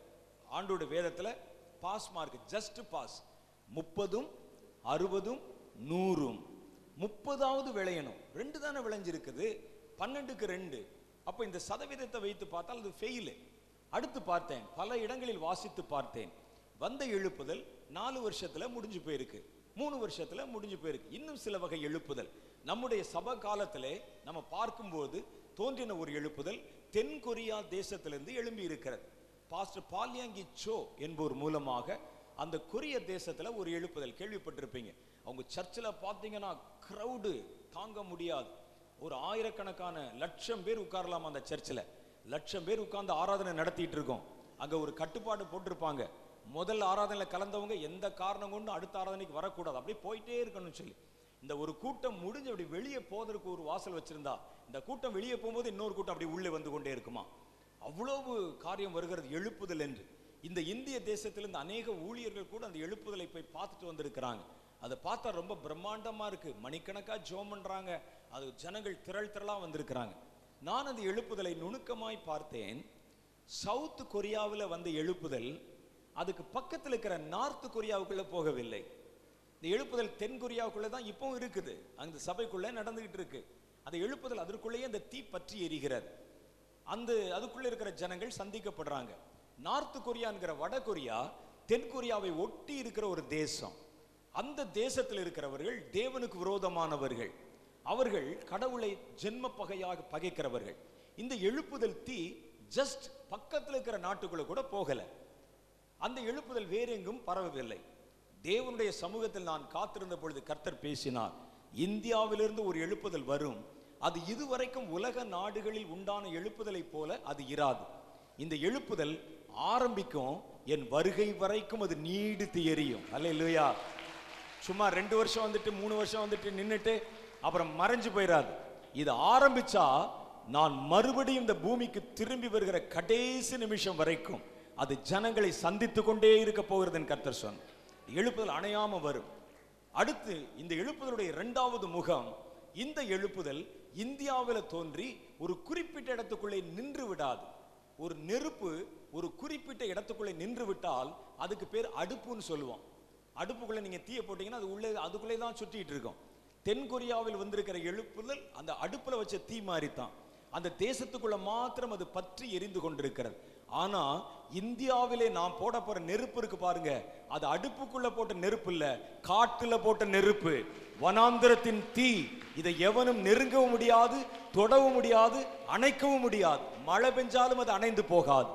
ஆண்டோட வேதத்துல பாஸ் மார்க் ஜஸ்ட் பாஸ் முப்பதும் அறுபதும் நூறும் முப்பதாவது விளையணும் ரெண்டு தானே விளைஞ்சிருக்குது பன்னெண்டுக்கு ரெண்டு அப்போ இந்த சதவீதத்தை வைத்து பார்த்தால் அது ஃபெயிலு அடுத்து பார்த்தேன் பல இடங்களில் வாசித்து பார்த்தேன் வந்த எழுப்புதல் நாலு வருஷத்துல முடிஞ்சு போயிருக்கு மூணு வருஷத்துல முடிஞ்சு போயிருக்கு இன்னும் சில வகை எழுப்புதல் நம்முடைய சப காலத்திலே நம்ம பார்க்கும்போது தோன்றின ஒரு எழுப்புதல் தென் கொரியா தேசத்திலிருந்து எழும்பி இருக்கிறது பாஸ்டர் பால்யாங்கி சோ என்பவர் மூலமாக அந்த கொரிய தேசத்துல ஒரு எழுப்புதல் கேள்விப்பட்டிருப்பீங்க அவங்க சர்ச்சில் பார்த்தீங்கன்னா crowd தாங்க முடியாது ஒரு ஆயிரக்கணக்கான லட்சம் பேர் உட்காரலாம் அந்த சர்ச்சில் லட்சம் பேர் உட்கார்ந்து ஆராதனை நடத்திட்டு இருக்கோம் அங்க ஒரு கட்டுப்பாடு போட்டிருப்பாங்க முதல் ஆராதனையில கலந்தவங்க எந்த காரணம் கொண்டு அடுத்த ஆராதனைக்கு வரக்கூடாது அப்படியே போயிட்டே இருக்கணும்னு சொல்லி இந்த ஒரு கூட்டம் முடிஞ்சு அப்படி வெளியே போவதற்கு ஒரு வாசல் வச்சிருந்தா இந்த கூட்டம் வெளியே போகும்போது இன்னொரு கூட்டம் அப்படி உள்ளே வந்து கொண்டே இருக்குமா அவ்வளவு காரியம் வருகிறது எழுப்புதல் என்று இந்த இந்திய தேசத்திலிருந்து அநேக ஊழியர்கள் கூட அந்த எழுப்புதலை போய் பார்த்துட்டு வந்திருக்கிறாங்க அதை பார்த்தா ரொம்ப பிரம்மாண்டமா இருக்கு மணிக்கணக்கா ஜோம் பண்றாங்க அது ஜனங்கள் திரள் திரளா வந்திருக்கிறாங்க நான் அந்த எழுப்புதலை நுணுக்கமாய் பார்த்தேன் சவுத் கொரியாவில் வந்த எழுப்புதல் அதுக்கு பக்கத்தில் இருக்கிற நார்த் கொரியாவுக்குள்ள போகவில்லை இந்த எழுப்புதல் தென் கொரியாவுக்குள்ள தான் இப்பவும் இருக்குது அந்த சபைக்குள்ள நடந்துகிட்டு இருக்கு அந்த எழுப்புதல் அதற்குள்ளேயே அந்த தீ பற்றி எரிகிறது அந்த அதுக்குள்ள இருக்கிற ஜனங்கள் சந்திக்கப்படுறாங்க நார்த் கொரியாங்கிற வட கொரியா தென் கொரியாவை ஒட்டி இருக்கிற ஒரு தேசம் அந்த தேசத்தில் இருக்கிறவர்கள் தேவனுக்கு விரோதமானவர்கள் அவர்கள் கடவுளை ஜென்ம பகையாக பகைக்கிறவர்கள் இந்த எழுப்புதல் தீ ஜஸ்ட் பக்கத்தில் இருக்கிற நாட்டுக்குள்ள கூட போகல அந்த எழுப்புதல் வேறெங்கும் பரவவில்லை தேவனுடைய சமூகத்தில் நான் காத்திருந்த பொழுது கர்த்தர் பேசினார் இந்தியாவிலிருந்து ஒரு எழுப்புதல் வரும் அது இதுவரைக்கும் உலக நாடுகளில் உண்டான எழுப்புதலைப் போல அது இராது இந்த எழுப்புதல் ஆரம்பிக்கும் என் வருகை வரைக்கும் அது நீடித்து எரியும் அல்ல சும்மா ரெண்டு வருஷம் வந்துட்டு மூணு வருஷம் வந்துட்டு நின்னுட்டு அப்புறம் மறைஞ்சு போயிடாது இது ஆரம்பிச்சா நான் மறுபடியும் இந்த பூமிக்கு திரும்பி வருகிற கடைசி நிமிஷம் வரைக்கும் அது ஜனங்களை சந்தித்து கொண்டே இருக்க போகிறதுன்னு கர்த்தர் சொன்ன எழுப்புதல் அணையாம வரும் அடுத்து இந்த எழுப்புதலுடைய இரண்டாவது முகம் இந்த எழுப்புதல் இந்தியாவில் தோன்றி ஒரு குறிப்பிட்ட இடத்துக்குள்ளே நின்று விடாது ஒரு நெருப்பு ஒரு குறிப்பிட்ட இடத்துக்குள்ளே நின்று விட்டால் அதுக்கு பேர் அடுப்புன்னு சொல்லுவோம் அடுப்புக்குள்ள நீங்க தீயை போட்டீங்கன்னா அது உள்ளே அதுக்குள்ளே தான் சுற்றிட்டு இருக்கும் தென் கொரியாவில் வந்திருக்கிற எழுப்புதல் அந்த அடுப்புல வச்ச தீ மாதிரி தான் அந்த தேசத்துக்குள்ள மாத்திரம் அது பற்றி எரிந்து கொண்டிருக்கிறது ஆனா இந்தியாவிலே நாம் போட போற நெருப்பு இருக்கு பாருங்க அது அடுப்புக்குள்ள போட்ட நெருப்பு இல்ல காட்டுல போட்ட நெருப்பு வனாந்திரத்தின் தீ இதை எவனும் நெருங்கவும் முடியாது தொடவும் முடியாது அணைக்கவும் முடியாது மழை பெஞ்சாலும் அது அணைந்து போகாது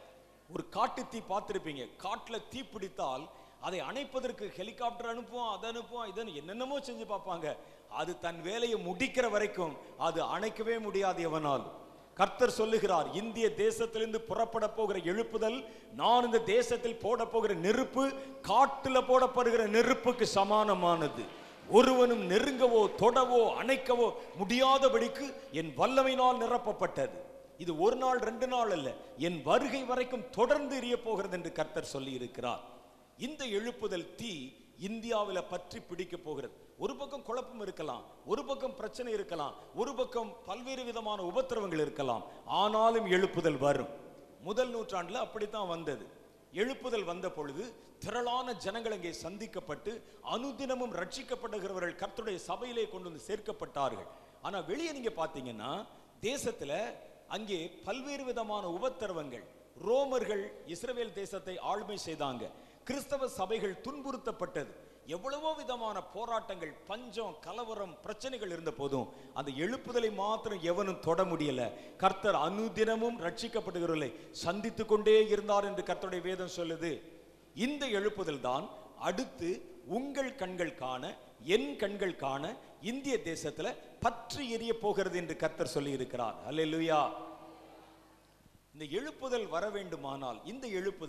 ஒரு காட்டு தீ பார்த்திருப்பீங்க காட்டுல தீ பிடித்தால் அதை அணைப்பதற்கு ஹெலிகாப்டர் அனுப்புவோம் அதை அனுப்புவோம் இதன்னு என்னென்னமோ செஞ்சு பார்ப்பாங்க அது தன் வேலையை முடிக்கிற வரைக்கும் அது அணைக்கவே முடியாது எவனால் கர்த்தர் சொல்லுகிறார் இந்திய தேசத்திலிருந்து புறப்பட போகிற எழுப்புதல் நான் இந்த தேசத்தில் போட போகிற நெருப்பு காட்டுல போடப்படுகிற நெருப்புக்கு சமானமானது ஒருவனும் நெருங்கவோ தொடவோ அணைக்கவோ முடியாதபடிக்கு என் வல்லமையினால் நிரப்பப்பட்டது இது ஒரு நாள் ரெண்டு நாள் அல்ல என் வருகை வரைக்கும் தொடர்ந்து எரிய போகிறது என்று கர்த்தர் சொல்லி இருக்கிறார் இந்த எழுப்புதல் தீ இந்தியாவில் பற்றி பிடிக்க போகிறது ஒரு பக்கம் குழப்பம் இருக்கலாம் ஒரு பக்கம் பிரச்சனை இருக்கலாம் ஒரு பக்கம் பல்வேறு விதமான உபத்திரவங்கள் இருக்கலாம் ஆனாலும் எழுப்புதல் வரும் முதல் நூற்றாண்டுல அப்படித்தான் வந்தது எழுப்புதல் வந்த பொழுது திரளான ஜனங்கள் அங்கே சந்திக்கப்பட்டு அனுதினமும் ரட்சிக்கப்படுகிறவர்கள் கர்த்தருடைய சபையிலே கொண்டு வந்து சேர்க்கப்பட்டார்கள் ஆனா வெளியே நீங்க பாத்தீங்கன்னா தேசத்துல அங்கே பல்வேறு விதமான உபத்திரவங்கள் ரோமர்கள் இஸ்ரவேல் தேசத்தை ஆளுமை செய்தாங்க கிறிஸ்தவ சபைகள் துன்புறுத்தப்பட்டது எவ்வளவோ விதமான போராட்டங்கள் பஞ்சம் கலவரம் பிரச்சனைகள் இருந்த போதும் அந்த எழுப்புதலை மாத்திரம் எவனும் தொட முடியல கர்த்தர் அனுதினமும் ரட்சிக்கப்படுகிறவர்களை சந்தித்து கொண்டே இருந்தார் என்று கர்த்தருடைய வேதம் சொல்லுது இந்த எழுப்புதல் தான் அடுத்து உங்கள் கண்கள் காண என் கண்கள் காண இந்திய தேசத்துல பற்றி எரிய போகிறது என்று கர்த்தர் சொல்லி இருக்கிறார் அல்லேலூயா இந்த எழுப்புதல் வர வேண்டுமானால் இந்த எழுப்புதல்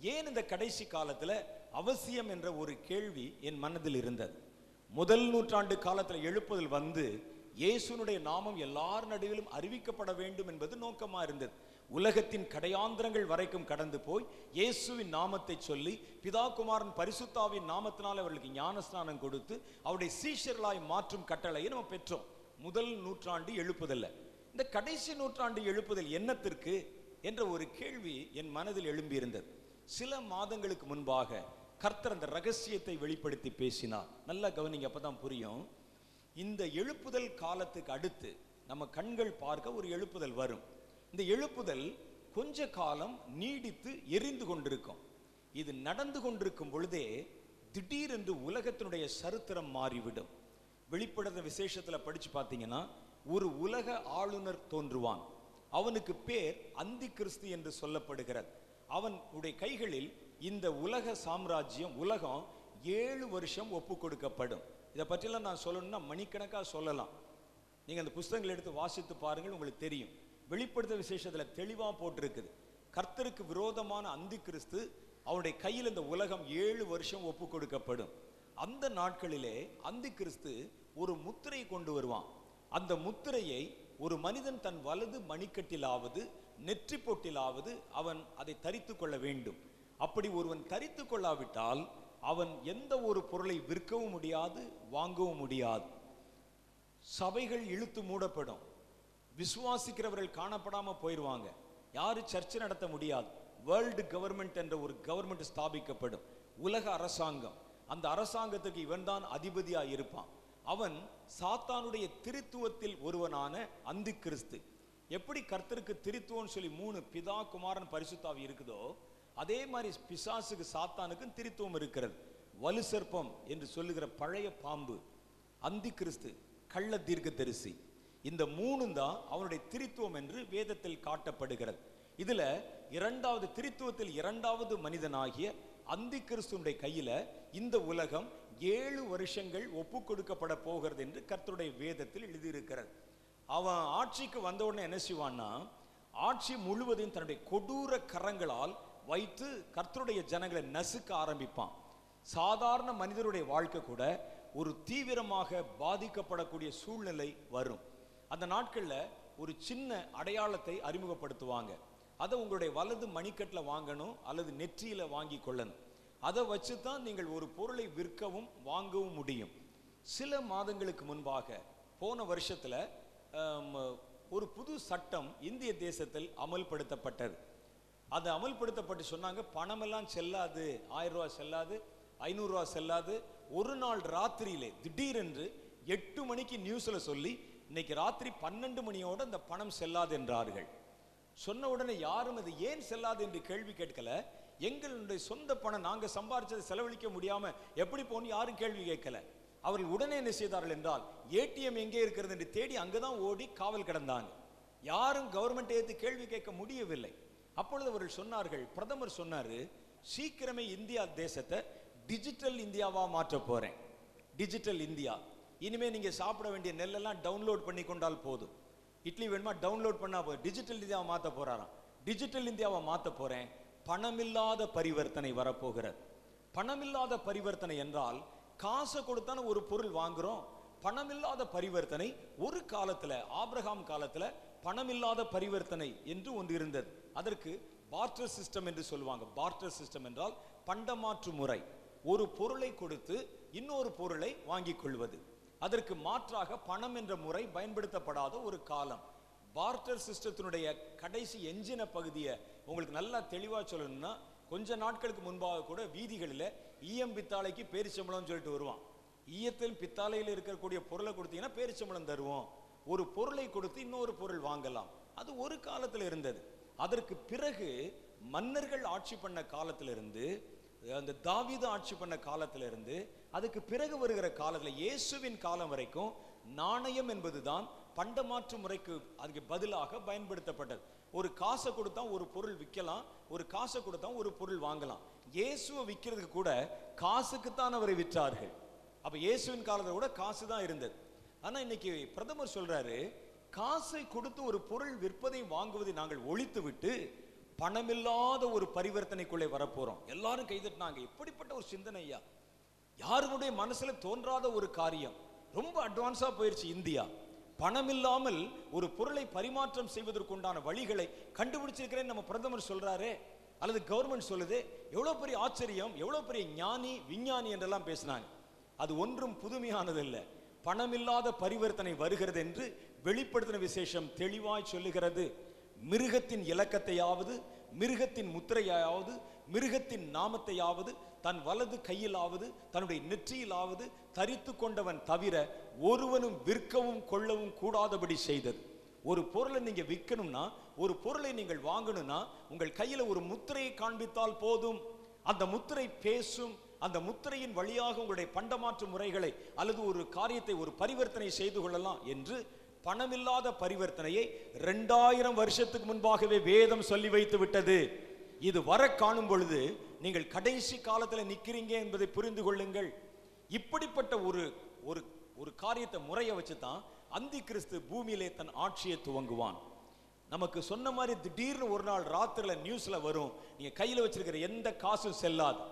ஏன் இந்த கடைசி காலத்துல அவசியம் என்ற ஒரு கேள்வி என் மனதில் இருந்தது முதல் நூற்றாண்டு காலத்துல எழுப்புதல் வந்து இயேசுனுடைய நாமம் எல்லார் நடுவிலும் அறிவிக்கப்பட வேண்டும் என்பது நோக்கமா இருந்தது உலகத்தின் கடையாந்திரங்கள் வரைக்கும் கடந்து போய் இயேசுவின் நாமத்தை சொல்லி பிதா குமாரன் பரிசுத்தாவின் நாமத்தினால் அவர்களுக்கு ஞானஸ்நானம் கொடுத்து அவருடைய சீஷர்களாய் மாற்றும் கட்டளையை நம்ம பெற்றோம் முதல் நூற்றாண்டு எழுப்புதல்ல இந்த கடைசி நூற்றாண்டு எழுப்புதல் என்னத்திற்கு என்ற ஒரு கேள்வி என் மனதில் எழும்பியிருந்தது சில மாதங்களுக்கு முன்பாக கர்த்தர் அந்த ரகசியத்தை வெளிப்படுத்தி பேசினார் நல்லா கவனிங்க அப்பதான் புரியும் இந்த எழுப்புதல் காலத்துக்கு அடுத்து நம்ம கண்கள் பார்க்க ஒரு எழுப்புதல் வரும் இந்த எழுப்புதல் கொஞ்ச காலம் நீடித்து எரிந்து கொண்டிருக்கும் இது நடந்து கொண்டிருக்கும் பொழுதே திடீரென்று உலகத்தினுடைய சரித்திரம் மாறிவிடும் வெளிப்படுத்த விசேஷத்துல படிச்சு பார்த்தீங்கன்னா ஒரு உலக ஆளுநர் தோன்றுவான் அவனுக்கு பேர் அந்தி கிறிஸ்து என்று சொல்லப்படுகிறது அவன் உடைய கைகளில் இந்த உலக சாம்ராஜ்யம் உலகம் ஏழு வருஷம் ஒப்பு கொடுக்கப்படும் இதை பற்றியெல்லாம் நான் சொல்லணும்னா மணிக்கணக்காக சொல்லலாம் நீங்க அந்த புஸ்தகங்களை எடுத்து வாசித்து பாருங்கள் உங்களுக்கு தெரியும் வெளிப்படுத்த விசேஷத்துல தெளிவா போட்டிருக்குது கர்த்தருக்கு விரோதமான அந்தி கிறிஸ்து அவனுடைய கையில் இந்த உலகம் ஏழு வருஷம் ஒப்பு கொடுக்கப்படும் அந்த நாட்களிலே அந்தி கிறிஸ்து ஒரு முத்திரை கொண்டு வருவான் அந்த முத்திரையை ஒரு மனிதன் தன் வலது மணிக்கட்டிலாவது நெற்றி பொட்டிலாவது அவன் அதை தரித்து கொள்ள வேண்டும் அப்படி ஒருவன் தரித்து கொள்ளாவிட்டால் அவன் எந்த ஒரு பொருளை விற்கவும் முடியாது வாங்கவும் முடியாது சபைகள் இழுத்து மூடப்படும் விசுவாசிக்கிறவர்கள் காணப்படாம போயிடுவாங்க யாரு சர்ச்சை நடத்த முடியாது வேர்ல்டு கவர்மெண்ட் என்ற ஒரு கவர்மெண்ட் ஸ்தாபிக்கப்படும் உலக அரசாங்கம் அந்த அரசாங்கத்துக்கு இவன்தான் அதிபதியா இருப்பான் அவன் சாத்தானுடைய திருத்துவத்தில் ஒருவனான அந்தி கிறிஸ்து எப்படி கர்த்தருக்கு திருத்துவம்னு சொல்லி மூணு பிதா குமாரன் பரிசுத்தாவி இருக்குதோ அதே மாதிரி பிசாசுக்கு சாத்தானுக்கும் திருத்துவம் இருக்கிறது வலு சர்ப்பம் என்று சொல்லுகிற பழைய பாம்பு அந்தி கிறிஸ்து கள்ள தீர்க்கதரிசி இந்த மூணும் தான் அவனுடைய திரித்துவம் என்று வேதத்தில் காட்டப்படுகிறது இதுல இரண்டாவது திரித்துவத்தில் இரண்டாவது மனிதனாகிய அந்தி கிறிஸ்துடைய கையில இந்த உலகம் ஏழு வருஷங்கள் ஒப்பு கொடுக்கப்பட போகிறது என்று கர்த்தருடைய வேதத்தில் எழுதியிருக்கிறது அவன் ஆட்சிக்கு வந்த உடனே என்ன செய்வான்னா ஆட்சி முழுவதையும் தன்னுடைய கொடூர கரங்களால் வைத்து கர்த்தருடைய ஜனங்களை நசுக்க ஆரம்பிப்பான் சாதாரண மனிதருடைய வாழ்க்கை கூட ஒரு தீவிரமாக பாதிக்கப்படக்கூடிய சூழ்நிலை வரும் அந்த நாட்கள்ல ஒரு சின்ன அடையாளத்தை அறிமுகப்படுத்துவாங்க அதை உங்களுடைய வலது மணிக்கட்டில் வாங்கணும் அல்லது நெற்றியில வாங்கி கொள்ளணும் அதை வச்சு தான் நீங்கள் ஒரு பொருளை விற்கவும் வாங்கவும் முடியும் சில மாதங்களுக்கு முன்பாக போன வருஷத்துல ஆம், ஒரு புது சட்டம் இந்திய தேசத்தில் அமல்படுத்தப்பட்டது அது அமல்படுத்தப்பட்டு சொன்னாங்க பணமெல்லாம் செல்லாது ஆயிரம் ரூபாய் செல்லாது ஐநூறு ரூபாய் செல்லாது ஒரு நாள் ராத்திரியிலே திடீரென்று எட்டு மணிக்கு நியூஸ்ல சொல்லி இன்னைக்கு ராத்திரி பன்னெண்டு மணியோட அந்த பணம் செல்லாது என்றார்கள் சொன்ன உடனே யாரும் அது ஏன் செல்லாது என்று கேள்வி கேட்கல எங்களுடைய சொந்த பணம் நாங்க சம்பாரிச்சதை செலவழிக்க முடியாம எப்படி போன்னு யாரும் கேள்வி கேட்கல அவர்கள் உடனே என்ன செய்தார்கள் என்றால் ஏடிஎம் எங்கே இருக்கிறது என்று தேடி அங்கதான் ஓடி காவல் கிடந்தாங்க யாரும் கவர்மெண்ட் ஏத்து கேள்வி கேட்க முடியவில்லை அப்பொழுது அவர்கள் சொன்னார்கள் பிரதமர் சொன்னாரு சீக்கிரமே இந்தியா தேசத்தை டிஜிட்டல் இந்தியாவா மாற்ற போறேன் டிஜிட்டல் இந்தியா இனிமே நீங்க சாப்பிட வேண்டிய நெல்லெல்லாம் டவுன்லோட் பண்ணி கொண்டால் போதும் இட்லி வேணுமா டவுன்லோட் பண்ணா போதும் டிஜிட்டல் இந்தியாவை மாத்த போறாராம் டிஜிட்டல் இந்தியாவை மாத்த போறேன் பணமில்லாத பரிவர்த்தனை வரப்போகிறது பணமில்லாத பரிவர்த்தனை என்றால் காசை கொடுத்தானே ஒரு பொருள் வாங்குறோம் பணமில்லாத பரிவர்த்தனை ஒரு காலத்துல ஆபிரகாம் காலத்துல பணமில்லாத பரிவர்த்தனை என்று ஒன்று இருந்தது அதற்கு பார்ட்டர் சிஸ்டம் என்று சொல்லுவாங்க பார்ட்டர் சிஸ்டம் என்றால் பண்டமாற்று முறை ஒரு பொருளை கொடுத்து இன்னொரு பொருளை வாங்கிக் கொள்வது அதற்கு மாற்றாக பணம் என்ற முறை பயன்படுத்தப்படாத ஒரு காலம் பார்ட்டர் சிஸ்டத்தினுடைய கடைசி எஞ்சின பகுதியை உங்களுக்கு நல்லா தெளிவா சொல்லணும்னா கொஞ்ச நாட்களுக்கு முன்பாக கூட வீதிகளில் ஈயம் பித்தாளைக்கு பேரிச்சம்பளம்னு சொல்லிட்டு வருவான் ஈயத்தில் பித்தாளையில் இருக்கக்கூடிய பொருளை கொடுத்தீங்கன்னா பேரிச்சம்பளம் தருவோம் ஒரு பொருளை கொடுத்து இன்னொரு பொருள் வாங்கலாம் அது ஒரு காலத்துல இருந்தது அதற்கு பிறகு மன்னர்கள் ஆட்சி பண்ண காலத்திலிருந்து அந்த தாவீது ஆட்சி பண்ண காலத்துல இருந்து அதுக்கு பிறகு வருகிற காலத்துல இயேசுவின் காலம் வரைக்கும் நாணயம் என்பதுதான் பண்டமாற்று முறைக்கு அதுக்கு பதிலாக பயன்படுத்தப்பட்டது ஒரு காசை கொடுத்தா ஒரு பொருள் விற்கலாம் ஒரு காசை கொடுத்தா ஒரு பொருள் வாங்கலாம் இயேசுவை விற்கிறதுக்கு கூட காசுக்குத்தான் அவரை விற்றார்கள் அப்ப இயேசுவின் காலத்துல கூட காசு தான் இருந்தது ஆனா இன்னைக்கு பிரதமர் சொல்றாரு காசை கொடுத்து ஒரு பொருள் விற்பதை வாங்குவதை நாங்கள் ஒழித்து விட்டு பணமில்லாத ஒரு பரிவர்த்தனைக்குள்ளே வரப்போறோம் எல்லாரும் கைதட்டினாங்க எப்படிப்பட்ட ஒரு சிந்தனை ஐயா யாருடைய மனசுல தோன்றாத ஒரு காரியம் ரொம்ப அட்வான்ஸா போயிருச்சு இந்தியா பணம் இல்லாமல் ஒரு பொருளை பரிமாற்றம் செய்வதற்குண்டான வழிகளை கண்டுபிடிச்சிருக்கிறேன் நம்ம பிரதமர் சொல்றாரே அல்லது கவர்மெண்ட் சொல்லுது எவ்வளவு பெரிய ஆச்சரியம் எவ்வளவு பெரிய ஞானி விஞ்ஞானி என்றெல்லாம் பேசினாங்க அது ஒன்றும் புதுமையானதல்ல பணமில்லாத பரிவர்த்தனை வருகிறது என்று வெளிப்படுத்தின விசேஷம் தெளிவாய் சொல்லுகிறது மிருகத்தின் இலக்கத்தையாவது மிருகத்தின் முத்திரையாவது மிருகத்தின் நாமத்தையாவது தன் வலது கையிலாவது தன்னுடைய நெற்றியிலாவது தரித்து கொண்டவன் தவிர ஒருவனும் விற்கவும் கொள்ளவும் கூடாதபடி செய்தது ஒரு பொருளை நீங்க விற்கணும்னா ஒரு பொருளை நீங்கள் வாங்கணும்னா உங்கள் கையில ஒரு முத்திரையை காண்பித்தால் போதும் அந்த முத்திரை பேசும் அந்த முத்திரையின் வழியாக உங்களுடைய பண்டமாற்று முறைகளை அல்லது ஒரு காரியத்தை ஒரு பரிவர்த்தனை செய்து கொள்ளலாம் என்று பணமில்லாத பரிவர்த்தனையை ரெண்டாயிரம் வருஷத்துக்கு முன்பாகவே வேதம் சொல்லி வைத்து விட்டது இது வர காணும் பொழுது நீங்கள் கடைசி காலத்துல நிக்கிறீங்க என்பதை புரிந்து கொள்ளுங்கள் இப்படிப்பட்ட ஒரு ஒரு ஒரு காரியத்தை முறையை வச்சு தான் அந்தி கிறிஸ்து பூமியிலே தன் ஆட்சியை துவங்குவான் நமக்கு சொன்ன மாதிரி திடீர்னு ஒரு நாள் ராத்திரில நியூஸ்ல வரும் நீங்க கையில வச்சிருக்கிற எந்த காசும் செல்லாது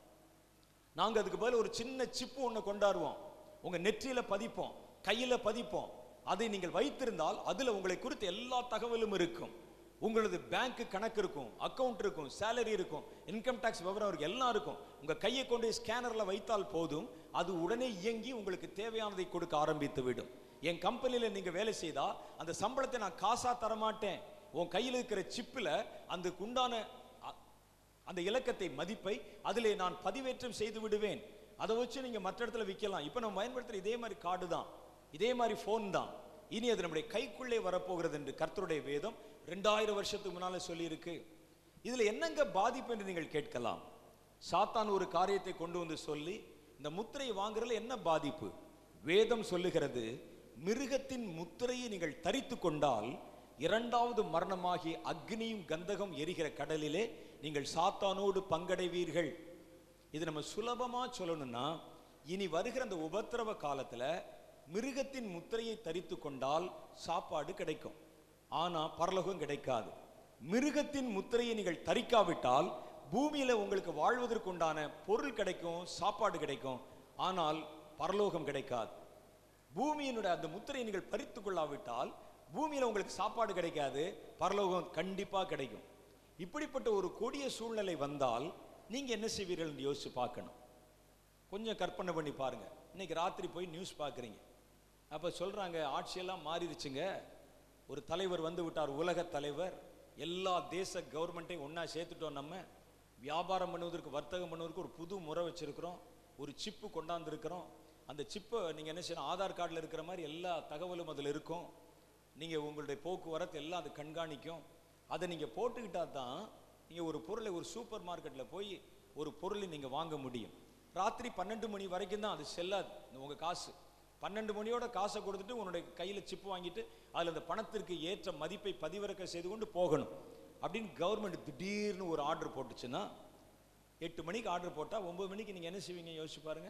நாங்க அதுக்கு பதில் ஒரு சின்ன சிப்பு ஒண்ணு கொண்டாடுவோம் உங்க நெற்றியில பதிப்போம் கையில பதிப்போம் அதை நீங்கள் வைத்திருந்தால் அதுல உங்களை குறித்து எல்லா தகவலும் இருக்கும் உங்களது பேங்க் கணக்கு இருக்கும் அக்கவுண்ட் இருக்கும் சேலரி இருக்கும் இன்கம் டாக்ஸ் விவரம் இருக்கும் எல்லாம் இருக்கும் உங்க கையை கொண்டு ஸ்கேனர்ல வைத்தால் போதும் அது உடனே இயங்கி உங்களுக்கு தேவையானதை கொடுக்க ஆரம்பித்து விடும் என் கம்பெனில நீங்க வேலை செய்தா அந்த சம்பளத்தை நான் காசா தரமாட்டேன் உன் கையில் இருக்கிற சிப்பில் அந்த உண்டான அ- அந்த இலக்கத்தை மதிப்பை அதிலே நான் பதிவேற்றம் செய்து விடுவேன் அதை வச்சு நீங்க மற்ற இடத்துல விற்கலாம் இப்போ நம்ம பயன்படுத்துற இதே மாதிரி கார்டு தான் இதே மாதிரி ஃபோன் தான் இனி அது நம்முடைய கைக்குள்ளே வரப்போகிறது என்று கர்த்தருடைய வேதம் ரெண்டாயிரம் வருஷத்துக்கு முன்னால சொல்லியிருக்கு இதுல என்னங்க பாதிப்பு என்று நீங்கள் கேட்கலாம் சாத்தான் ஒரு காரியத்தை கொண்டு வந்து சொல்லி இந்த முத்திரையை வாங்குறதுல என்ன பாதிப்பு வேதம் சொல்லுகிறது மிருகத்தின் முத்திரையை நீங்கள் தரித்து கொண்டால் இரண்டாவது மரணமாகி அக்னியும் கந்தகம் எரிகிற கடலிலே நீங்கள் சாத்தானோடு பங்கடைவீர்கள் இது நம்ம சுலபமா சொல்லணும்னா இனி வருகிற அந்த உபத்திரவ காலத்துல மிருகத்தின் முத்திரையை தரித்து கொண்டால் சாப்பாடு கிடைக்கும் ஆனா பரலோகம் கிடைக்காது மிருகத்தின் முத்திரையை நீங்கள் தரிக்காவிட்டால் பூமியில உங்களுக்கு வாழ்வதற்குண்டான பொருள் கிடைக்கும் சாப்பாடு கிடைக்கும் ஆனால் பரலோகம் கிடைக்காது பூமியினுடைய அந்த முத்திரையை நீங்கள் பறித்து கொள்ளாவிட்டால் பூமியில உங்களுக்கு சாப்பாடு கிடைக்காது பரலோகம் கண்டிப்பா கிடைக்கும் இப்படிப்பட்ட ஒரு கொடிய சூழ்நிலை வந்தால் நீங்க என்ன செய்வீர்கள் என்று யோசிச்சு பார்க்கணும் கொஞ்சம் கற்பனை பண்ணி பாருங்க இன்னைக்கு ராத்திரி போய் நியூஸ் பார்க்குறீங்க அப்ப சொல்றாங்க ஆட்சியெல்லாம் மாறிடுச்சுங்க ஒரு தலைவர் வந்து விட்டார் உலக தலைவர் எல்லா தேச கவர்மெண்ட்டையும் ஒண்ணா சேர்த்துட்டோம் நம்ம வியாபாரம் பண்ணுவதற்கு வர்த்தகம் பண்ணுவதற்கு ஒரு புது முறை வச்சிருக்கிறோம் ஒரு சிப்பு கொண்டாந்துருக்கிறோம் அந்த சிப்பை நீங்க என்ன செய்யணும் ஆதார் கார்டில் இருக்கிற மாதிரி எல்லா தகவலும் அதில் இருக்கும் நீங்க உங்களுடைய போக்குவரத்து எல்லாம் அது கண்காணிக்கும் அதை நீங்க போட்டுக்கிட்டா தான் நீங்க ஒரு பொருளை ஒரு சூப்பர் மார்க்கெட்ல போய் ஒரு பொருளை நீங்க வாங்க முடியும் ராத்திரி பன்னெண்டு மணி வரைக்கும் தான் அது செல்லாது இந்த உங்க காசு பன்னெண்டு மணியோட காசை கொடுத்துட்டு உன்னுடைய கையில சிப்பு வாங்கிட்டு அதுல அந்த பணத்திற்கு ஏற்ற மதிப்பை பதிவிறக்க செய்து கொண்டு போகணும் அப்படின்னு கவர்மெண்ட் திடீர்னு ஒரு ஆர்டர் போட்டுச்சுன்னா எட்டு மணிக்கு ஆர்டர் போட்டா ஒன்பது மணிக்கு நீங்க என்ன செய்வீங்க யோசிச்சு பாருங்க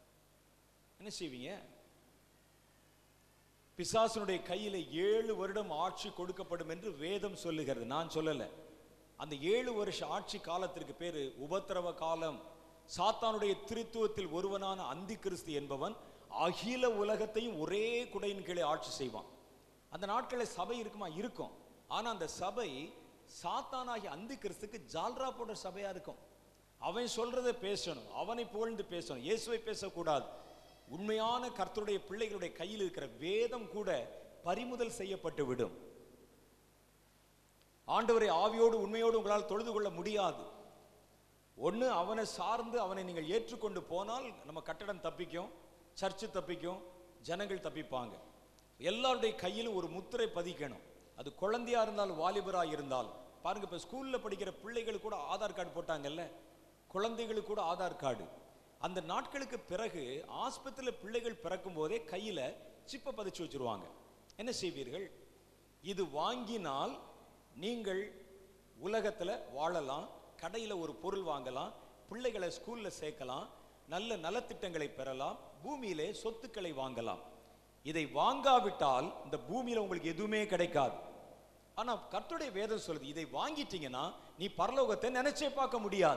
என்ன செய்வீங்க பிசாசனுடைய கையில ஏழு வருடம் ஆட்சி கொடுக்கப்படும் என்று வேதம் சொல்லுகிறது நான் சொல்லல அந்த ஏழு வருஷ ஆட்சி காலத்திற்கு பேரு உபத்திரவ காலம் சாத்தானுடைய திருத்துவத்தில் ஒருவனான அந்தி கிறிஸ்து என்பவன் அகில உலகத்தையும் ஒரே குடையின் கீழே ஆட்சி செய்வான் அந்த நாட்களில் சபை இருக்குமா இருக்கும் ஆனா அந்த சபை சாத்தானாகிய அந்தி கிறிஸ்துக்கு ஜால்ரா போடுற சபையா இருக்கும் அவன் சொல்றதை பேசணும் அவனை புகழ்ந்து பேசணும் இயேசுவை பேசக்கூடாது உண்மையான கர்த்தருடைய பிள்ளைகளுடைய கையில் இருக்கிற வேதம் கூட பறிமுதல் செய்யப்பட்டு விடும் ஆண்டவரை ஆவியோடு உண்மையோடு உங்களால் தொழுது கொள்ள முடியாது ஒண்ணு அவனை சார்ந்து அவனை நீங்கள் ஏற்றுக்கொண்டு போனால் நம்ம கட்டடம் தப்பிக்கும் சர்ச்சு தப்பிக்கும் ஜனங்கள் தப்பிப்பாங்க எல்லாருடைய கையிலும் ஒரு முத்திரை பதிக்கணும் அது குழந்தையா இருந்தாலும் வாலிபரா இருந்தாலும் பாருங்க இப்ப ஸ்கூல்ல படிக்கிற பிள்ளைகள் கூட ஆதார் கார்டு போட்டாங்கல்ல குழந்தைகளுக்கு கூட ஆதார் கார்டு அந்த நாட்களுக்கு பிறகு ஆஸ்பத்திரியில் பிள்ளைகள் பிறக்கும் போதே கையில சிப்பை பதிச்சு வச்சிருவாங்க என்ன செய்வீர்கள் இது வாங்கினால் நீங்கள் உலகத்துல வாழலாம் கடையில ஒரு பொருள் வாங்கலாம் பிள்ளைகளை ஸ்கூல்ல சேர்க்கலாம் நல்ல நலத்திட்டங்களை பெறலாம் பூமியிலே சொத்துக்களை வாங்கலாம் இதை வாங்காவிட்டால் இந்த பூமியில உங்களுக்கு எதுவுமே கிடைக்காது ஆனா கர்த்தருடைய வேதம் சொல்லுது இதை வாங்கிட்டீங்கன்னா நீ பரலோகத்தை நினைச்சே பார்க்க முடியாது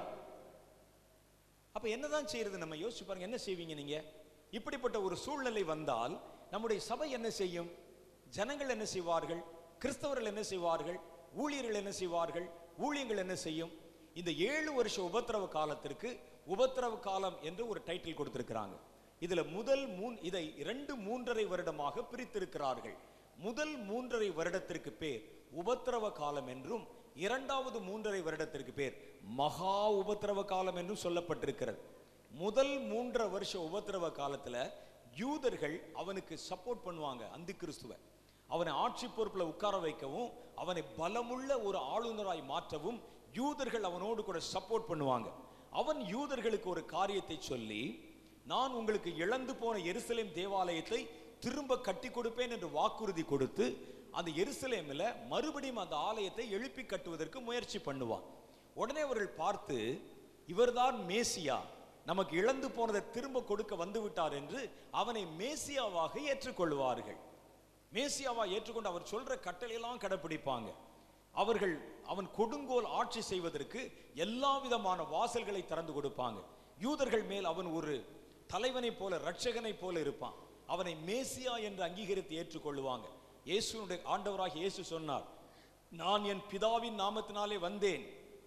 அப்ப என்னதான் செய்யறது நம்ம யோசிச்சு பாருங்க என்ன செய்வீங்க நீங்க இப்படிப்பட்ட ஒரு சூழ்நிலை வந்தால் நம்முடைய சபை என்ன செய்யும் ஜனங்கள் என்ன செய்வார்கள் கிறிஸ்தவர்கள் என்ன செய்வார்கள் ஊழியர்கள் என்ன செய்வார்கள் ஊழியங்கள் என்ன செய்யும் இந்த ஏழு வருஷ உபத்திரவ காலத்திற்கு உபத்திரவ காலம் என்று ஒரு டைட்டில் கொடுத்திருக்கிறாங்க இதுல முதல் மூன் இதை இரண்டு மூன்றரை வருடமாக பிரித்திருக்கிறார்கள் முதல் மூன்றரை வருடத்திற்கு பேர் உபத்திரவ காலம் என்றும் இரண்டாவது மூன்றரை வருடத்திற்கு பேர் மகா உபத்திரவ காலம் என்றும் சொல்லப்பட்டிருக்கிறது முதல் மூன்றரை வருஷ உபத்திரவ காலத்துல யூதர்கள் அவனுக்கு சப்போர்ட் பண்ணுவாங்க அந்தி கிறிஸ்துவ அவனை ஆட்சி பொறுப்புல உட்கார வைக்கவும் அவனை பலமுள்ள ஒரு ஆளுநராய் மாற்றவும் யூதர்கள் அவனோடு கூட சப்போர்ட் பண்ணுவாங்க அவன் யூதர்களுக்கு ஒரு காரியத்தை சொல்லி நான் உங்களுக்கு இழந்து போன எருசலேம் தேவாலயத்தை திரும்ப கட்டி கொடுப்பேன் என்று வாக்குறுதி கொடுத்து அந்த எருசலேமில் மறுபடியும் அந்த ஆலயத்தை எழுப்பி கட்டுவதற்கு முயற்சி பண்ணுவான் உடனே அவர்கள் பார்த்து இவர்தான் மேசியா நமக்கு இழந்து போனதை திரும்ப கொடுக்க வந்து விட்டார் என்று அவனை மேசியாவாக ஏற்றுக்கொள்வார்கள் மேசியாவா ஏற்றுக்கொண்டு அவர் சொல்ற கட்டளையெல்லாம் கடைப்பிடிப்பாங்க அவர்கள் அவன் கொடுங்கோல் ஆட்சி செய்வதற்கு எல்லா விதமான வாசல்களை திறந்து கொடுப்பாங்க யூதர்கள் மேல் அவன் ஒரு தலைவனைப் போல ரட்சகனைப் போல இருப்பான் அவனை மேசியா என்று அங்கீகரித்து ஏற்றுக்கொள்ளுவாங்க இயேசுனுடைய ஆண்டவராக இயேசு சொன்னார் நான் என் பிதாவின் நாமத்தினாலே வந்தேன்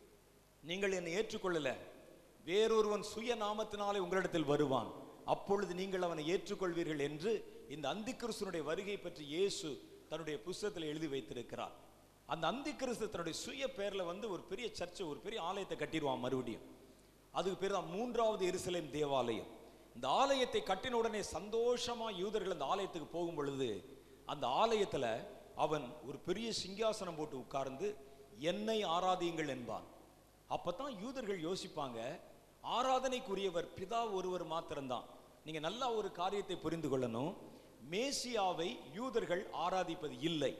நீங்கள் என்னை ஏற்றுக்கொள்ளல வேறொருவன் சுய நாமத்தினாலே உங்களிடத்தில் வருவான் அப்பொழுது நீங்கள் அவனை ஏற்றுக்கொள்வீர்கள் என்று இந்த அந்திகிறிஸ்துனுடைய வருகை பற்றி இயேசு தன்னுடைய புஸ்தகத்தில் எழுதி வைத்திருக்கிறார் அந்த அந்திகிறிஸ்து தன்னுடைய சுய பேர்ல வந்து ஒரு பெரிய சர்ச்சை ஒரு பெரிய ஆலயத்தை கட்டிடுவான் மறுபடியும் அதுக்கு பேர் தான் மூன்றாவது எருசலேம் தேவாலயம் இந்த ஆலயத்தை கட்டின உடனே சந்தோஷமா யூதர்கள் அந்த ஆலயத்துக்கு போகும் பொழுது அந்த ஆலயத்துல அவன் ஒரு பெரிய சிங்காசனம் போட்டு உட்கார்ந்து என்னை ஆராதியுங்கள் என்பான் அப்பதான் யூதர்கள் யோசிப்பாங்க ஆராதனைக்குரியவர் பிதா ஒருவர் மாத்திரம்தான் நீங்க நல்லா ஒரு காரியத்தை புரிந்து கொள்ளணும் மேசியாவை யூதர்கள் ஆராதிப்பது இல்லை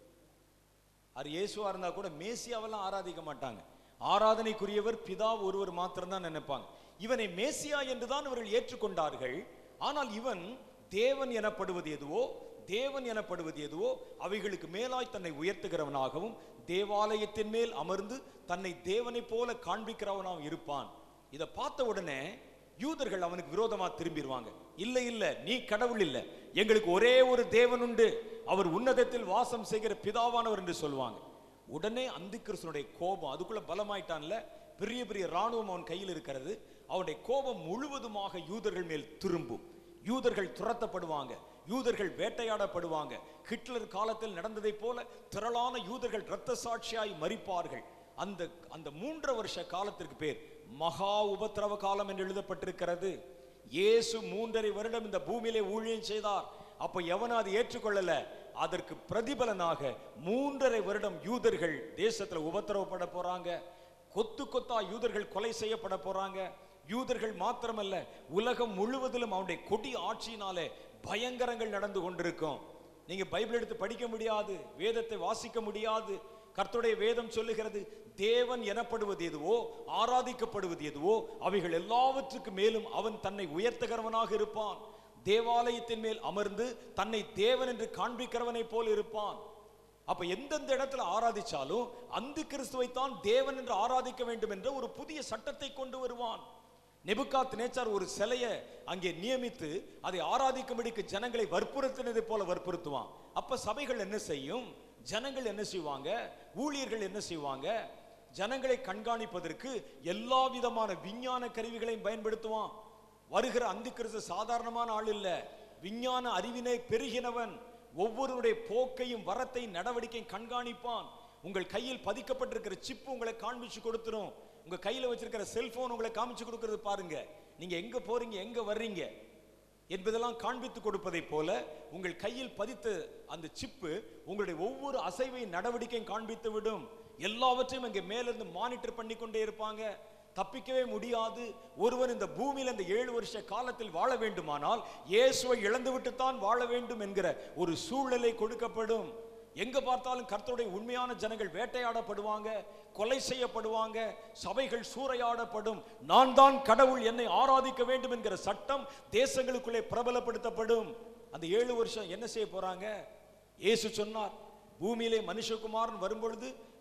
அது இயேசுவா இருந்தா கூட மேசியாவெல்லாம் ஆராதிக்க மாட்டாங்க ஆராதனைக்குரியவர் பிதா ஒருவர் மாத்திரம்தான் நினைப்பாங்க இவனை மேசியா என்றுதான் இவர்கள் ஏற்றுக்கொண்டார்கள் ஆனால் இவன் தேவன் எனப்படுவது எதுவோ தேவன் எனப்படுவது எதுவோ அவைகளுக்கு மேலாய் தன்னை உயர்த்துகிறவனாகவும் தேவாலயத்தின் மேல் அமர்ந்து தன்னை தேவனைப் போல காண்பிக்கிறவனாகவும் இருப்பான் இதை பார்த்த உடனே யூதர்கள் அவனுக்கு விரோதமா திரும்பிடுவாங்க இல்ல இல்ல நீ கடவுள் இல்ல எங்களுக்கு ஒரே ஒரு தேவன் உண்டு அவர் உன்னதத்தில் வாசம் செய்கிற பிதாவானவர் என்று சொல்லுவாங்க உடனே அந்திகிறிஸ்தனுடைய கோபம் அதுக்குள்ள பலமாயிட்டான்ல பெரிய பெரிய ராணுவம் அவன் கையில் இருக்கிறது அவனுடைய கோபம் முழுவதுமாக யூதர்கள் மேல் திரும்பும் யூதர்கள் துரத்தப்படுவாங்க யூதர்கள் வேட்டையாடப்படுவாங்க ஹிட்லர் காலத்தில் நடந்ததைப் போல திரளான யூதர்கள் இரத்த சாட்சியாய் மரிப்பார்கள் அந்த அந்த மூன்றரை வருஷ காலத்திற்கு பேர் மகா உபத்திரவ காலம் என்று எழுதப்பட்டிருக்கிறது இயேசு மூன்றரை வருடம் இந்த பூமியிலே ஊழியம் செய்தார் அப்ப எவனும் அதை ஏற்றுக்கொள்ளல அதற்கு பிரதிபலனாக மூன்றரை வருடம் யூதர்கள் தேசத்துல உபத்திரவப்பட போறாங்க கொத்து கொத்தா யூதர்கள் கொலை செய்யப்பட போறாங்க யூதர்கள் மாத்திரமல்ல உலகம் முழுவதிலும் அவனுடைய கொடி ஆட்சியினாலே பயங்கரங்கள் நடந்து கொண்டிருக்கும் நீங்க பைபிள் எடுத்து படிக்க முடியாது வேதத்தை வாசிக்க முடியாது கர்த்தருடைய வேதம் சொல்லுகிறது தேவன் எனப்படுவது எதுவோ ஆராதிக்கப்படுவது எதுவோ அவைகள் எல்லாவற்றுக்கு மேலும் அவன் தன்னை உயர்த்துகிறவனாக இருப்பான் தேவாலயத்தின் மேல் அமர்ந்து தன்னை தேவன் என்று காண்பிக்கிறவனைப் போல் இருப்பான் அப்ப எந்தெந்த இடத்துல ஆராதிச்சாலும் அந்த கிறிஸ்துவைத்தான் தேவன் என்று ஆராதிக்க வேண்டும் என்ற ஒரு புதிய சட்டத்தை கொண்டு வருவான் நெபுகாத் நேச்சார் ஒரு சிலையை அங்கே நியமித்து அதை ஆராதிக்கும்படிக்கு ஜனங்களை வற்புறுத்தினதை போல வற்புறுத்துவான் அப்ப சபைகள் என்ன செய்யும் ஜனங்கள் என்ன செய்வாங்க ஊழியர்கள் என்ன செய்வாங்க ஜனங்களை கண்காணிப்பதற்கு எல்லா விதமான விஞ்ஞான கருவிகளையும் பயன்படுத்துவான் வருகிற அந்த கிறிஸ்து சாதாரணமான ஆள் இல்ல விஞ்ஞான அறிவினை பெருகினவன் ஒவ்வொருவருடைய போக்கையும் வரத்தையும் நடவடிக்கையும் கண்காணிப்பான் உங்கள் கையில் பதிக்கப்பட்டிருக்கிற சிப்பு உங்களை காண்பிச்சு கொடுத்துரும் உங்க கையில வச்சிருக்கிற செல்போன் உங்களை காமிச்சு கொடுக்கிறது பாருங்க நீங்க எங்க போறீங்க எங்க வர்றீங்க என்பதெல்லாம் காண்பித்து கொடுப்பதை போல உங்கள் கையில் பதித்த அந்த சிப்பு உங்களுடைய ஒவ்வொரு அசைவையும் நடவடிக்கையும் காண்பித்து விடும் எல்லாவற்றையும் அங்கே மேலிருந்து மானிட்டர் பண்ணி கொண்டே இருப்பாங்க தப்பிக்கவே முடியாது ஒருவன் இந்த பூமியில் இந்த ஏழு வருஷ காலத்தில் வாழ வேண்டுமானால் இயேசுவை இழந்துவிட்டுத்தான் வாழ வேண்டும் என்கிற ஒரு சூழ்நிலை கொடுக்கப்படும் எங்க பார்த்தாலும் கர்த்தருடைய உண்மையான ஜனங்கள் வேட்டையாடப்படுவாங்க கொலை செய்யப்படுவாங்க சபைகள் சூறையாடப்படும் நான் தான் கடவுள் என்னை ஆராதிக்க வேண்டும் என்கிற சட்டம் தேசங்களுக்குள்ளே பிரபலப்படுத்தப்படும் அந்த ஏழு வருஷம் என்ன செய்ய போறாங்க இயேசு சொன்னார் பூமியிலே மனுஷகுமாரன் வரும்பொழுது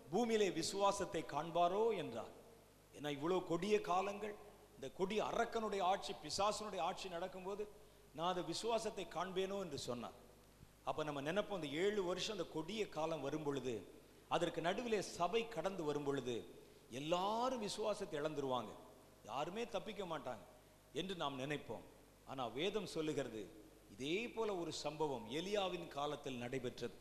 பூமியிலே விசுவாசத்தை காண்பாரோ என்றார் ஏன்னா இவ்வளவு கொடிய காலங்கள் இந்த கொடிய அரக்கனுடைய ஆட்சி பிசாசனுடைய ஆட்சி நடக்கும்போது நான் அந்த விசுவாசத்தை காண்பேனோ என்று சொன்னார் அப்ப நம்ம நினைப்போம் இந்த ஏழு வருஷம் அந்த கொடிய காலம் வரும் பொழுது அதற்கு நடுவிலே சபை கடந்து வரும் பொழுது எல்லாரும் விசுவாசத்தை இழந்துருவாங்க யாருமே தப்பிக்க மாட்டாங்க என்று நாம் நினைப்போம் ஆனா வேதம் சொல்லுகிறது இதே போல ஒரு சம்பவம் எலியாவின் காலத்தில் நடைபெற்றது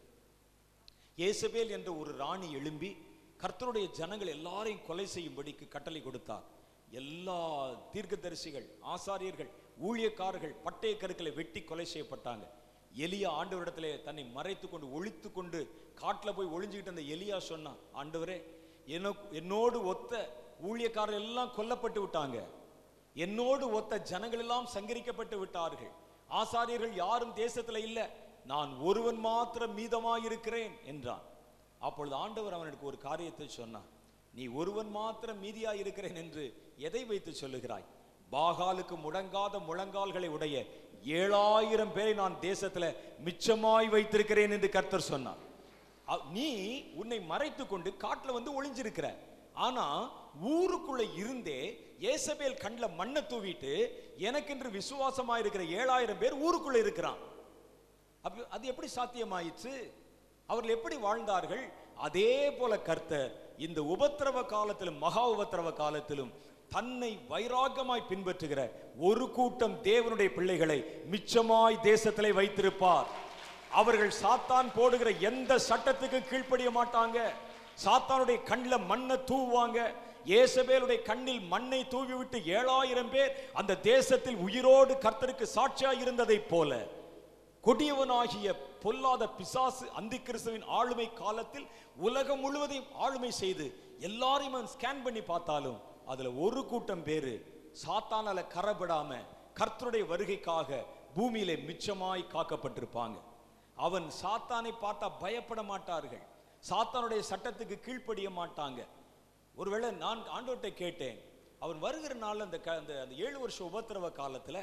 இயேசபேல் என்ற ஒரு ராணி எழும்பி கர்த்தருடைய ஜனங்கள் எல்லாரையும் கொலை செய்யும்படிக்கு கட்டளை கொடுத்தார் எல்லா தீர்க்கதரிசிகள் ஆசாரியர்கள் ஊழியக்காரர்கள் பட்டய கருக்களை வெட்டி கொலை செய்யப்பட்டாங்க எலியா ஆண்டவரிடத்திலே தன்னை மறைத்து கொண்டு ஒளித்து கொண்டு காட்டுல போய் ஒளிஞ்சுக்கிட்டு அந்த எலியா சொன்னான் ஆண்டவரே எனக்கு என்னோடு ஒத்த ஊழியக்காரர் எல்லாம் கொல்லப்பட்டு விட்டாங்க என்னோடு ஒத்த ஜனங்கள் எல்லாம் சங்கரிக்கப்பட்டு விட்டார்கள் ஆசாரியர்கள் யாரும் தேசத்துல இல்ல நான் ஒருவன் மாத்திரம் மீதமாயிருக்கிறேன் என்றான் அப்பொழுது ஆண்டவர் அவனுக்கு ஒரு காரியத்தை சொன்னான் நீ ஒருவன் மாத்திரம் மீதியாய் இருக்கிறேன் என்று எதை வைத்து சொல்லுகிறாய் பாகாலுக்கு முடங்காத முழங்கால்களை உடைய ஏழாயிரம் பேரை நான் தேசத்துல மிச்சமாய் வைத்திருக்கிறேன் என்று கர்த்தர் சொன்னார் அ- நீ உன்னை மறைத்து கொண்டு காட்டுல வந்து ஒளிஞ்சிருக்கிற ஆனா ஊருக்குள்ள இருந்தே ஏசபேல் கண்ல மண்ணை தூவிட்டு எனக்கென்று விசுவாசமா இருக்கிற ஏழாயிரம் பேர் ஊருக்குள்ள இருக்கிறான் அப்ப அது எப்படி சாத்தியமாயிற்று அவர்கள் எப்படி வாழ்ந்தார்கள் அதே போல கர்த்தர் இந்த உபத்திரவ காலத்திலும் மகா உபத்திரவ காலத்திலும் தன்னை வைராகமாய் பின்பற்றுகிற ஒரு கூட்டம் தேவனுடைய பிள்ளைகளை மிச்சமாய் தேசத்திலே வைத்திருப்பார் அவர்கள் சாத்தான் போடுகிற எந்த சட்டத்துக்கு கீழ்ப்படிய மாட்டாங்க சாத்தானுடைய கண்ணில் மண்ணை தூவுவாங்க ஏசபேலுடைய கண்ணில் மண்ணை தூவி விட்டு ஏழாயிரம் பேர் அந்த தேசத்தில் உயிரோடு கர்த்தருக்கு சாட்சியாய் இருந்ததைப் போல கொடியவனாகிய பொல்லாத பிசாசு அந்தி கிறிஸ்துவின் ஆளுமை காலத்தில் உலகம் முழுவதையும் ஆளுமை செய்து எல்லாரையும் அவன் ஸ்கேன் பண்ணி பார்த்தாலும் அதுல ஒரு கூட்டம் பேரு சாத்தானால கரப்படாம கர்த்தருடைய வருகைக்காக பூமியிலே மிச்சமாய் காக்கப்பட்டிருப்பாங்க அவன் சாத்தானை பார்த்தா பயப்பட மாட்டார்கள் சாத்தானுடைய சட்டத்துக்கு கீழ்ப்படிய மாட்டாங்க ஒருவேளை நான் ஆண்டவர்கிட்ட கேட்டேன் அவன் வருகிற நாள் அந்த க- அந்த அந்த ஏழு வருஷம் உபத்திரவ காலத்துல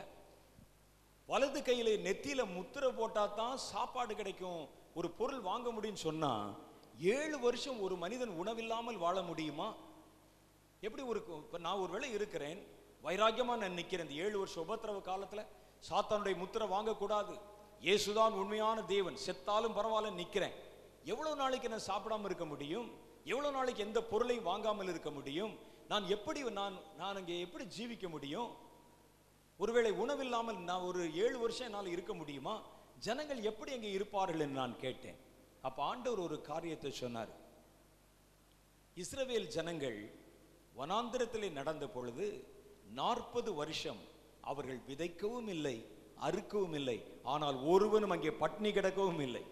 வலது கையில நெத்தியில முத்திரை போட்டா தான் சாப்பாடு கிடைக்கும் ஒரு பொருள் வாங்க முடியும்னு சொன்னா ஏழு வருஷம் ஒரு மனிதன் உணவில்லாமல் வாழ முடியுமா எப்படி ஒரு இப்ப நான் ஒரு வேளை இருக்கிறேன் வைராக்கியமா நான் நிக்கிறேன் இந்த ஏழு வருஷம் உபத்திரவ காலத்துல சாத்தானுடைய முத்திரை வாங்கக்கூடாது இயேசுதான் உண்மையான தேவன் செத்தாலும் பரவாயில்ல நிக்கிறேன் எவ்வளவு நாளைக்கு நான் சாப்பிடாம இருக்க முடியும் எவ்வளவு நாளைக்கு எந்த பொருளையும் வாங்காமல் இருக்க முடியும் நான் எப்படி நான் நான் அங்கே எப்படி ஜீவிக்க முடியும் ஒருவேளை உணவில்லாமல் நான் ஒரு ஏழு வருஷம் என்னால் இருக்க முடியுமா ஜனங்கள் எப்படி அங்கே இருப்பார்கள் என்று நான் கேட்டேன் அப்ப ஆண்டவர் ஒரு காரியத்தை சொன்னார் இஸ்ரவேல் ஜனங்கள் வனாந்திரத்திலே நடந்த பொழுது நாற்பது வருஷம் அவர்கள் விதைக்கவும் இல்லை அறுக்கவும் இல்லை ஆனால் ஒருவனும் அங்கே பட்னி கிடக்கவும் இல்லை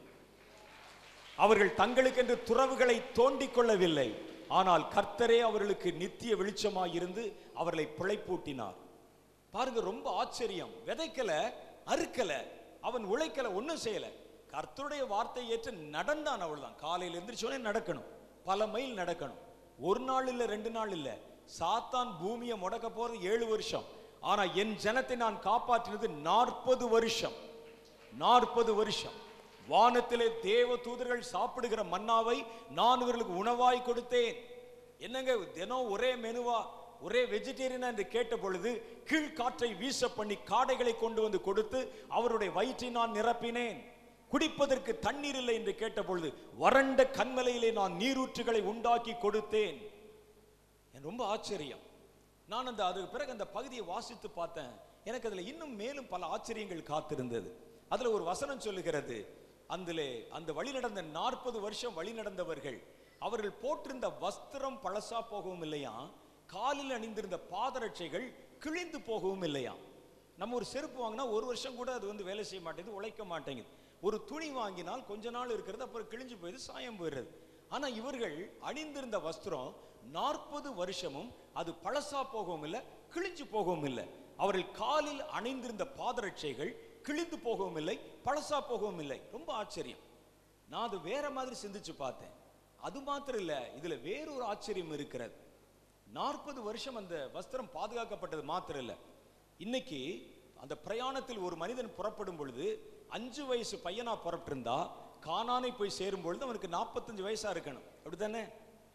அவர்கள் தங்களுக்கென்று துறவுகளை தோண்டிக் கொள்ளவில்லை ஆனால் கர்த்தரே அவர்களுக்கு நித்திய வெளிச்சமாய் இருந்து அவர்களை பிழைப்பூட்டினார் பாருங்க ரொம்ப ஆச்சரியம் விதைக்கல அறுக்கல அவன் உழைக்கல ஒண்ணும் செய்யல கர்த்தருடைய வார்த்தை ஏற்று நடந்தான் அவ்வளவுதான் காலையில எந்திரிச்சோடனே நடக்கணும் பல மைல் நடக்கணும் ஒரு நாள் இல்ல ரெண்டு நாள் இல்ல சாத்தான் பூமியை முடக்க போறது ஏழு வருஷம் ஆனா என் ஜனத்தை நான் காப்பாற்றினது நாற்பது வருஷம் நாற்பது வருஷம் வானத்திலே தேவ தூதர்கள் சாப்பிடுகிற மன்னாவை நான் இவர்களுக்கு உணவாய் கொடுத்தேன் என்னங்க தினம் ஒரே மெனுவா ஒரே வெஜிடேரியனா என்று கேட்ட பொழுது கீழ்காற்றை வீச பண்ணி காடைகளை கொண்டு வந்து கொடுத்து அவருடைய வயிற்றை நான் நிரப்பினேன் குடிப்பதற்கு தண்ணீர் இல்லை என்று கேட்ட பொழுது வறண்ட கண்மலையிலே நான் நீரூற்றுகளை உண்டாக்கி கொடுத்தேன் எனக்கு ரொம்ப ஆச்சரியம் நான் அந்த அதுக்கு பிறகு அந்த பகுதியை வாசித்து பார்த்தேன் எனக்கு அதுல இன்னும் மேலும் பல ஆச்சரியங்கள் காத்திருந்தது அதுல ஒரு வசனம் சொல்லுகிறது அதிலே அந்த வழி நடந்த நாற்பது வருஷம் வழி நடந்தவர்கள் அவர்கள் போட்டிருந்த வஸ்திரம் பழசா போகவும் இல்லையா காலில் அணிந்திருந்த பாதரட்சைகள் கிழிந்து போகவும் இல்லையா நம்ம ஒரு செருப்பு வாங்கினா ஒரு வருஷம் கூட அது வந்து வேலை செய்ய மாட்டேங்குது உழைக்க மாட்டேங்குது ஒரு துணி வாங்கினால் கொஞ்ச நாள் இருக்கிறது அப்புறம் கிழிஞ்சு போயிடுது சாயம் போயிடுறது ஆனா இவர்கள் அணிந்திருந்த வஸ்திரம் நாற்பது வருஷமும் அது பழசா போகவும் இல்லை கிழிஞ்சு போகவும் இல்லை அவர்கள் காலில் அணிந்திருந்த பாதரட்சைகள் கிழிந்து போகவும் இல்லை பழசா போகவும் இல்லை ரொம்ப ஆச்சரியம் நான் அது வேற மாதிரி சிந்திச்சு பார்த்தேன் அது மாத்திரம் இல்ல இதுல வேறொரு ஆச்சரியம் இருக்கிறது நாற்பது வருஷம் அந்த வஸ்திரம் பாதுகாக்கப்பட்டது மாத்திரம் இல்ல இன்னைக்கு அந்த பிரயாணத்தில் ஒரு மனிதன் புறப்படும் பொழுது அஞ்சு வயசு பையனா புறப்பட்டிருந்தா கானானை போய் சேரும் பொழுது அவனுக்கு நாற்பத்தஞ்சு வயசா இருக்கணும் அப்படித்தானே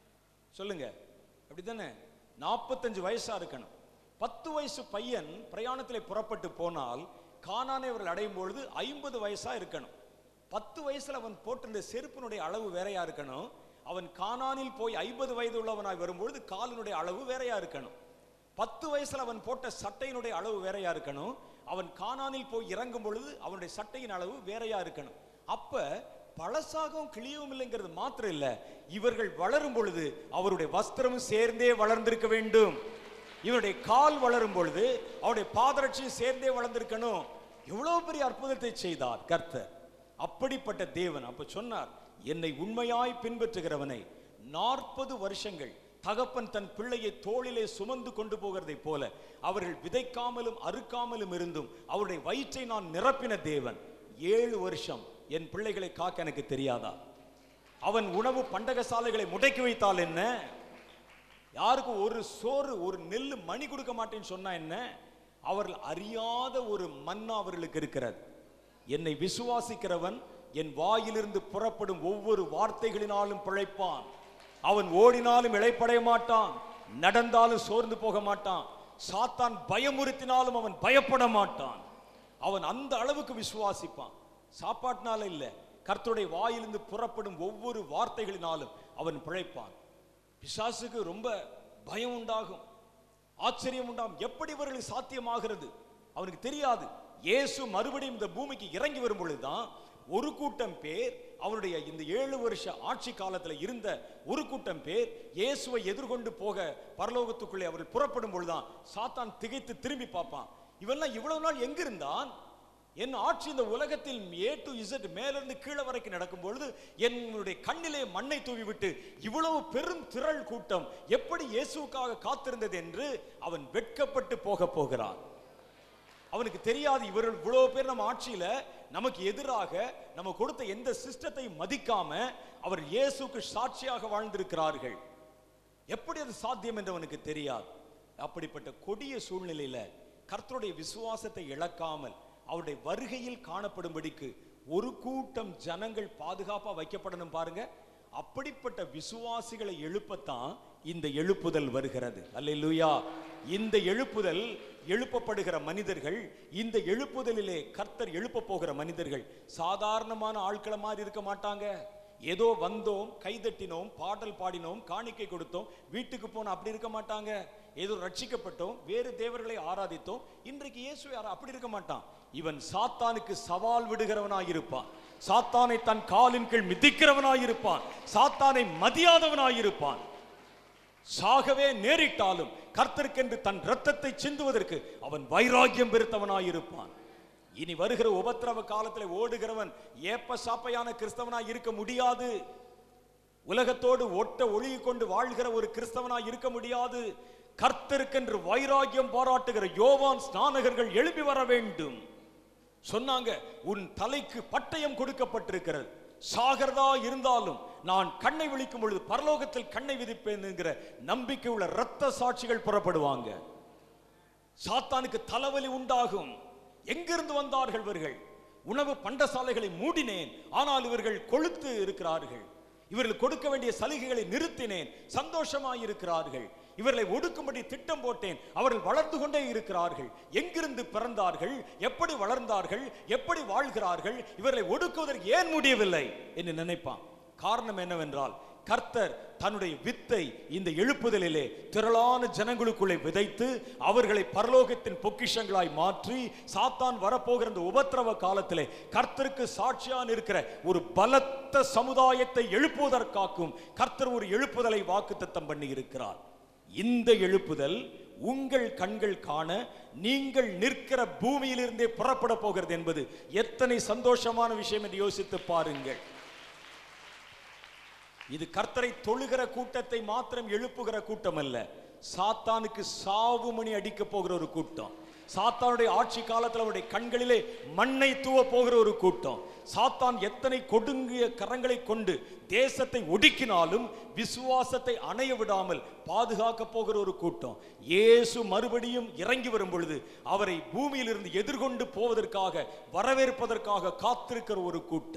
சொல்லுங்க அப்படித்தானே நாற்பத்தஞ்சு வயசா இருக்கணும் பத்து வயசு பையன் பிரயாணத்திலே புறப்பட்டு போனால் கானானை அவர்கள் அடையும் பொழுது ஐம்பது வயசா இருக்கணும் பத்து வயசுல அவன் போட்டிருந்த செருப்பினுடைய அளவு வேறையா இருக்கணும் அவன் கானானில் போய் ஐம்பது வயது உள்ளவனாய் வரும்பொழுது காலினுடைய அளவு வேறையா இருக்கணும் பத்து வயசுல அவன் போட்ட சட்டையினுடைய அளவு வேறையா இருக்கணும் அவன் கானானில் போய் இறங்கும் பொழுது அவனுடைய சட்டையின் அளவு வேறையா இருக்கணும் அப்ப பழசாகவும் கிளியவும் இல்லைங்கிறது மாத்திரம் இல்ல இவர்கள் வளரும் பொழுது அவருடைய வஸ்திரமும் சேர்ந்தே வளர்ந்திருக்க வேண்டும் இவருடைய கால் வளரும் பொழுது அவருடைய பாதரட்சியும் சேர்ந்தே வளர்ந்திருக்கணும் எவ்வளவு பெரிய அற்புதத்தை செய்தார் கர்த்தர் அப்படிப்பட்ட தேவன் அப்ப சொன்னார் என்னை உண்மையாய் பின்பற்றுகிறவனை நாற்பது வருஷங்கள் தகப்பன் தன் பிள்ளையை தோளிலே சுமந்து கொண்டு போகிறதை போல அவர்கள் விதைக்காமலும் அறுக்காமலும் இருந்தும் அவருடைய வயிற்றை நான் நிரப்பின தேவன் ஏழு வருஷம் என் பிள்ளைகளை காக்க எனக்கு தெரியாதா அவன் உணவு பண்டகசாலைகளை முடக்கி வைத்தால் என்ன யாருக்கும் ஒரு சோறு ஒரு நெல்லு மணி கொடுக்க மாட்டேன்னு சொன்னா என்ன அவர்கள் அறியாத ஒரு மன்னா அவர்களுக்கு இருக்கிறது என்னை விசுவாசிக்கிறவன் என் வாயிலிருந்து புறப்படும் ஒவ்வொரு வார்த்தைகளினாலும் பிழைப்பான் அவன் ஓடினாலும் இளைப்படைய மாட்டான் நடந்தாலும் சோர்ந்து போக மாட்டான் சாத்தான் பயமுறுத்தினாலும் அவன் பயப்பட மாட்டான் அவன் அந்த அளவுக்கு விசுவாசிப்பான் சாப்பாட்டினால இல்ல கர்த்தருடைய வாயிலிருந்து புறப்படும் ஒவ்வொரு வார்த்தைகளினாலும் அவன் பிழைப்பான் பிசாசுக்கு ரொம்ப பயம் உண்டாகும் ஆச்சரியம் உண்டாகும் எப்படி இவர்களுக்கு சாத்தியமாகிறது அவனுக்கு தெரியாது இயேசு மறுபடியும் இந்த பூமிக்கு இறங்கி வரும் பொழுதுதான் ஒரு கூட்டம் பேர் அவருடைய இந்த ஏழு வருஷ ஆட்சி காலத்துல இருந்த ஒரு கூட்டம் பேர் இயேசுவை எதிர்கொண்டு போக பரலோகத்துக்குள்ளே அவர்கள் புறப்படும் பொழுதுதான் சாத்தான் திகைத்து திரும்பி பார்ப்பான் இவெல்லாம் இவ்வளவு நாள் எங்க இருந்தான் என் ஆட்சி இந்த உலகத்தில் ஏ டு இசட் மேலிருந்து கீழே வரைக்கும் நடக்கும் பொழுது என்னுடைய கண்ணிலே மண்ணை தூவி விட்டு இவ்வளவு பெரும் திரள் கூட்டம் எப்படி இயேசுவுக்காக காத்திருந்தது என்று அவன் வெட்கப்பட்டு போக போகிறான் அவனுக்கு தெரியாது இவர்கள் இவ்வளவு பேர் நம்ம ஆட்சியில நமக்கு எதிராக நம்ம கொடுத்த எந்த சிஸ்டத்தையும் மதிக்காம அவர் இயேசுக்கு சாட்சியாக வாழ்ந்திருக்கிறார்கள் எப்படி அது சாத்தியம் என்று அவனுக்கு தெரியாது அப்படிப்பட்ட கொடிய சூழ்நிலையில கர்த்தருடைய விசுவாசத்தை இழக்காமல் அவருடைய வருகையில் காணப்படும்படிக்கு ஒரு கூட்டம் ஜனங்கள் பாதுகாப்பா வைக்கப்படணும் பாருங்க அப்படிப்பட்ட விசுவாசிகளை எழுப்பத்தான் இந்த எழுப்புதல் வருகிறது அல்லேலூயா இந்த எழுப்புதல் எழுப்பப்படுகிற மனிதர்கள் இந்த எழுப்புதலிலே கர்த்தர் எழுப்ப போகிற மனிதர்கள் சாதாரணமான ஆட்களை மாதிரி இருக்க மாட்டாங்க ஏதோ வந்தோம் கைதட்டினோம் பாடல் பாடினோம் காணிக்கை கொடுத்தோம் வீட்டுக்கு போனோம் அப்படி இருக்க மாட்டாங்க ஏதோ ரட்சிக்கப்பட்டோம் வேறு தேவர்களை ஆராதித்தோம் இன்றைக்கு இயேசு யாரும் அப்படி இருக்க மாட்டான் இவன் சாத்தானுக்கு சவால் விடுகிறவனாய் இருப்பான் சாத்தானை தன் காலின் கீழ் மிதிக்கிறவனாய் இருப்பான் சாத்தானை மதியாதவனாய் இருப்பான் சாகவே நேரிட்டாலும் கர்த்தருக்கென்று தன் இரத்தத்தை சிந்துவதற்கு அவன் வைராக்கியம் பெருத்தவனாய் இருப்பான் இனி வருகிற உபத்திரவ காலத்தில் ஓடுகிறவன் ஏப்ப சாப்பையான கிறிஸ்தவனாய் இருக்க முடியாது உலகத்தோடு ஒட்ட ஒழுகி கொண்டு வாழ்கிற ஒரு கிறிஸ்தவனாய் இருக்க முடியாது கர்த்தருக்கென்று வைராக்கியம் பாராட்டுகிற யோவான் ஸ்நானகர்கள் எழுப்பி வர வேண்டும் சொன்னாங்க உன் தலைக்கு பட்டயம் கொடுக்கப்பட்டிருக்கிறது சாகிறதா இருந்தாலும் நான் கண்ணை விழிக்கும் பொழுது பரலோகத்தில் கண்ணை விதிப்பேன் என்கிற நம்பிக்கை உள்ள இரத்த சாட்சிகள் புறப்படுவாங்க சாத்தானுக்கு தலைவலி உண்டாகும் எங்கிருந்து வந்தார்கள் இவர்கள் உணவு பண்டசாலைகளை மூடினேன் ஆனால் இவர்கள் கொழுத்து இருக்கிறார்கள் இவர்கள் கொடுக்க வேண்டிய சலுகைகளை நிறுத்தினேன் சந்தோஷமாய் இருக்கிறார்கள் இவர்களை ஒடுக்கும்படி திட்டம் போட்டேன் அவர்கள் வளர்ந்து கொண்டே இருக்கிறார்கள் எங்கிருந்து பிறந்தார்கள் எப்படி வளர்ந்தார்கள் எப்படி வாழ்கிறார்கள் இவர்களை ஒடுக்குவதற்கு ஏன் முடியவில்லை என்று நினைப்பான் காரணம் என்னவென்றால் கர்த்தர் தன்னுடைய வித்தை இந்த எழுப்புதலிலே திரளான ஜனங்களுக்குள்ளே விதைத்து அவர்களை பரலோகத்தின் பொக்கிஷங்களாய் மாற்றி சாத்தான் வரப்போகிற இந்த உபத்திரவ காலத்திலே கர்த்தருக்கு சாட்சியான் இருக்கிற ஒரு பலத்த சமுதாயத்தை எழுப்புவதற்காக்கும் கர்த்தர் ஒரு எழுப்புதலை வாக்குத்தத்தம் பண்ணி இருக்கிறார் இந்த எழுப்புதல் உங்கள் கண்கள் காண நீங்கள் நிற்கிற பூமியிலிருந்தே புறப்பட போகிறது என்பது எத்தனை சந்தோஷமான விஷயம் என்று யோசித்து பாருங்கள் இது கர்த்தரை தொழுகிற கூட்டத்தை மாத்திரம் எழுப்புகிற கூட்டம் அல்ல சாத்தானுக்கு சாவு மணி அடிக்க போகிற ஒரு கூட்டம் சாத்தானுடைய ஆட்சி காலத்தில் அவருடைய கண்களிலே மண்ணை தூவ போகிற ஒரு கூட்டம் சாத்தான் எத்தனை கொடுங்கிய கரங்களை கொண்டு தேசத்தை ஒடுக்கினாலும் விசுவாசத்தை அணைய விடாமல் பாதுகாக்க போகிற ஒரு கூட்டம் இயேசு மறுபடியும் இறங்கி வரும் பொழுது அவரை பூமியிலிருந்து எதிர்கொண்டு போவதற்காக வரவேற்பதற்காக காத்திருக்கிற ஒரு கூட்டம்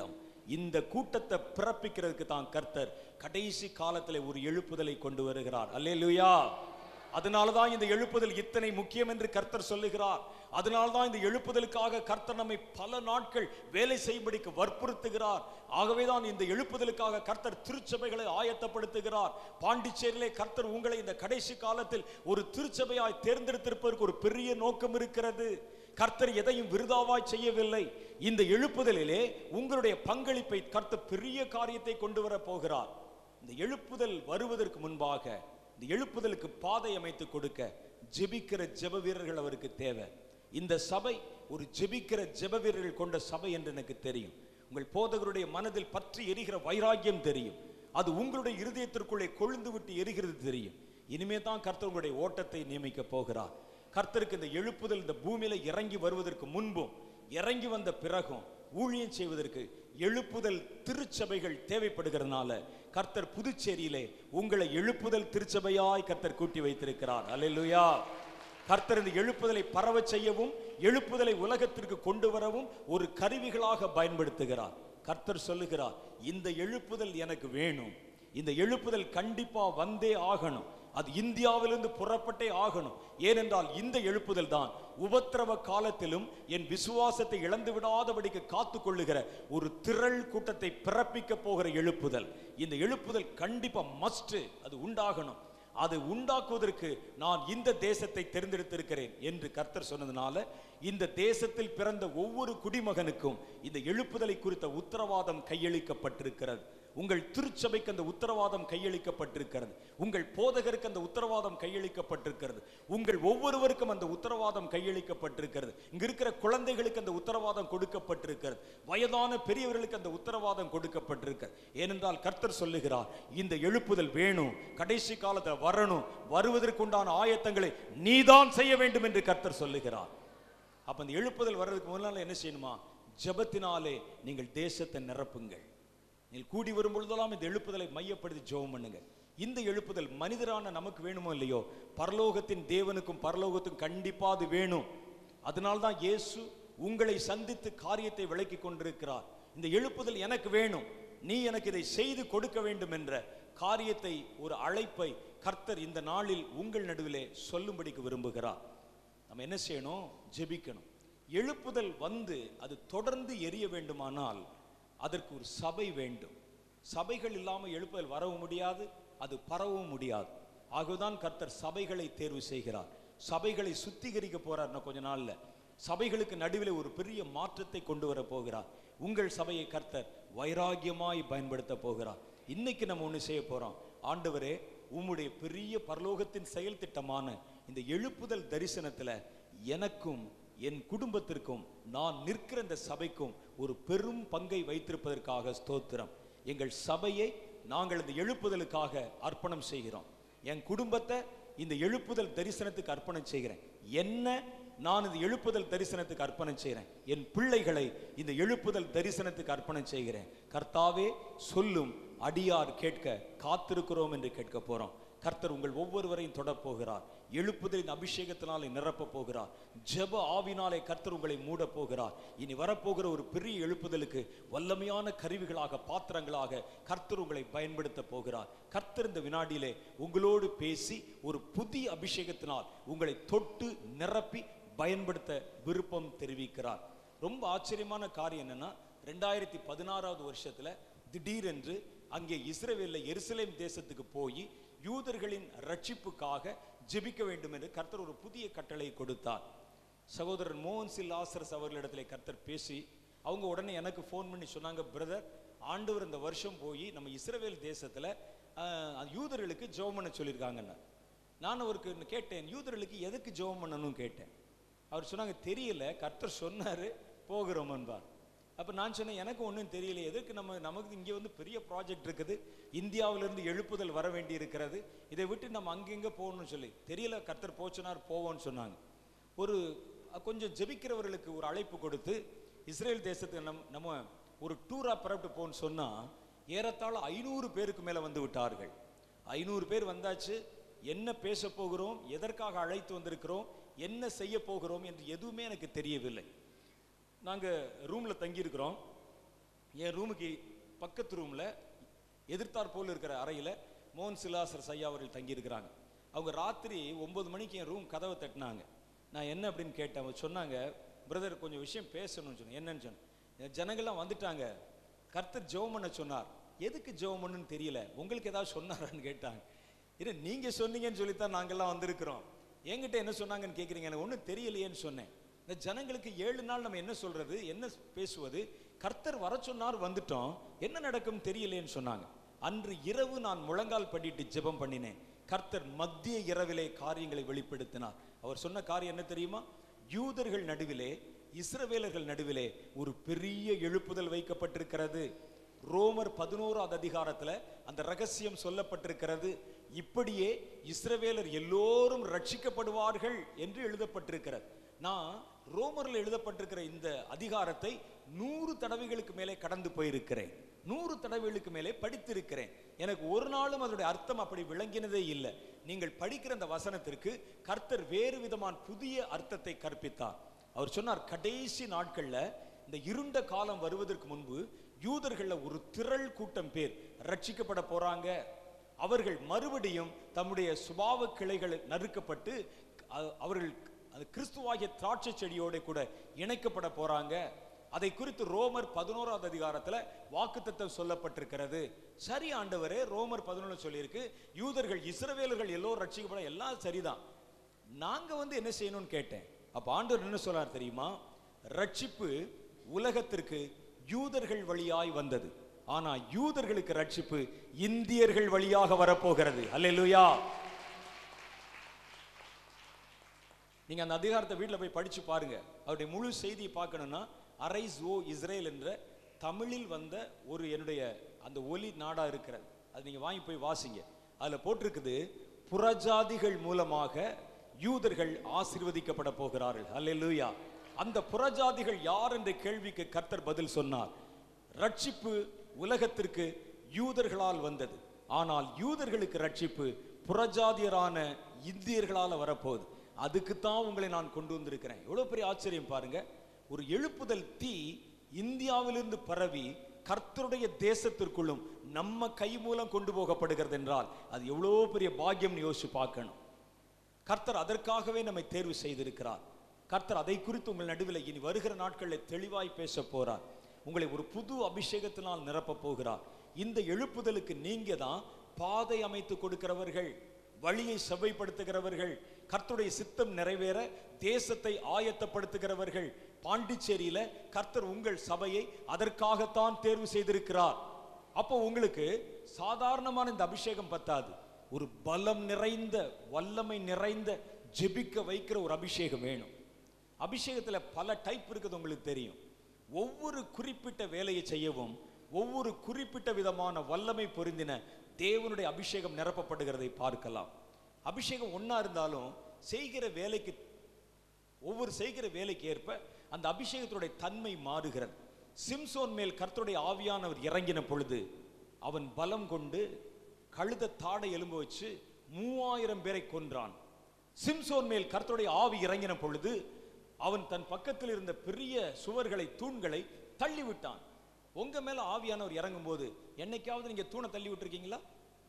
இந்த கூட்டத்தை பிறப்பிக்கிறதுக்கு தான் கர்த்தர் கடைசி காலத்திலே ஒரு எழுப்புதலை கொண்டு வருகிறார் அல்லேலூயா அதனால தான் இந்த எழுப்புதல் இத்தனை முக்கியம் என்று கர்த்தர் சொல்லுகிறார் அதனால தான் இந்த எழுப்புதலுக்காக கர்த்தர் நம்மை பல நாட்கள் வேலை செய்யும்படிக்கு வற்புறுத்துகிறார் ஆகவே தான் இந்த எழுப்புதலுக்காக கர்த்தர் திருச்சபைகளை ஆயத்தப்படுத்துகிறார் பாண்டிச்சேரியிலே கர்த்தர் உங்களை இந்த கடைசி காலத்தில் ஒரு திருச்சபையாய் தேர்ந்தெடுத்திருப்பதற்கு ஒரு பெரிய நோக்கம் இருக்கிறது கர்த்தர் எதையும் விருதாவாய் செய்யவில்லை இந்த எழுப்புதலிலே உங்களுடைய பங்களிப்பை கர்த்தர் பெரிய காரியத்தை கொண்டு வர போகிறார் இந்த எழுப்புதல் வருவதற்கு முன்பாக இந்த எழுப்புதலுக்கு பாதை அமைத்து கொடுக்க ஜெபிக்கிற ஜெப வீரர்கள் அவருக்கு தேவை இந்த சபை ஒரு ஜெபிக்கிற ஜெப வீரர்கள் கொண்ட சபை என்று எனக்கு தெரியும் உங்கள் போதகருடைய மனதில் பற்றி எரிகிற வைராக்கியம் தெரியும் அது உங்களுடைய இருதயத்திற்குள்ளே கொழுந்து விட்டு எரிகிறது தெரியும் இனிமே தான் கர்த்தர் உங்களுடைய ஓட்டத்தை நியமிக்க போகிறார் கர்த்தருக்கு இந்த எழுப்புதல் இந்த பூமியில இறங்கி வருவதற்கு முன்பும் இறங்கி வந்த பிறகும் ஊழியம் செய்வதற்கு எழுப்புதல் திருச்சபைகள் தேவைப்படுகிறதுனால கர்த்தர் புதுச்சேரியிலே உங்களை எழுப்புதல் திருச்சபையாய் கர்த்தர் கூட்டி வைத்திருக்கிறார் அல்லேலூயா கர்த்தர் இந்த எழுப்புதலை பரவச் செய்யவும் எழுப்புதலை உலகத்திற்கு கொண்டு வரவும் ஒரு கருவிகளாக பயன்படுத்துகிறார் கர்த்தர் சொல்லுகிறார் இந்த எழுப்புதல் எனக்கு வேணும் இந்த எழுப்புதல் கண்டிப்பா வந்தே ஆகணும் அது இந்தியாவிலிருந்து புறப்பட்டே ஆகணும் ஏனென்றால் இந்த எழுப்புதல் தான் உபத்திரவ காலத்திலும் என் விசுவாசத்தை இழந்து விடாதபடிக்கு காத்து கொள்ளுகிற ஒரு திரள் கூட்டத்தை பிறப்பிக்க போகிற எழுப்புதல் இந்த எழுப்புதல் கண்டிப்பா மஸ்ட் அது உண்டாகணும் அது உண்டாக்குவதற்கு நான் இந்த தேசத்தை தேர்ந்தெடுத்திருக்கிறேன் என்று கர்த்தர் சொன்னதுனால இந்த தேசத்தில் பிறந்த ஒவ்வொரு குடிமகனுக்கும் இந்த எழுப்புதலை குறித்த உத்தரவாதம் கையளிக்கப்பட்டிருக்கிறது உங்கள் திருச்சபைக்கு அந்த உத்தரவாதம் கையளிக்கப்பட்டிருக்கிறது உங்கள் போதகருக்கு அந்த உத்தரவாதம் கையளிக்கப்பட்டிருக்கிறது உங்கள் ஒவ்வொருவருக்கும் அந்த உத்தரவாதம் கையளிக்கப்பட்டிருக்கிறது இங்க இருக்கிற குழந்தைகளுக்கு அந்த உத்தரவாதம் கொடுக்கப்பட்டிருக்கிறது வயதான பெரியவர்களுக்கு அந்த உத்தரவாதம் கொடுக்கப்பட்டிருக்கிறது ஏனென்றால் கர்த்தர் சொல்லுகிறார் இந்த எழுப்புதல் வேணும் கடைசி காலத்தில் வரணும் வருவதற்குண்டான ஆயத்தங்களை நீதான் செய்ய வேண்டும் என்று கர்த்தர் சொல்லுகிறார் அப்ப அந்த எழுப்புதல் வர்றதுக்கு முன்னால என்ன செய்யணுமா ஜெபத்தினாலே நீங்கள் தேசத்தை நிரப்புங்கள் நீங்கள் கூடி வரும் பொழுதெல்லாம் இந்த எழுப்புதலை மையப்படுத்தி ஜெபம் பண்ணுங்க இந்த எழுப்புதல் மனிதரான நமக்கு வேணுமோ இல்லையோ பரலோகத்தின் தேவனுக்கும் பரலோகத்துக்கும் கண்டிப்பா அது வேணும் அதனால்தான் இயேசு உங்களை சந்தித்து காரியத்தை விளக்கி கொண்டிருக்கிறார் இந்த எழுப்புதல் எனக்கு வேணும் நீ எனக்கு இதை செய்து கொடுக்க வேண்டும் என்ற காரியத்தை ஒரு அழைப்பை கர்த்தர் இந்த நாளில் உங்கள் நடுவிலே சொல்லும்படிக்கு விரும்புகிறார் நம்ம என்ன செய்யணும் ஜெபிக்கணும் எழுப்புதல் வந்து அது தொடர்ந்து எரிய வேண்டுமானால் அதற்கு ஒரு சபை வேண்டும் சபைகள் இல்லாமல் எழுப்புதல் வரவும் முடியாது அது பரவவும் முடியாது ஆகவேதான் கர்த்தர் சபைகளை தேர்வு செய்கிறார் சபைகளை சுத்திகரிக்க போறார் இன்னும் கொஞ்ச நாள்ல சபைகளுக்கு நடுவில் ஒரு பெரிய மாற்றத்தை கொண்டு வர போகிறார் உங்கள் சபையை கர்த்தர் வைராகியமாய் பயன்படுத்த போகிறார் இன்னைக்கு நம்ம ஒண்ணு செய்ய போறோம் ஆண்டவரே உம்முடைய பெரிய பரலோகத்தின் செயல் திட்டமான இந்த எழுப்புதல் தரிசனத்துல எனக்கும் என் குடும்பத்திற்கும் நான் நிற்கிற இந்த சபைக்கும் ஒரு பெரும் பங்கை வைத்திருப்பதற்காக ஸ்தோத்திரம் எங்கள் சபையை நாங்கள் இந்த எழுப்புதலுக்காக அர்ப்பணம் செய்கிறோம் என் குடும்பத்தை இந்த எழுப்புதல் தரிசனத்துக்கு அர்ப்பணம் செய்கிறேன் என்ன நான் இந்த எழுப்புதல் தரிசனத்துக்கு அர்ப்பணம் செய்கிறேன் என் பிள்ளைகளை இந்த எழுப்புதல் தரிசனத்துக்கு அர்ப்பணம் செய்கிறேன் கர்த்தாவே சொல்லும் அடியார் கேட்க காத்திருக்கிறோம் என்று கேட்க போறோம் கர்த்தர் உங்கள் ஒவ்வொருவரையும் தொடப் போகிறார் எழுப்புதலின் அபிஷேகத்தினாலே நிரப்ப போகிறார் ஜெப ஆவினாலே கர்த்தர் உங்களை மூட போகிறார் இனி வரப்போகிற ஒரு பெரிய எழுப்புதலுக்கு வல்லமையான கருவிகளாக பாத்திரங்களாக கர்த்தர் உங்களை பயன்படுத்த போகிறார் கர்த்தர் இந்த வினாடியிலே உங்களோடு பேசி ஒரு புதிய அபிஷேகத்தினால் உங்களை தொட்டு நிரப்பி பயன்படுத்த விருப்பம் தெரிவிக்கிறார் ரொம்ப ஆச்சரியமான காரியம் என்னன்னா ரெண்டாயிரத்தி பதினாறாவது வருஷத்துல திடீரென்று அங்கே இஸ்ரவேல்ல எருசலேம் தேசத்துக்கு போய் யூதர்களின் ரட்சிப்புக்காக ஜெபிக்க வேண்டும் என்று கர்த்தர் ஒரு புதிய கட்டளை கொடுத்தார் சகோதரர் மோகன் சில் ஆசரஸ் அவர்களிடத்துல கர்த்தர் பேசி அவங்க உடனே எனக்கு ஃபோன் பண்ணி சொன்னாங்க பிரதர் ஆண்டவர் இந்த வருஷம் போய் நம்ம இஸ்ரவேல் தேசத்துல ஆஹ், யூதர்களுக்கு ஜெபம் பண்ண சொல்லியிருக்காங்கன்னு நான் அவருக்கு கேட்டேன் யூதர்களுக்கு எதுக்கு ஜெபம் பண்ணணும்னு கேட்டேன் அவர் சொன்னாங்க தெரியல கர்த்தர் சொன்னாரு போகிறோம் என்பார் அப்ப நான் சொன்னேன் எனக்கு ஒன்றும் தெரியல எதுக்கு நம்ம நமக்கு இங்கே வந்து பெரிய ப்ராஜெக்ட் இருக்குது இந்தியாவிலிருந்து எழுப்புதல் வர வேண்டி இருக்கிறது இதை விட்டு நம்ம அங்கங்க போகணும்னு சொல்லி தெரியல கர்த்தர் போச்சுனார் போவோம்னு சொன்னாங்க ஒரு அஹ், கொஞ்சம் ஜெபிக்கிறவர்களுக்கு ஒரு அழைப்பு கொடுத்து இஸ்ரேல் தேசத்துக்கு நம் நம்ம ஒரு டூரா புறப்பட்டு போன்னு சொன்னா ஏறத்தாழ ஐநூறு பேருக்கு மேல வந்து விட்டார்கள் ஐநூறு பேர் வந்தாச்சு என்ன பேச போகிறோம் எதற்காக அழைத்து வந்திருக்கிறோம் என்ன செய்ய போகிறோம் என்று எதுவுமே எனக்கு தெரியவில்லை நாங்க ரூம்ல தங்கி இருக்கிறோம் என் ரூமுக்கு பக்கத்து ரூம்ல எதிர்த்தாற் போல் இருக்கிற அறையில மோகன் சிலாசர் ஐயா அவர்கள் தங்கியிருக்கிறாங்க அவங்க ராத்திரி ஒன்பது மணிக்கு என் ரூம் கதவை தட்டினாங்க நான் என்ன அப்படின்னு கேட்டேன் அவங்க சொன்னாங்க பிரதர் கொஞ்சம் விஷயம் பேசணும்னு சொன்னேன் என்னன்னு சொன்னேன் ஜனங்கள்லாம் வந்துட்டாங்க கர்த்தர் ஜெபம் பண்ண சொன்னார் எதுக்கு ஜெபம் பண்ணுன்னு தெரியல உங்களுக்கு ஏதாவது சொன்னாரான்னு கேட்டாங்க இது நீங்க சொன்னீங்கன்னு சொல்லித்தான் நாங்கெல்லாம் வந்திருக்கிறோம் என்கிட்ட என்ன சொன்னாங்கன்னு கேட்குறீங்க எனக்கு ஒன்றும் தெரியலையேன்னு சொன்னேன் இந்த ஜனங்களுக்கு ஏழு நாள் நம்ம என்ன சொல்றது என்ன பேசுவது கர்த்தர் வர சொன்னார் வந்துட்டோம் என்ன நடக்கும் தெரியலையேன்னு சொன்னாங்க அன்று இரவு நான் முழங்கால் படிட்டு ஜெபம் பண்ணினேன் கர்த்தர் மத்திய இரவிலே காரியங்களை வெளிப்படுத்தினார் அவர் சொன்ன காரியம் என்ன தெரியுமா யூதர்கள் நடுவிலே இஸ்ரவேலர்கள் நடுவிலே ஒரு பெரிய எழுப்புதல் வைக்கப்பட்டிருக்கிறது ரோமர் பதினோராவது அதிகாரத்துல அந்த ரகசியம் சொல்லப்பட்டிருக்கிறது இப்படியே இஸ்ரவேலர் எல்லோரும் ரட்சிக்கப்படுவார்கள் என்று எழுதப்பட்டிருக்கிறது நான் ரோமரில் எழுதப்பட்டிருக்கிற இந்த அதிகாரத்தை நூறு தடவைகளுக்கு மேலே கடந்து போயிருக்கிறேன் நூறு தடவைகளுக்கு மேலே படித்திருக்கிறேன் எனக்கு ஒரு நாளும் அதனுடைய அர்த்தம் அப்படி விளங்கினதே இல்லை நீங்கள் படிக்கிற அந்த வசனத்திற்கு கர்த்தர் வேறு விதமான புதிய அர்த்தத்தை கற்பித்தார் அவர் சொன்னார் கடைசி நாட்கள்ல இந்த இருண்ட காலம் வருவதற்கு முன்பு யூதர்கள்ல ஒரு திரள் கூட்டம் பேர் ரட்சிக்கப்பட போறாங்க அவர்கள் மறுபடியும் தம்முடைய சுபாவ கிளைகள் நறுக்கப்பட்டு அ- அவர்கள் அது கிறிஸ்துவாகிய திராட்சை செடியோட கூட இணைக்கப்பட போறாங்க அதை குறித்து ரோமர் பதினோராவது அதிகாரத்துல வாக்குத்தத்தம் சொல்லப்பட்டிருக்கிறது சரி ஆண்டவரே ரோமர் பதினொன்று சொல்லியிருக்கு யூதர்கள் இஸ்ரவேலர்கள் எல்லோரும் ரட்சிக்கப்பட எல்லாம் சரிதான் நாங்க வந்து என்ன செய்யணும்னு கேட்டேன் அப்ப ஆண்டவர் என்ன சொல்றார் தெரியுமா ரட்சிப்பு உலகத்திற்கு யூதர்கள் வழியாய் வந்தது ஆனா யூதர்களுக்கு ரட்சிப்பு இந்தியர்கள் வழியாக வரப்போகிறது அல்லேலூயா நீங்க அந்த அதிகாரத்தை வீட்டில் போய் படிச்சு பாருங்க அவருடைய முழு செய்தியை பார்க்கணும்னா அரைஸ் ஓ இஸ்ரேல் என்ற தமிழில் வந்த ஒரு என்னுடைய அந்த ஒலி நாடா இருக்கிறது அது நீங்க வாங்கி போய் வாசிங்க அதுல போட்டிருக்குது புறஜாதிகள் மூலமாக யூதர்கள் ஆசீர்வதிக்கப்பட போகிறார்கள் அல்லேலூயா அந்த புறஜாதிகள் யார் என்ற கேள்விக்கு கர்த்தர் பதில் சொன்னார் ரட்சிப்பு உலகத்திற்கு யூதர்களால் வந்தது ஆனால் யூதர்களுக்கு ரட்சிப்பு புறஜாதியரான இந்தியர்களால வரப்போகுது அதுக்கு தான் உங்களை நான் கொண்டு வந்திருக்கிறேன் எவ்வளவு பெரிய ஆச்சரியம் பாருங்க ஒரு எழுப்புதல் தீ இந்தியாவிலிருந்து பரவி கர்த்தருடைய தேசத்திற்குள்ளும் நம்ம கை மூலம் கொண்டு போகப்படுகிறது என்றால் அது எவ்வளோ பெரிய பாக்கியம்னு யோசிச்சு பார்க்கணும் கர்த்தர் அதற்காகவே நம்மை தேர்வு செய்திருக்கிறார் கர்த்தர் அதை குறித்து உங்கள் நடுவில் இனி வருகிற நாட்களில் தெளிவாய் பேச போறார் உங்களை ஒரு புது அபிஷேகத்தினால் நிரப்ப போகிறார் இந்த எழுப்புதலுக்கு நீங்க தான் பாதை அமைத்து கொடுக்கிறவர்கள் வழியை செவ்வைப்படுத்துகிறவர்கள் கர்த்தருடைய சித்தம் நிறைவேற தேசத்தை ஆயத்தப்படுத்துகிறவர்கள் பாண்டிச்சேரியில கர்த்தர் உங்கள் சபையை அதற்காகத்தான் தேர்வு செய்திருக்கிறார் அப்போ உங்களுக்கு சாதாரணமான இந்த அபிஷேகம் பத்தாது ஒரு பலம் நிறைந்த வல்லமை நிறைந்த ஜெபிக்க வைக்கிற ஒரு அபிஷேகம் வேணும் அபிஷேகத்துல பல டைப் இருக்குது உங்களுக்கு தெரியும் ஒவ்வொரு குறிப்பிட்ட வேலையை செய்யவும் ஒவ்வொரு குறிப்பிட்ட விதமான வல்லமை பொருந்தின தேவனுடைய அபிஷேகம் நிரப்பப்படுகிறதை பார்க்கலாம் அபிஷேகம் ஒண்ணா இருந்தாலும் செய்கிற வேலைக்கு ஒவ்வொரு செய்கிற வேலைக்கு ஏற்ப அந்த அபிஷேகத்தினுடைய தன்மை மாறுகிறது சிம்சோன் மேல் கர்த்தருடைய ஆவியானவர் இறங்கின பொழுது அவன் பலம் கொண்டு கழுத தாடை எலும்பு வச்சு மூவாயிரம் பேரை கொன்றான் சிம்சோன் மேல் கர்த்தருடைய ஆவி இறங்கின பொழுது அவன் தன் பக்கத்தில் இருந்த பெரிய சுவர்களை தூண்களை தள்ளி விட்டான் உங்க மேல ஆவியானவர் இறங்கும் போது என்னைக்காவது நீங்க தூணை தள்ளி விட்டுருக்கீங்களா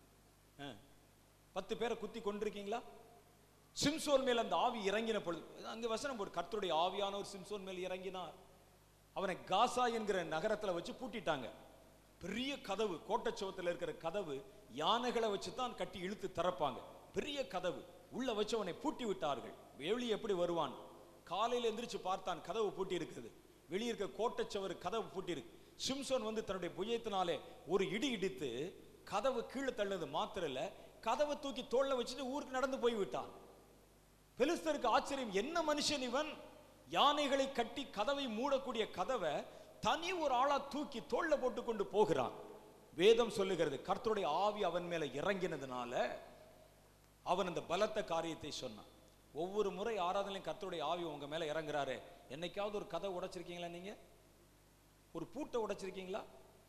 ஆ. பத்து பேரை குத்தி கொண்டிருக்கீங்களா சிம்சோன் மேல் அந்த ஆவி இறங்கின பொழுது அங்க வசனம் போடு கர்த்தருடைய ஆவியானவர் சிம்சோன் மேல் இறங்கினார் அவனை காசா என்கிற நகரத்துல வச்சு பூட்டிட்டாங்க பெரிய கதவு கோட்டச்சுவத்துல இருக்கிற கதவு யானைகளை வச்சு தான் கட்டி இழுத்து திறப்பாங்க பெரிய கதவு உள்ள வச்சு அவனை பூட்டி விட்டார்கள் வெளியே எப்படி வருவான் காலையில எந்திரிச்சு பார்த்தான் கதவு பூட்டி இருக்குது வெளியே இருக்க கோட்டச்சுவர் கதவு பூட்டி இருக்கு சிம்சோன் வந்து தன்னுடைய புயத்தினாலே ஒரு இடி இடித்து கதவு கீழே தள்ளுனது மாத்திரம் இல்ல கதவை தூக்கி தோல்ல வச்சுட்டு ஊருக்கு நடந்து போய் விட்டான் பெலிஸ்தருக்கு ஆச்சரியம் என்ன மனுஷன் இவன் யானைகளை கட்டி கதவை மூடக்கூடிய கதவை தனி ஒரு ஆளா தூக்கி தோல்ல போட்டு கொண்டு போகிறான் வேதம் சொல்லுகிறது கர்த்தருடைய ஆவி அவன் மேல இறங்கினதுனால அவன் அந்த பலத்த காரியத்தை சொன்னான் ஒவ்வொரு முறை ஆராதனையும் கர்த்தருடைய ஆவி உங்க மேல இறங்குறாரு என்னைக்காவது ஒரு கதை உடைச்சிருக்கீங்களா நீங்க ஒரு பூட்டை உடைச்சிருக்கீங்களா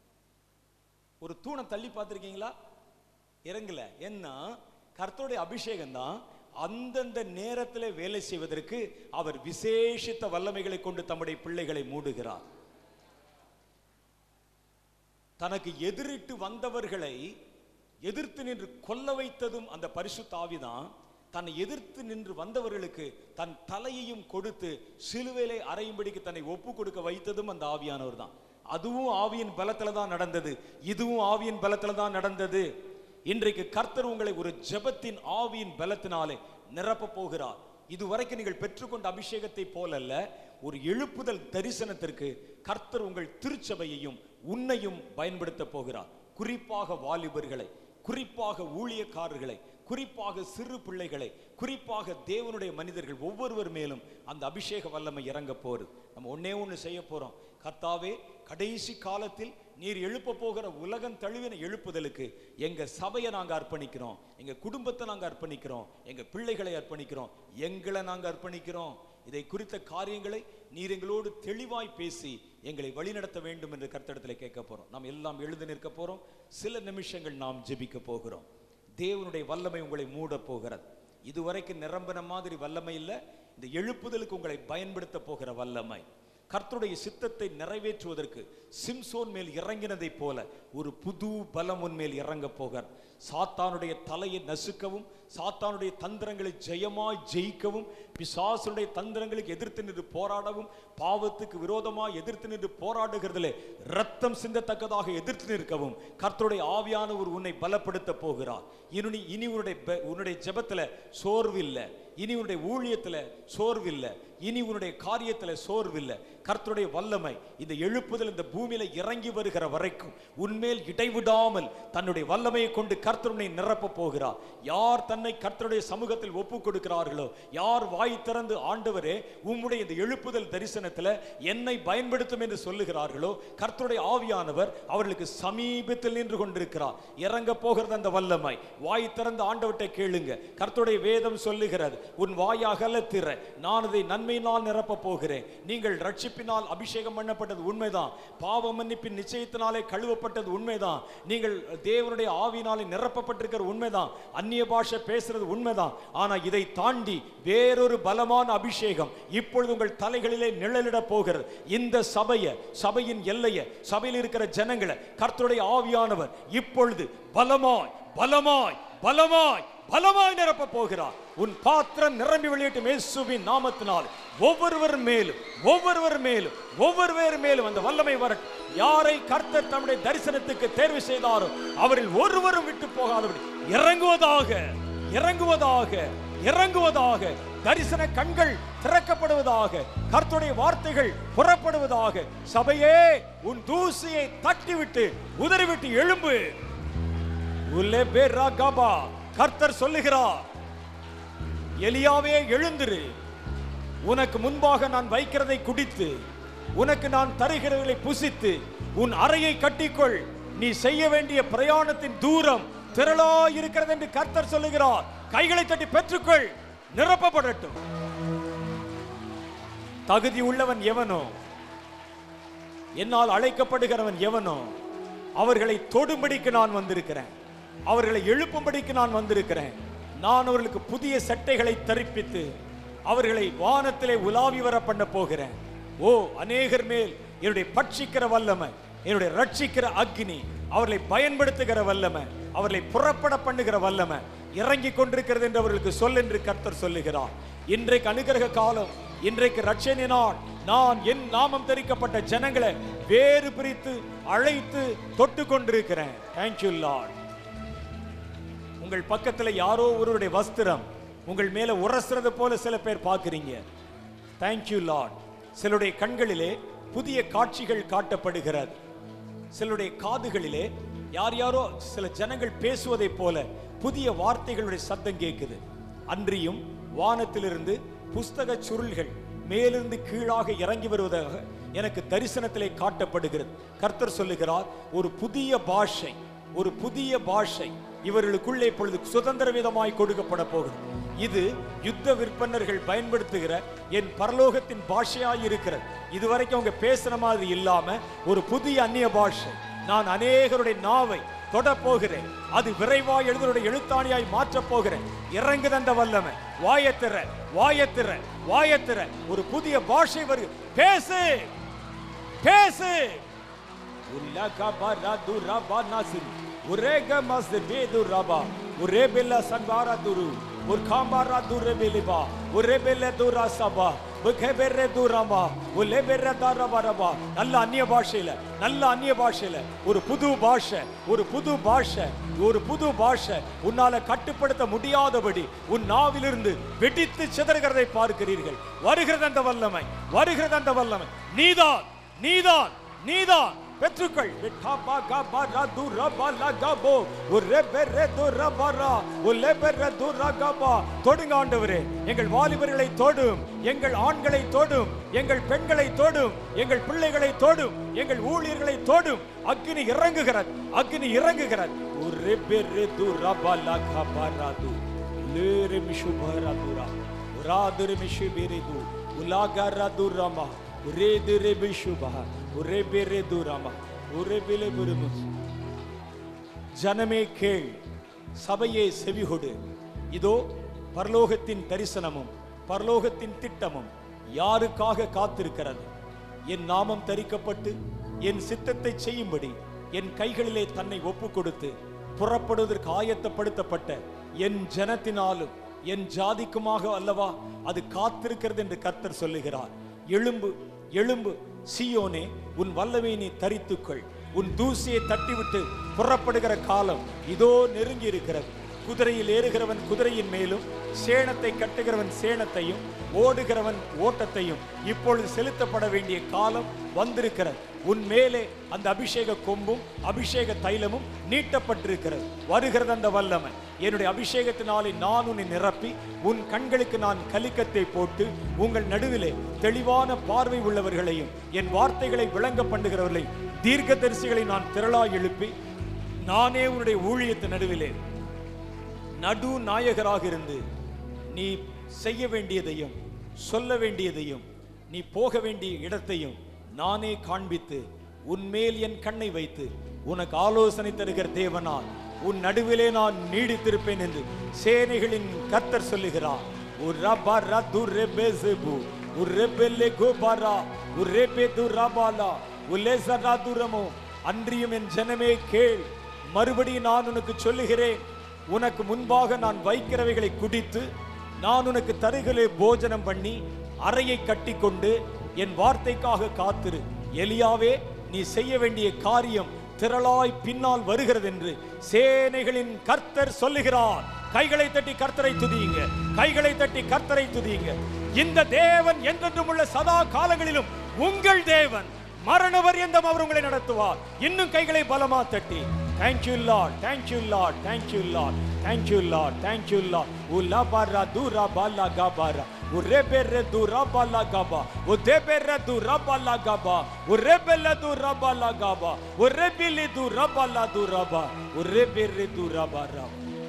ஒரு தூணை தள்ளி பார்த்திருக்கீங்களா இறங்கல ஏன்னா கர்த்தருடைய அபிஷேகம் தான் அந்தந்த நேரத்தில் வேலை செய்வதற்கு அவர் விசேஷித்த வல்லமைகளை கொண்டு தம்முடைய பிள்ளைகளை மூடுகிறார் தனக்கு எதிரிட்டு வந்தவர்களை எதிர்த்து நின்று கொல்ல வைத்ததும் அந்த பரிசுத்த ஆவிதான் தன்னை எதிர்த்து நின்று வந்தவர்களுக்கு தன் தலையையும் கொடுத்து சிலுவையிலே அறையும்படிக்கு தன்னை ஒப்பு கொடுக்க வைத்ததும் அந்த ஆவியானவர் தான் அதுவும் ஆவியின் பலத்துல தான் நடந்தது இதுவும் ஆவியின் பலத்துல தான் நடந்தது இன்றைக்கு கர்த்தர் உங்களை ஒரு ஜெபத்தின் ஆவியின் பலத்தினாலே நிரப்ப போகிறார் இதுவரைக்கும் நீங்கள் பெற்றுக்கொண்ட அபிஷேகத்தை போலல்ல ஒரு எழுப்புதல் தரிசனத்திற்கு கர்த்தர் உங்கள் திருச்சபையையும் உன்னையும் பயன்படுத்த போகிறார் குறிப்பாக வாலிபர்களை குறிப்பாக ஊழியக்காரர்களை குறிப்பாக சிறு பிள்ளைகளை குறிப்பாக தேவனுடைய மனிதர்கள் ஒவ்வொருவர் மேலும் அந்த அபிஷேக வல்லமை இறங்க போகுது நம்ம ஒண்ணே ஒன்று செய்ய போறோம் கர்த்தாவே கடைசி காலத்தில் நீர் எழுப்ப போகிற உலகம் தழுவின எழுப்புதலுக்கு எங்க சபையை நாங்க அர்ப்பணிக்கிறோம் எங்க குடும்பத்தை நாங்க அர்ப்பணிக்கிறோம் எங்க பிள்ளைகளை அர்ப்பணிக்கிறோம் எங்களை நாங்க அர்ப்பணிக்கிறோம் இதை குறித்த காரியங்களை நீர் எங்களோடு தெளிவாய் பேசி எங்களை வழிநடத்த வேண்டும் என்று கர்த்தடத்தில் கேட்க போறோம் நாம் எல்லாம் எழுந்து நிற்க போறோம் சில நிமிஷங்கள் நாம் ஜெபிக்க போகிறோம் தேவனுடைய வல்லமை உங்களை மூட போகிறது இதுவரைக்கும் நிரம்பின மாதிரி வல்லமை இல்லை இந்த எழுப்புதலுக்கு உங்களை பயன்படுத்த போகிற வல்லமை கர்த்தருடைய சித்தத்தை நிறைவேற்றுவதற்கு சிம்சோன் மேல் இறங்கினதைப் போல ஒரு புது பலம் உன் மேல் இறங்க போகிறார் சாத்தானுடைய தலையை நசுக்கவும் சாத்தானுடைய தந்திரங்களை ஜெயமாய் ஜெயிக்கவும் பிசாசுடைய தந்திரங்களுக்கு எதிர்த்து நின்று போராடவும் பாவத்துக்கு விரோதமாய் எதிர்த்து நின்று போராடுகிறதிலே ரத்தம் சிந்தத்தக்கதாக எதிர்த்து நிற்கவும் கர்த்தருடைய ஆவியானவர் உன்னை பலப்படுத்த போகிறார் இனி இனி உன்னுடைய பெ- உன்னுடைய ஜெபத்துல சோர்வில்லை இனி உன்னுடைய ஊழியத்துல சோர்வில்லை இனி உன்னுடைய காரியத்துல சோர்வில்லை கர்த்தருடைய வல்லமை இந்த எழுப்புதல் இந்த பூமியில இறங்கி வருகிற வரைக்கும் உன்மேல் இடைவிடாமல் தன்னுடைய வல்லமையை கொண்டு கர்த்தர் உன்னை நிரப்ப போகிறார் யார் தன்னை கர்த்தருடைய சமூகத்தில் ஒப்பு கொடுக்கிறார்களோ யார் வாய் திறந்து ஆண்டவரே உம்முடைய இந்த எழுப்புதல் தரிசனத்துல என்னை பயன்படுத்தும் என்று சொல்லுகிறார்களோ கர்த்தருடைய ஆவியானவர் அவர்களுக்கு சமீபத்தில் நின்று கொண்டிருக்கிறார் இறங்க போகிறது அந்த வல்லமை வாய் திறந்து ஆண்டவர்கிட்ட கேளுங்க கர்த்தருடைய வேதம் சொல்லுகிறது உன் வாய் அகல திற நான் அதை நன்மையினால் நிரப்ப போகிறேன் நீங்கள் ரட்சிப்பினால் அபிஷேகம் பண்ணப்பட்டது உண்மைதான் பாவ மன்னிப்பின் நிச்சயத்தினாலே கழுவப்பட்டது உண்மைதான் நீங்கள் தேவனுடைய ஆவியினாலே நிரப்பப்பட்டிருக்கிற உண்மைதான் அந்நிய பாஷை பேசுறது உண்மைதான் ஆனா இதை தாண்டி வேறொரு பலமான அபிஷேகம் இப்பொழுது உங்கள் தலைகளிலே நிழலிட போகிறது இந்த சபைய சபையின் எல்லைய சபையில் இருக்கிற ஜனங்களை கர்த்தருடைய ஆவியானவர் இப்பொழுது பலமாய் பலமாய் பலமாய் பலமாய் நிரப்ப போகிறார் உன் பாத்திரம் நிரம்பி வெளியிட்டு இயேசுவின் நாமத்தினால் ஒவ்வொருவர் மேலும் ஒவ்வொருவர் மேலும் ஒவ்வொருவர் மேலும் அந்த வல்லமை வரட்டும் யாரை கர்த்தர் தம்முடைய தரிசனத்துக்கு தேர்வு செய்தாரோ அவரில் ஒருவரும் விட்டு போகாதபடி இறங்குவதாக இறங்குவதாக இறங்குவதாக தரிசன கண்கள் திறக்கப்படுவதாக கர்த்தருடைய வார்த்தைகள் புறப்படுவதாக சபையே உன் தூசியை தட்டிவிட்டு உதறிவிட்டு எழும்பு உல்லே பேராகாபா கர்த்தர் சொல்லுகிறார் எலியாவே எழுந்திரு உனக்கு முன்பாக நான் வைக்கிறதை குடித்து உனக்கு நான் தருகிறவர்களை புசித்து உன் அறையை கட்டிக்கொள் நீ செய்ய வேண்டிய பிரயாணத்தின் தூரம் திரளா இருக்கிறது என்று கர்த்தர் சொல்லுகிறார் கைகளை தட்டி பெற்றுக்கொள் நிரப்பப்படட்டும் தகுதி உள்ளவன் எவனோ என்னால் அழைக்கப்படுகிறவன் எவனோ அவர்களை தொடும்படிக்கு நான் வந்திருக்கிறேன் அவர்களை எழுப்பும்படிக்கு நான் வந்திருக்கிறேன் நான் அவர்களுக்கு புதிய சட்டைகளை தரிப்பித்து அவர்களை வானத்திலே உலாவி வர பண்ண போகிறேன் ஓ அநேகர் மேல் என்னுடைய பட்சிக்கிற வல்லமை என்னுடைய ரட்சிக்கிற அக்னி அவர்களை பயன்படுத்துகிற வல்லமை அவர்களை புறப்பட பண்ணுகிற வல்லமை இறங்கி கொண்டிருக்கிறது என்று அவர்களுக்கு சொல் என்று கர்த்தர் சொல்லுகிறார் இன்றைக்கு அனுகிரக காலம் இன்றைக்கு ரட்சணினால் நான் என் நாமம் தரிக்கப்பட்ட ஜனங்களை வேறு பிரித்து அழைத்து தொட்டு கொண்டிருக்கிறேன் தேங்க்யூ லார்ட் உங்கள் பக்கத்துல யாரோ ஒருவருடைய வஸ்திரம் உங்கள் மேல உரசுறது போல சில பேர் பார்க்கிறீங்க தேங்க்யூ லார்ட் சிலருடைய கண்களிலே புதிய காட்சிகள் காட்டப்படுகிறது சிலருடைய காதுகளிலே யார் யாரோ சில ஜனங்கள் பேசுவதைப் போல புதிய வார்த்தைகளுடைய சத்தம் கேட்குது அன்றியும் வானத்திலிருந்து புஸ்தக சுருள்கள் மேலிருந்து கீழாக இறங்கி வருவதாக எனக்கு தரிசனத்திலே காட்டப்படுகிறது கர்த்தர் சொல்லுகிறார் ஒரு புதிய பாஷை ஒரு புதிய பாஷை இவர்களுக்குள்ளே இப்பொழுது சுதந்திர விதமாய் கொடுக்கப்பட போகிறது இது யுத்த விற்பனர்கள் பயன்படுத்துகிற என் பரலோகத்தின் பாஷையாய் இருக்கிறது இதுவரைக்கும் அவங்க பேசுற மாதிரி இல்லாம ஒரு புதிய அந்நிய பாஷை நான் அநேகருடைய நாவை தொட போகிறேன் அது விரைவாய் எழுதருடைய எழுத்தாணியாய் மாற்றப் போகிறேன் இறங்குது அந்த வல்லமை வாயத்திற வாயத்திற வாயத்திற ஒரு புதிய பாஷை வருது பேசு பேசு Ulaka baradu raba nasir. Urega masbedu raba. Urebela sanvara duru. Urkambara durebeliba. Urebele dura saba. உகெபெர்ரெ தூரமா உலெபெர்ரெ தாரபரபா நல்ல அந்நிய பாஷையில நல்ல அந்நிய பாஷையில ஒரு புது பாஷை ஒரு புது பாஷை ஒரு புது பாஷை உன்னால கட்டுப்படுத்த முடியாதபடி உன் நாவிலிருந்து வெடித்து சிதறுகிறதை பார்க்கிறீர்கள் வருகிறது அந்த வல்லமை வருகிறது அந்த வல்லமை நீதான் நீதான் நீதான் பெற்றுக்கள் விட்டாபா காபா ரது ரபா லகபோ ஒரு பெர்ரெ துரபரா உல்லே பெர்ரெ துரகபா தொடுங்க ஆண்டவரே எங்கள் வாலிபர்களை தொடும் எங்கள் ஆண்களை தொடும் எங்கள் பெண்களை தொடும் எங்கள் பிள்ளைகளை தொடும் எங்கள் ஊழியர்களை தொடும் அக்னி இறங்குகிறது அக்னி இறங்குகிறது ஒரு பெர்ரெ துரபா லகபா ரது லேரெ மிஷுபரதுரா உராதுரெ மிஷுபிரிது உலாகரதுரமா உரேதுரெ மிஷுபா உரேபெரெ துரமா உரேபிலே புருமுஸ் ஜனமே கேள் சபையே செவிகொடு இதோ பரலோகத்தின் தரிசனமும் பரலோகத்தின் திட்டமும் யாருக்காக காத்திருக்கிறது என் நாமம் தரிக்கப்பட்டு என் சித்தத்தை செய்யும்படி என் கைகளிலே தன்னை ஒப்புக் கொடுத்து புறப்படுவதற்கு ஆயத்தப்படுத்தப்பட்ட என் ஜனத்தினாலும் என் ஜாதிக்குமாக அல்லவா அது காத்திருக்கிறது என்று கர்த்தர் சொல்லுகிறார் எழும்பு எழும்பு சீயோனே உன் வல்லமை நீ தரித்துக்கொள் உன் தூசியை தட்டிவிட்டு புறப்படுகிற காலம் இதோ நெருங்கி இருக்கிறது குதிரையில் ஏறுகிறவன் குதிரையின் மேலும் சேணத்தை கட்டுகிறவன் சேணத்தையும் ஓடுகிறவன் ஓட்டத்தையும் இப்பொழுது செலுத்தப்பட வேண்டிய காலம் வந்திருக்கிறது உன் மேலே அந்த அபிஷேக கொம்பும் அபிஷேக தைலமும் நீட்டப்பட்டிருக்கிறது வருகிறது அந்த வல்லமை என்னுடைய அபிஷேகத்தினாலே நான் உன்னை நிரப்பி உன் கண்களுக்கு நான் கலிக்கத்தை போட்டு உங்கள் நடுவிலே தெளிவான பார்வை உள்ளவர்களையும் என் வார்த்தைகளை விளங்க பண்ணுகிறவர்களை தீர்க்கதரிசிகளை நான் திரளாய் எழுப்பி நானே உன்னுடைய ஊழியத்தின் நடுவிலே நடு நாயகராக இருந்து நீ செய்ய வேண்டியதையும் சொல்ல வேண்டியதையும் நீ போக வேண்டிய இடத்தையும் நானே காண்பித்து உன்மேல் என் கண்ணை வைத்து உனக்கு ஆலோசனை தருகிற தேவனால் உன் நடுவிலே நான் நீடித்திருப்பேன் என்று சேனைகளின் கர்த்தர் சொல்லுகிறார் உரபா ரது ரெபெசெபு உரெபெல்லே கோபாரா உரெபெது ரபாலா உலேசராதுரமோ அன்றியும் என் ஜனமே கேள் மறுபடியும் நான் உனக்கு சொல்லுகிறேன் உனக்கு முன்பாக நான் வைக்கிறவைகளை குடித்து நான் உனக்கு தருகிலே போஜனம் பண்ணி அறையை கட்டிக்கொண்டு என் வார்த்தைக்காக காத்திரு எலியாவே நீ செய்ய வேண்டிய காரியம் திரளாய் பின்னால் வருகிறது என்று சேனைகளின் கர்த்தர் சொல்லுகிறார் கைகளை தட்டி கர்த்தரை துதியுங்க கைகளை தட்டி கர்த்தரை துதியுங்க இந்த தேவன் என்றென்றும் உள்ள சதா காலங்களிலும் உங்கள் தேவன் மரணவர் எந்த அவர் உங்களை நடத்துவார் இன்னும் கைகளை பலமா தட்டி thank you Lord thank you Lord thank you Lord thank you Lord thank you Lord உலா பாரா தூரா பாலா காபாரா உரே பெர்ரெ தூரா பாலா காபா உதே பெர்ரெ தூரா பாலா காபா உரே பெல்ல தூரா பாலா காபா உரே பில்லி தூரா பாலா தூரா பா உரே பெர்ரெ தூரா பாரா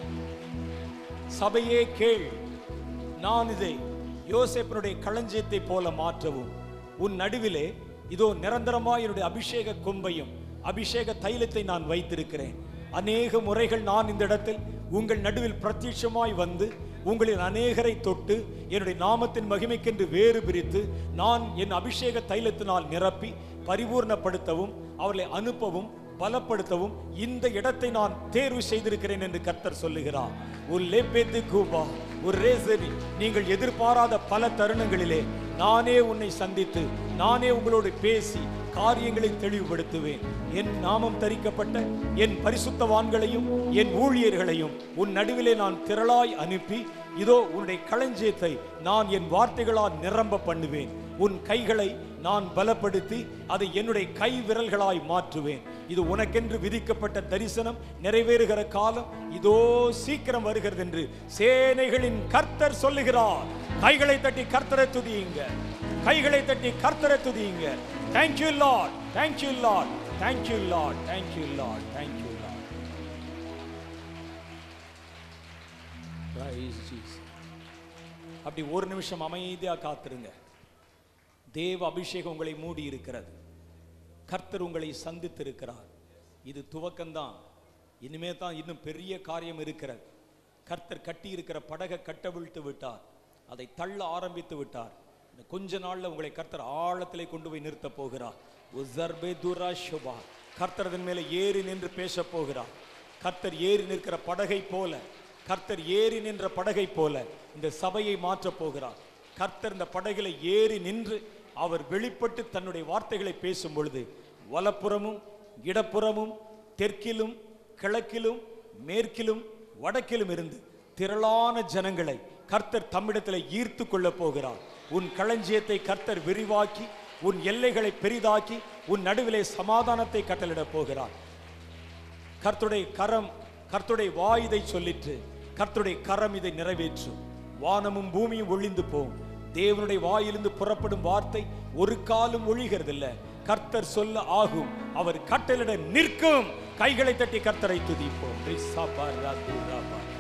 சபையே கேள் நான் இதை யோசேப்பனுடைய களஞ்சியத்தை போல மாற்றவும் உன் நடுவிலே இதோ நிரந்தரமாய் என்னுடைய அபிஷேக கொம்பையும் அபிஷேக தைலத்தை நான் வைத்திருக்கிறேன் அநேக முறைகள் நான் இந்த இடத்தில் உங்கள் நடுவில் பிரத்யட்சமாய் வந்து உங்களில் அநேகரை தொட்டு என்னுடைய நாமத்தின் மகிமைக்கென்று வேறு பிரித்து நான் என் அபிஷேக தைலத்தினால் நிரப்பி பரிபூர்ணப்படுத்தவும் அவர்களை அனுப்பவும் பலப்படுத்தவும் இந்த இடத்தை நான் தேர்வு செய்திருக்கிறேன் என்று கர்த்தர் சொல்லுகிறார் ஒரு லெப்பெத்து கூபா ஒரு ரேசரி நீங்கள் எதிர்பாராத பல தருணங்களிலே நானே உன்னை சந்தித்து நானே உங்களோடு பேசி காரியங்களை தெளிவுபடுத்துவேன் என் நாமம் தரிக்கப்பட்ட என் பரிசுத்தவான்களையும் என் ஊழியர்களையும் உன் நடுவிலே நான் திரளாய் அனுப்பி இதோ உன்னுடைய களஞ்சியத்தை நான் என் வார்த்தைகளால் நிரம்ப பண்ணுவேன் உன் கைகளை நான் பலப்படுத்தி அதை என்னுடைய கை விரல்களாய் மாற்றுவேன் இது உனக்கென்று விதிக்கப்பட்ட தரிசனம் நிறைவேறுகிற காலம் இதோ சீக்கிரம் வருகிறது என்று சேனைகளின் கர்த்தர் சொல்லுகிறார் கைகளை தட்டி கர்த்தரை துதியுங்க கைகளை தட்டி கர்த்தரை துதியுங்க thank you Lord thank you Lord thank you Lord thank you Lord thank you Lord Praise Jesus. அப்படி ஒரு நிமிஷம் அமைதியா காத்திருங்க தேவ அபிஷேகம் உங்களை மூடி இருக்கிறது கர்த்தர் உங்களை சந்தித்திருக்கிறார் இது துவக்கம்தான் இனிமே தான் இன்னும் பெரிய காரியம் இருக்கிறது கர்த்தர் கட்டி இருக்கிற படகை கட்டவிழ்த்து விட்டார் அதை தள்ள ஆரம்பித்து விட்டார் இன்னும் கொஞ்ச நாள்ல உங்களை கர்த்தர் ஆழத்திலே கொண்டு போய் நிறுத்த போகிறார் உசர்பே துரா ஷுபா கர்த்தர் அதன் மேலே ஏறி நின்று பேசப் போகிறார் கர்த்தர் ஏறி நிற்கிற படகை போல கர்த்தர் ஏறி நின்ற படகை போல இந்த சபையை மாற்றப் போகிறார் கர்த்தர் இந்த படகில ஏறி நின்று அவர் வெளிப்பட்டு தன்னுடைய வார்த்தைகளை பேசும் பொழுது வலப்புறமும் இடப்புறமும் தெற்கிலும் கிழக்கிலும் மேற்கிலும் வடக்கிலும் இருந்து திரளான ஜனங்களை கர்த்தர் தம்மிடத்தில் ஈர்த்து கொள்ளப் போகிறார் உன் களஞ்சியத்தை கர்த்தர் விரிவாக்கி உன் எல்லைகளை பெரிதாக்கி உன் நடுவிலே சமாதானத்தை கட்டளிடப் போகிறார் கர்த்தருடைய கரம் கர்த்தருடைய வாய் இதை சொல்லிற்று கர்த்தருடைய கரம் இதை நிறைவேற்றும் வானமும் பூமியும் ஒளிந்து போகும் தேவனுடைய வாயிலிருந்து புறப்படும் வார்த்தை ஒரு காலும் ஒழிகிறதில்ல கர்த்தர் சொல்ல ஆகும் அவர் கட்டளிட நிற்கும் கைகளை தட்டி கர்த்தரை துதிப்போம் ரிஷபா ரகு ரபா.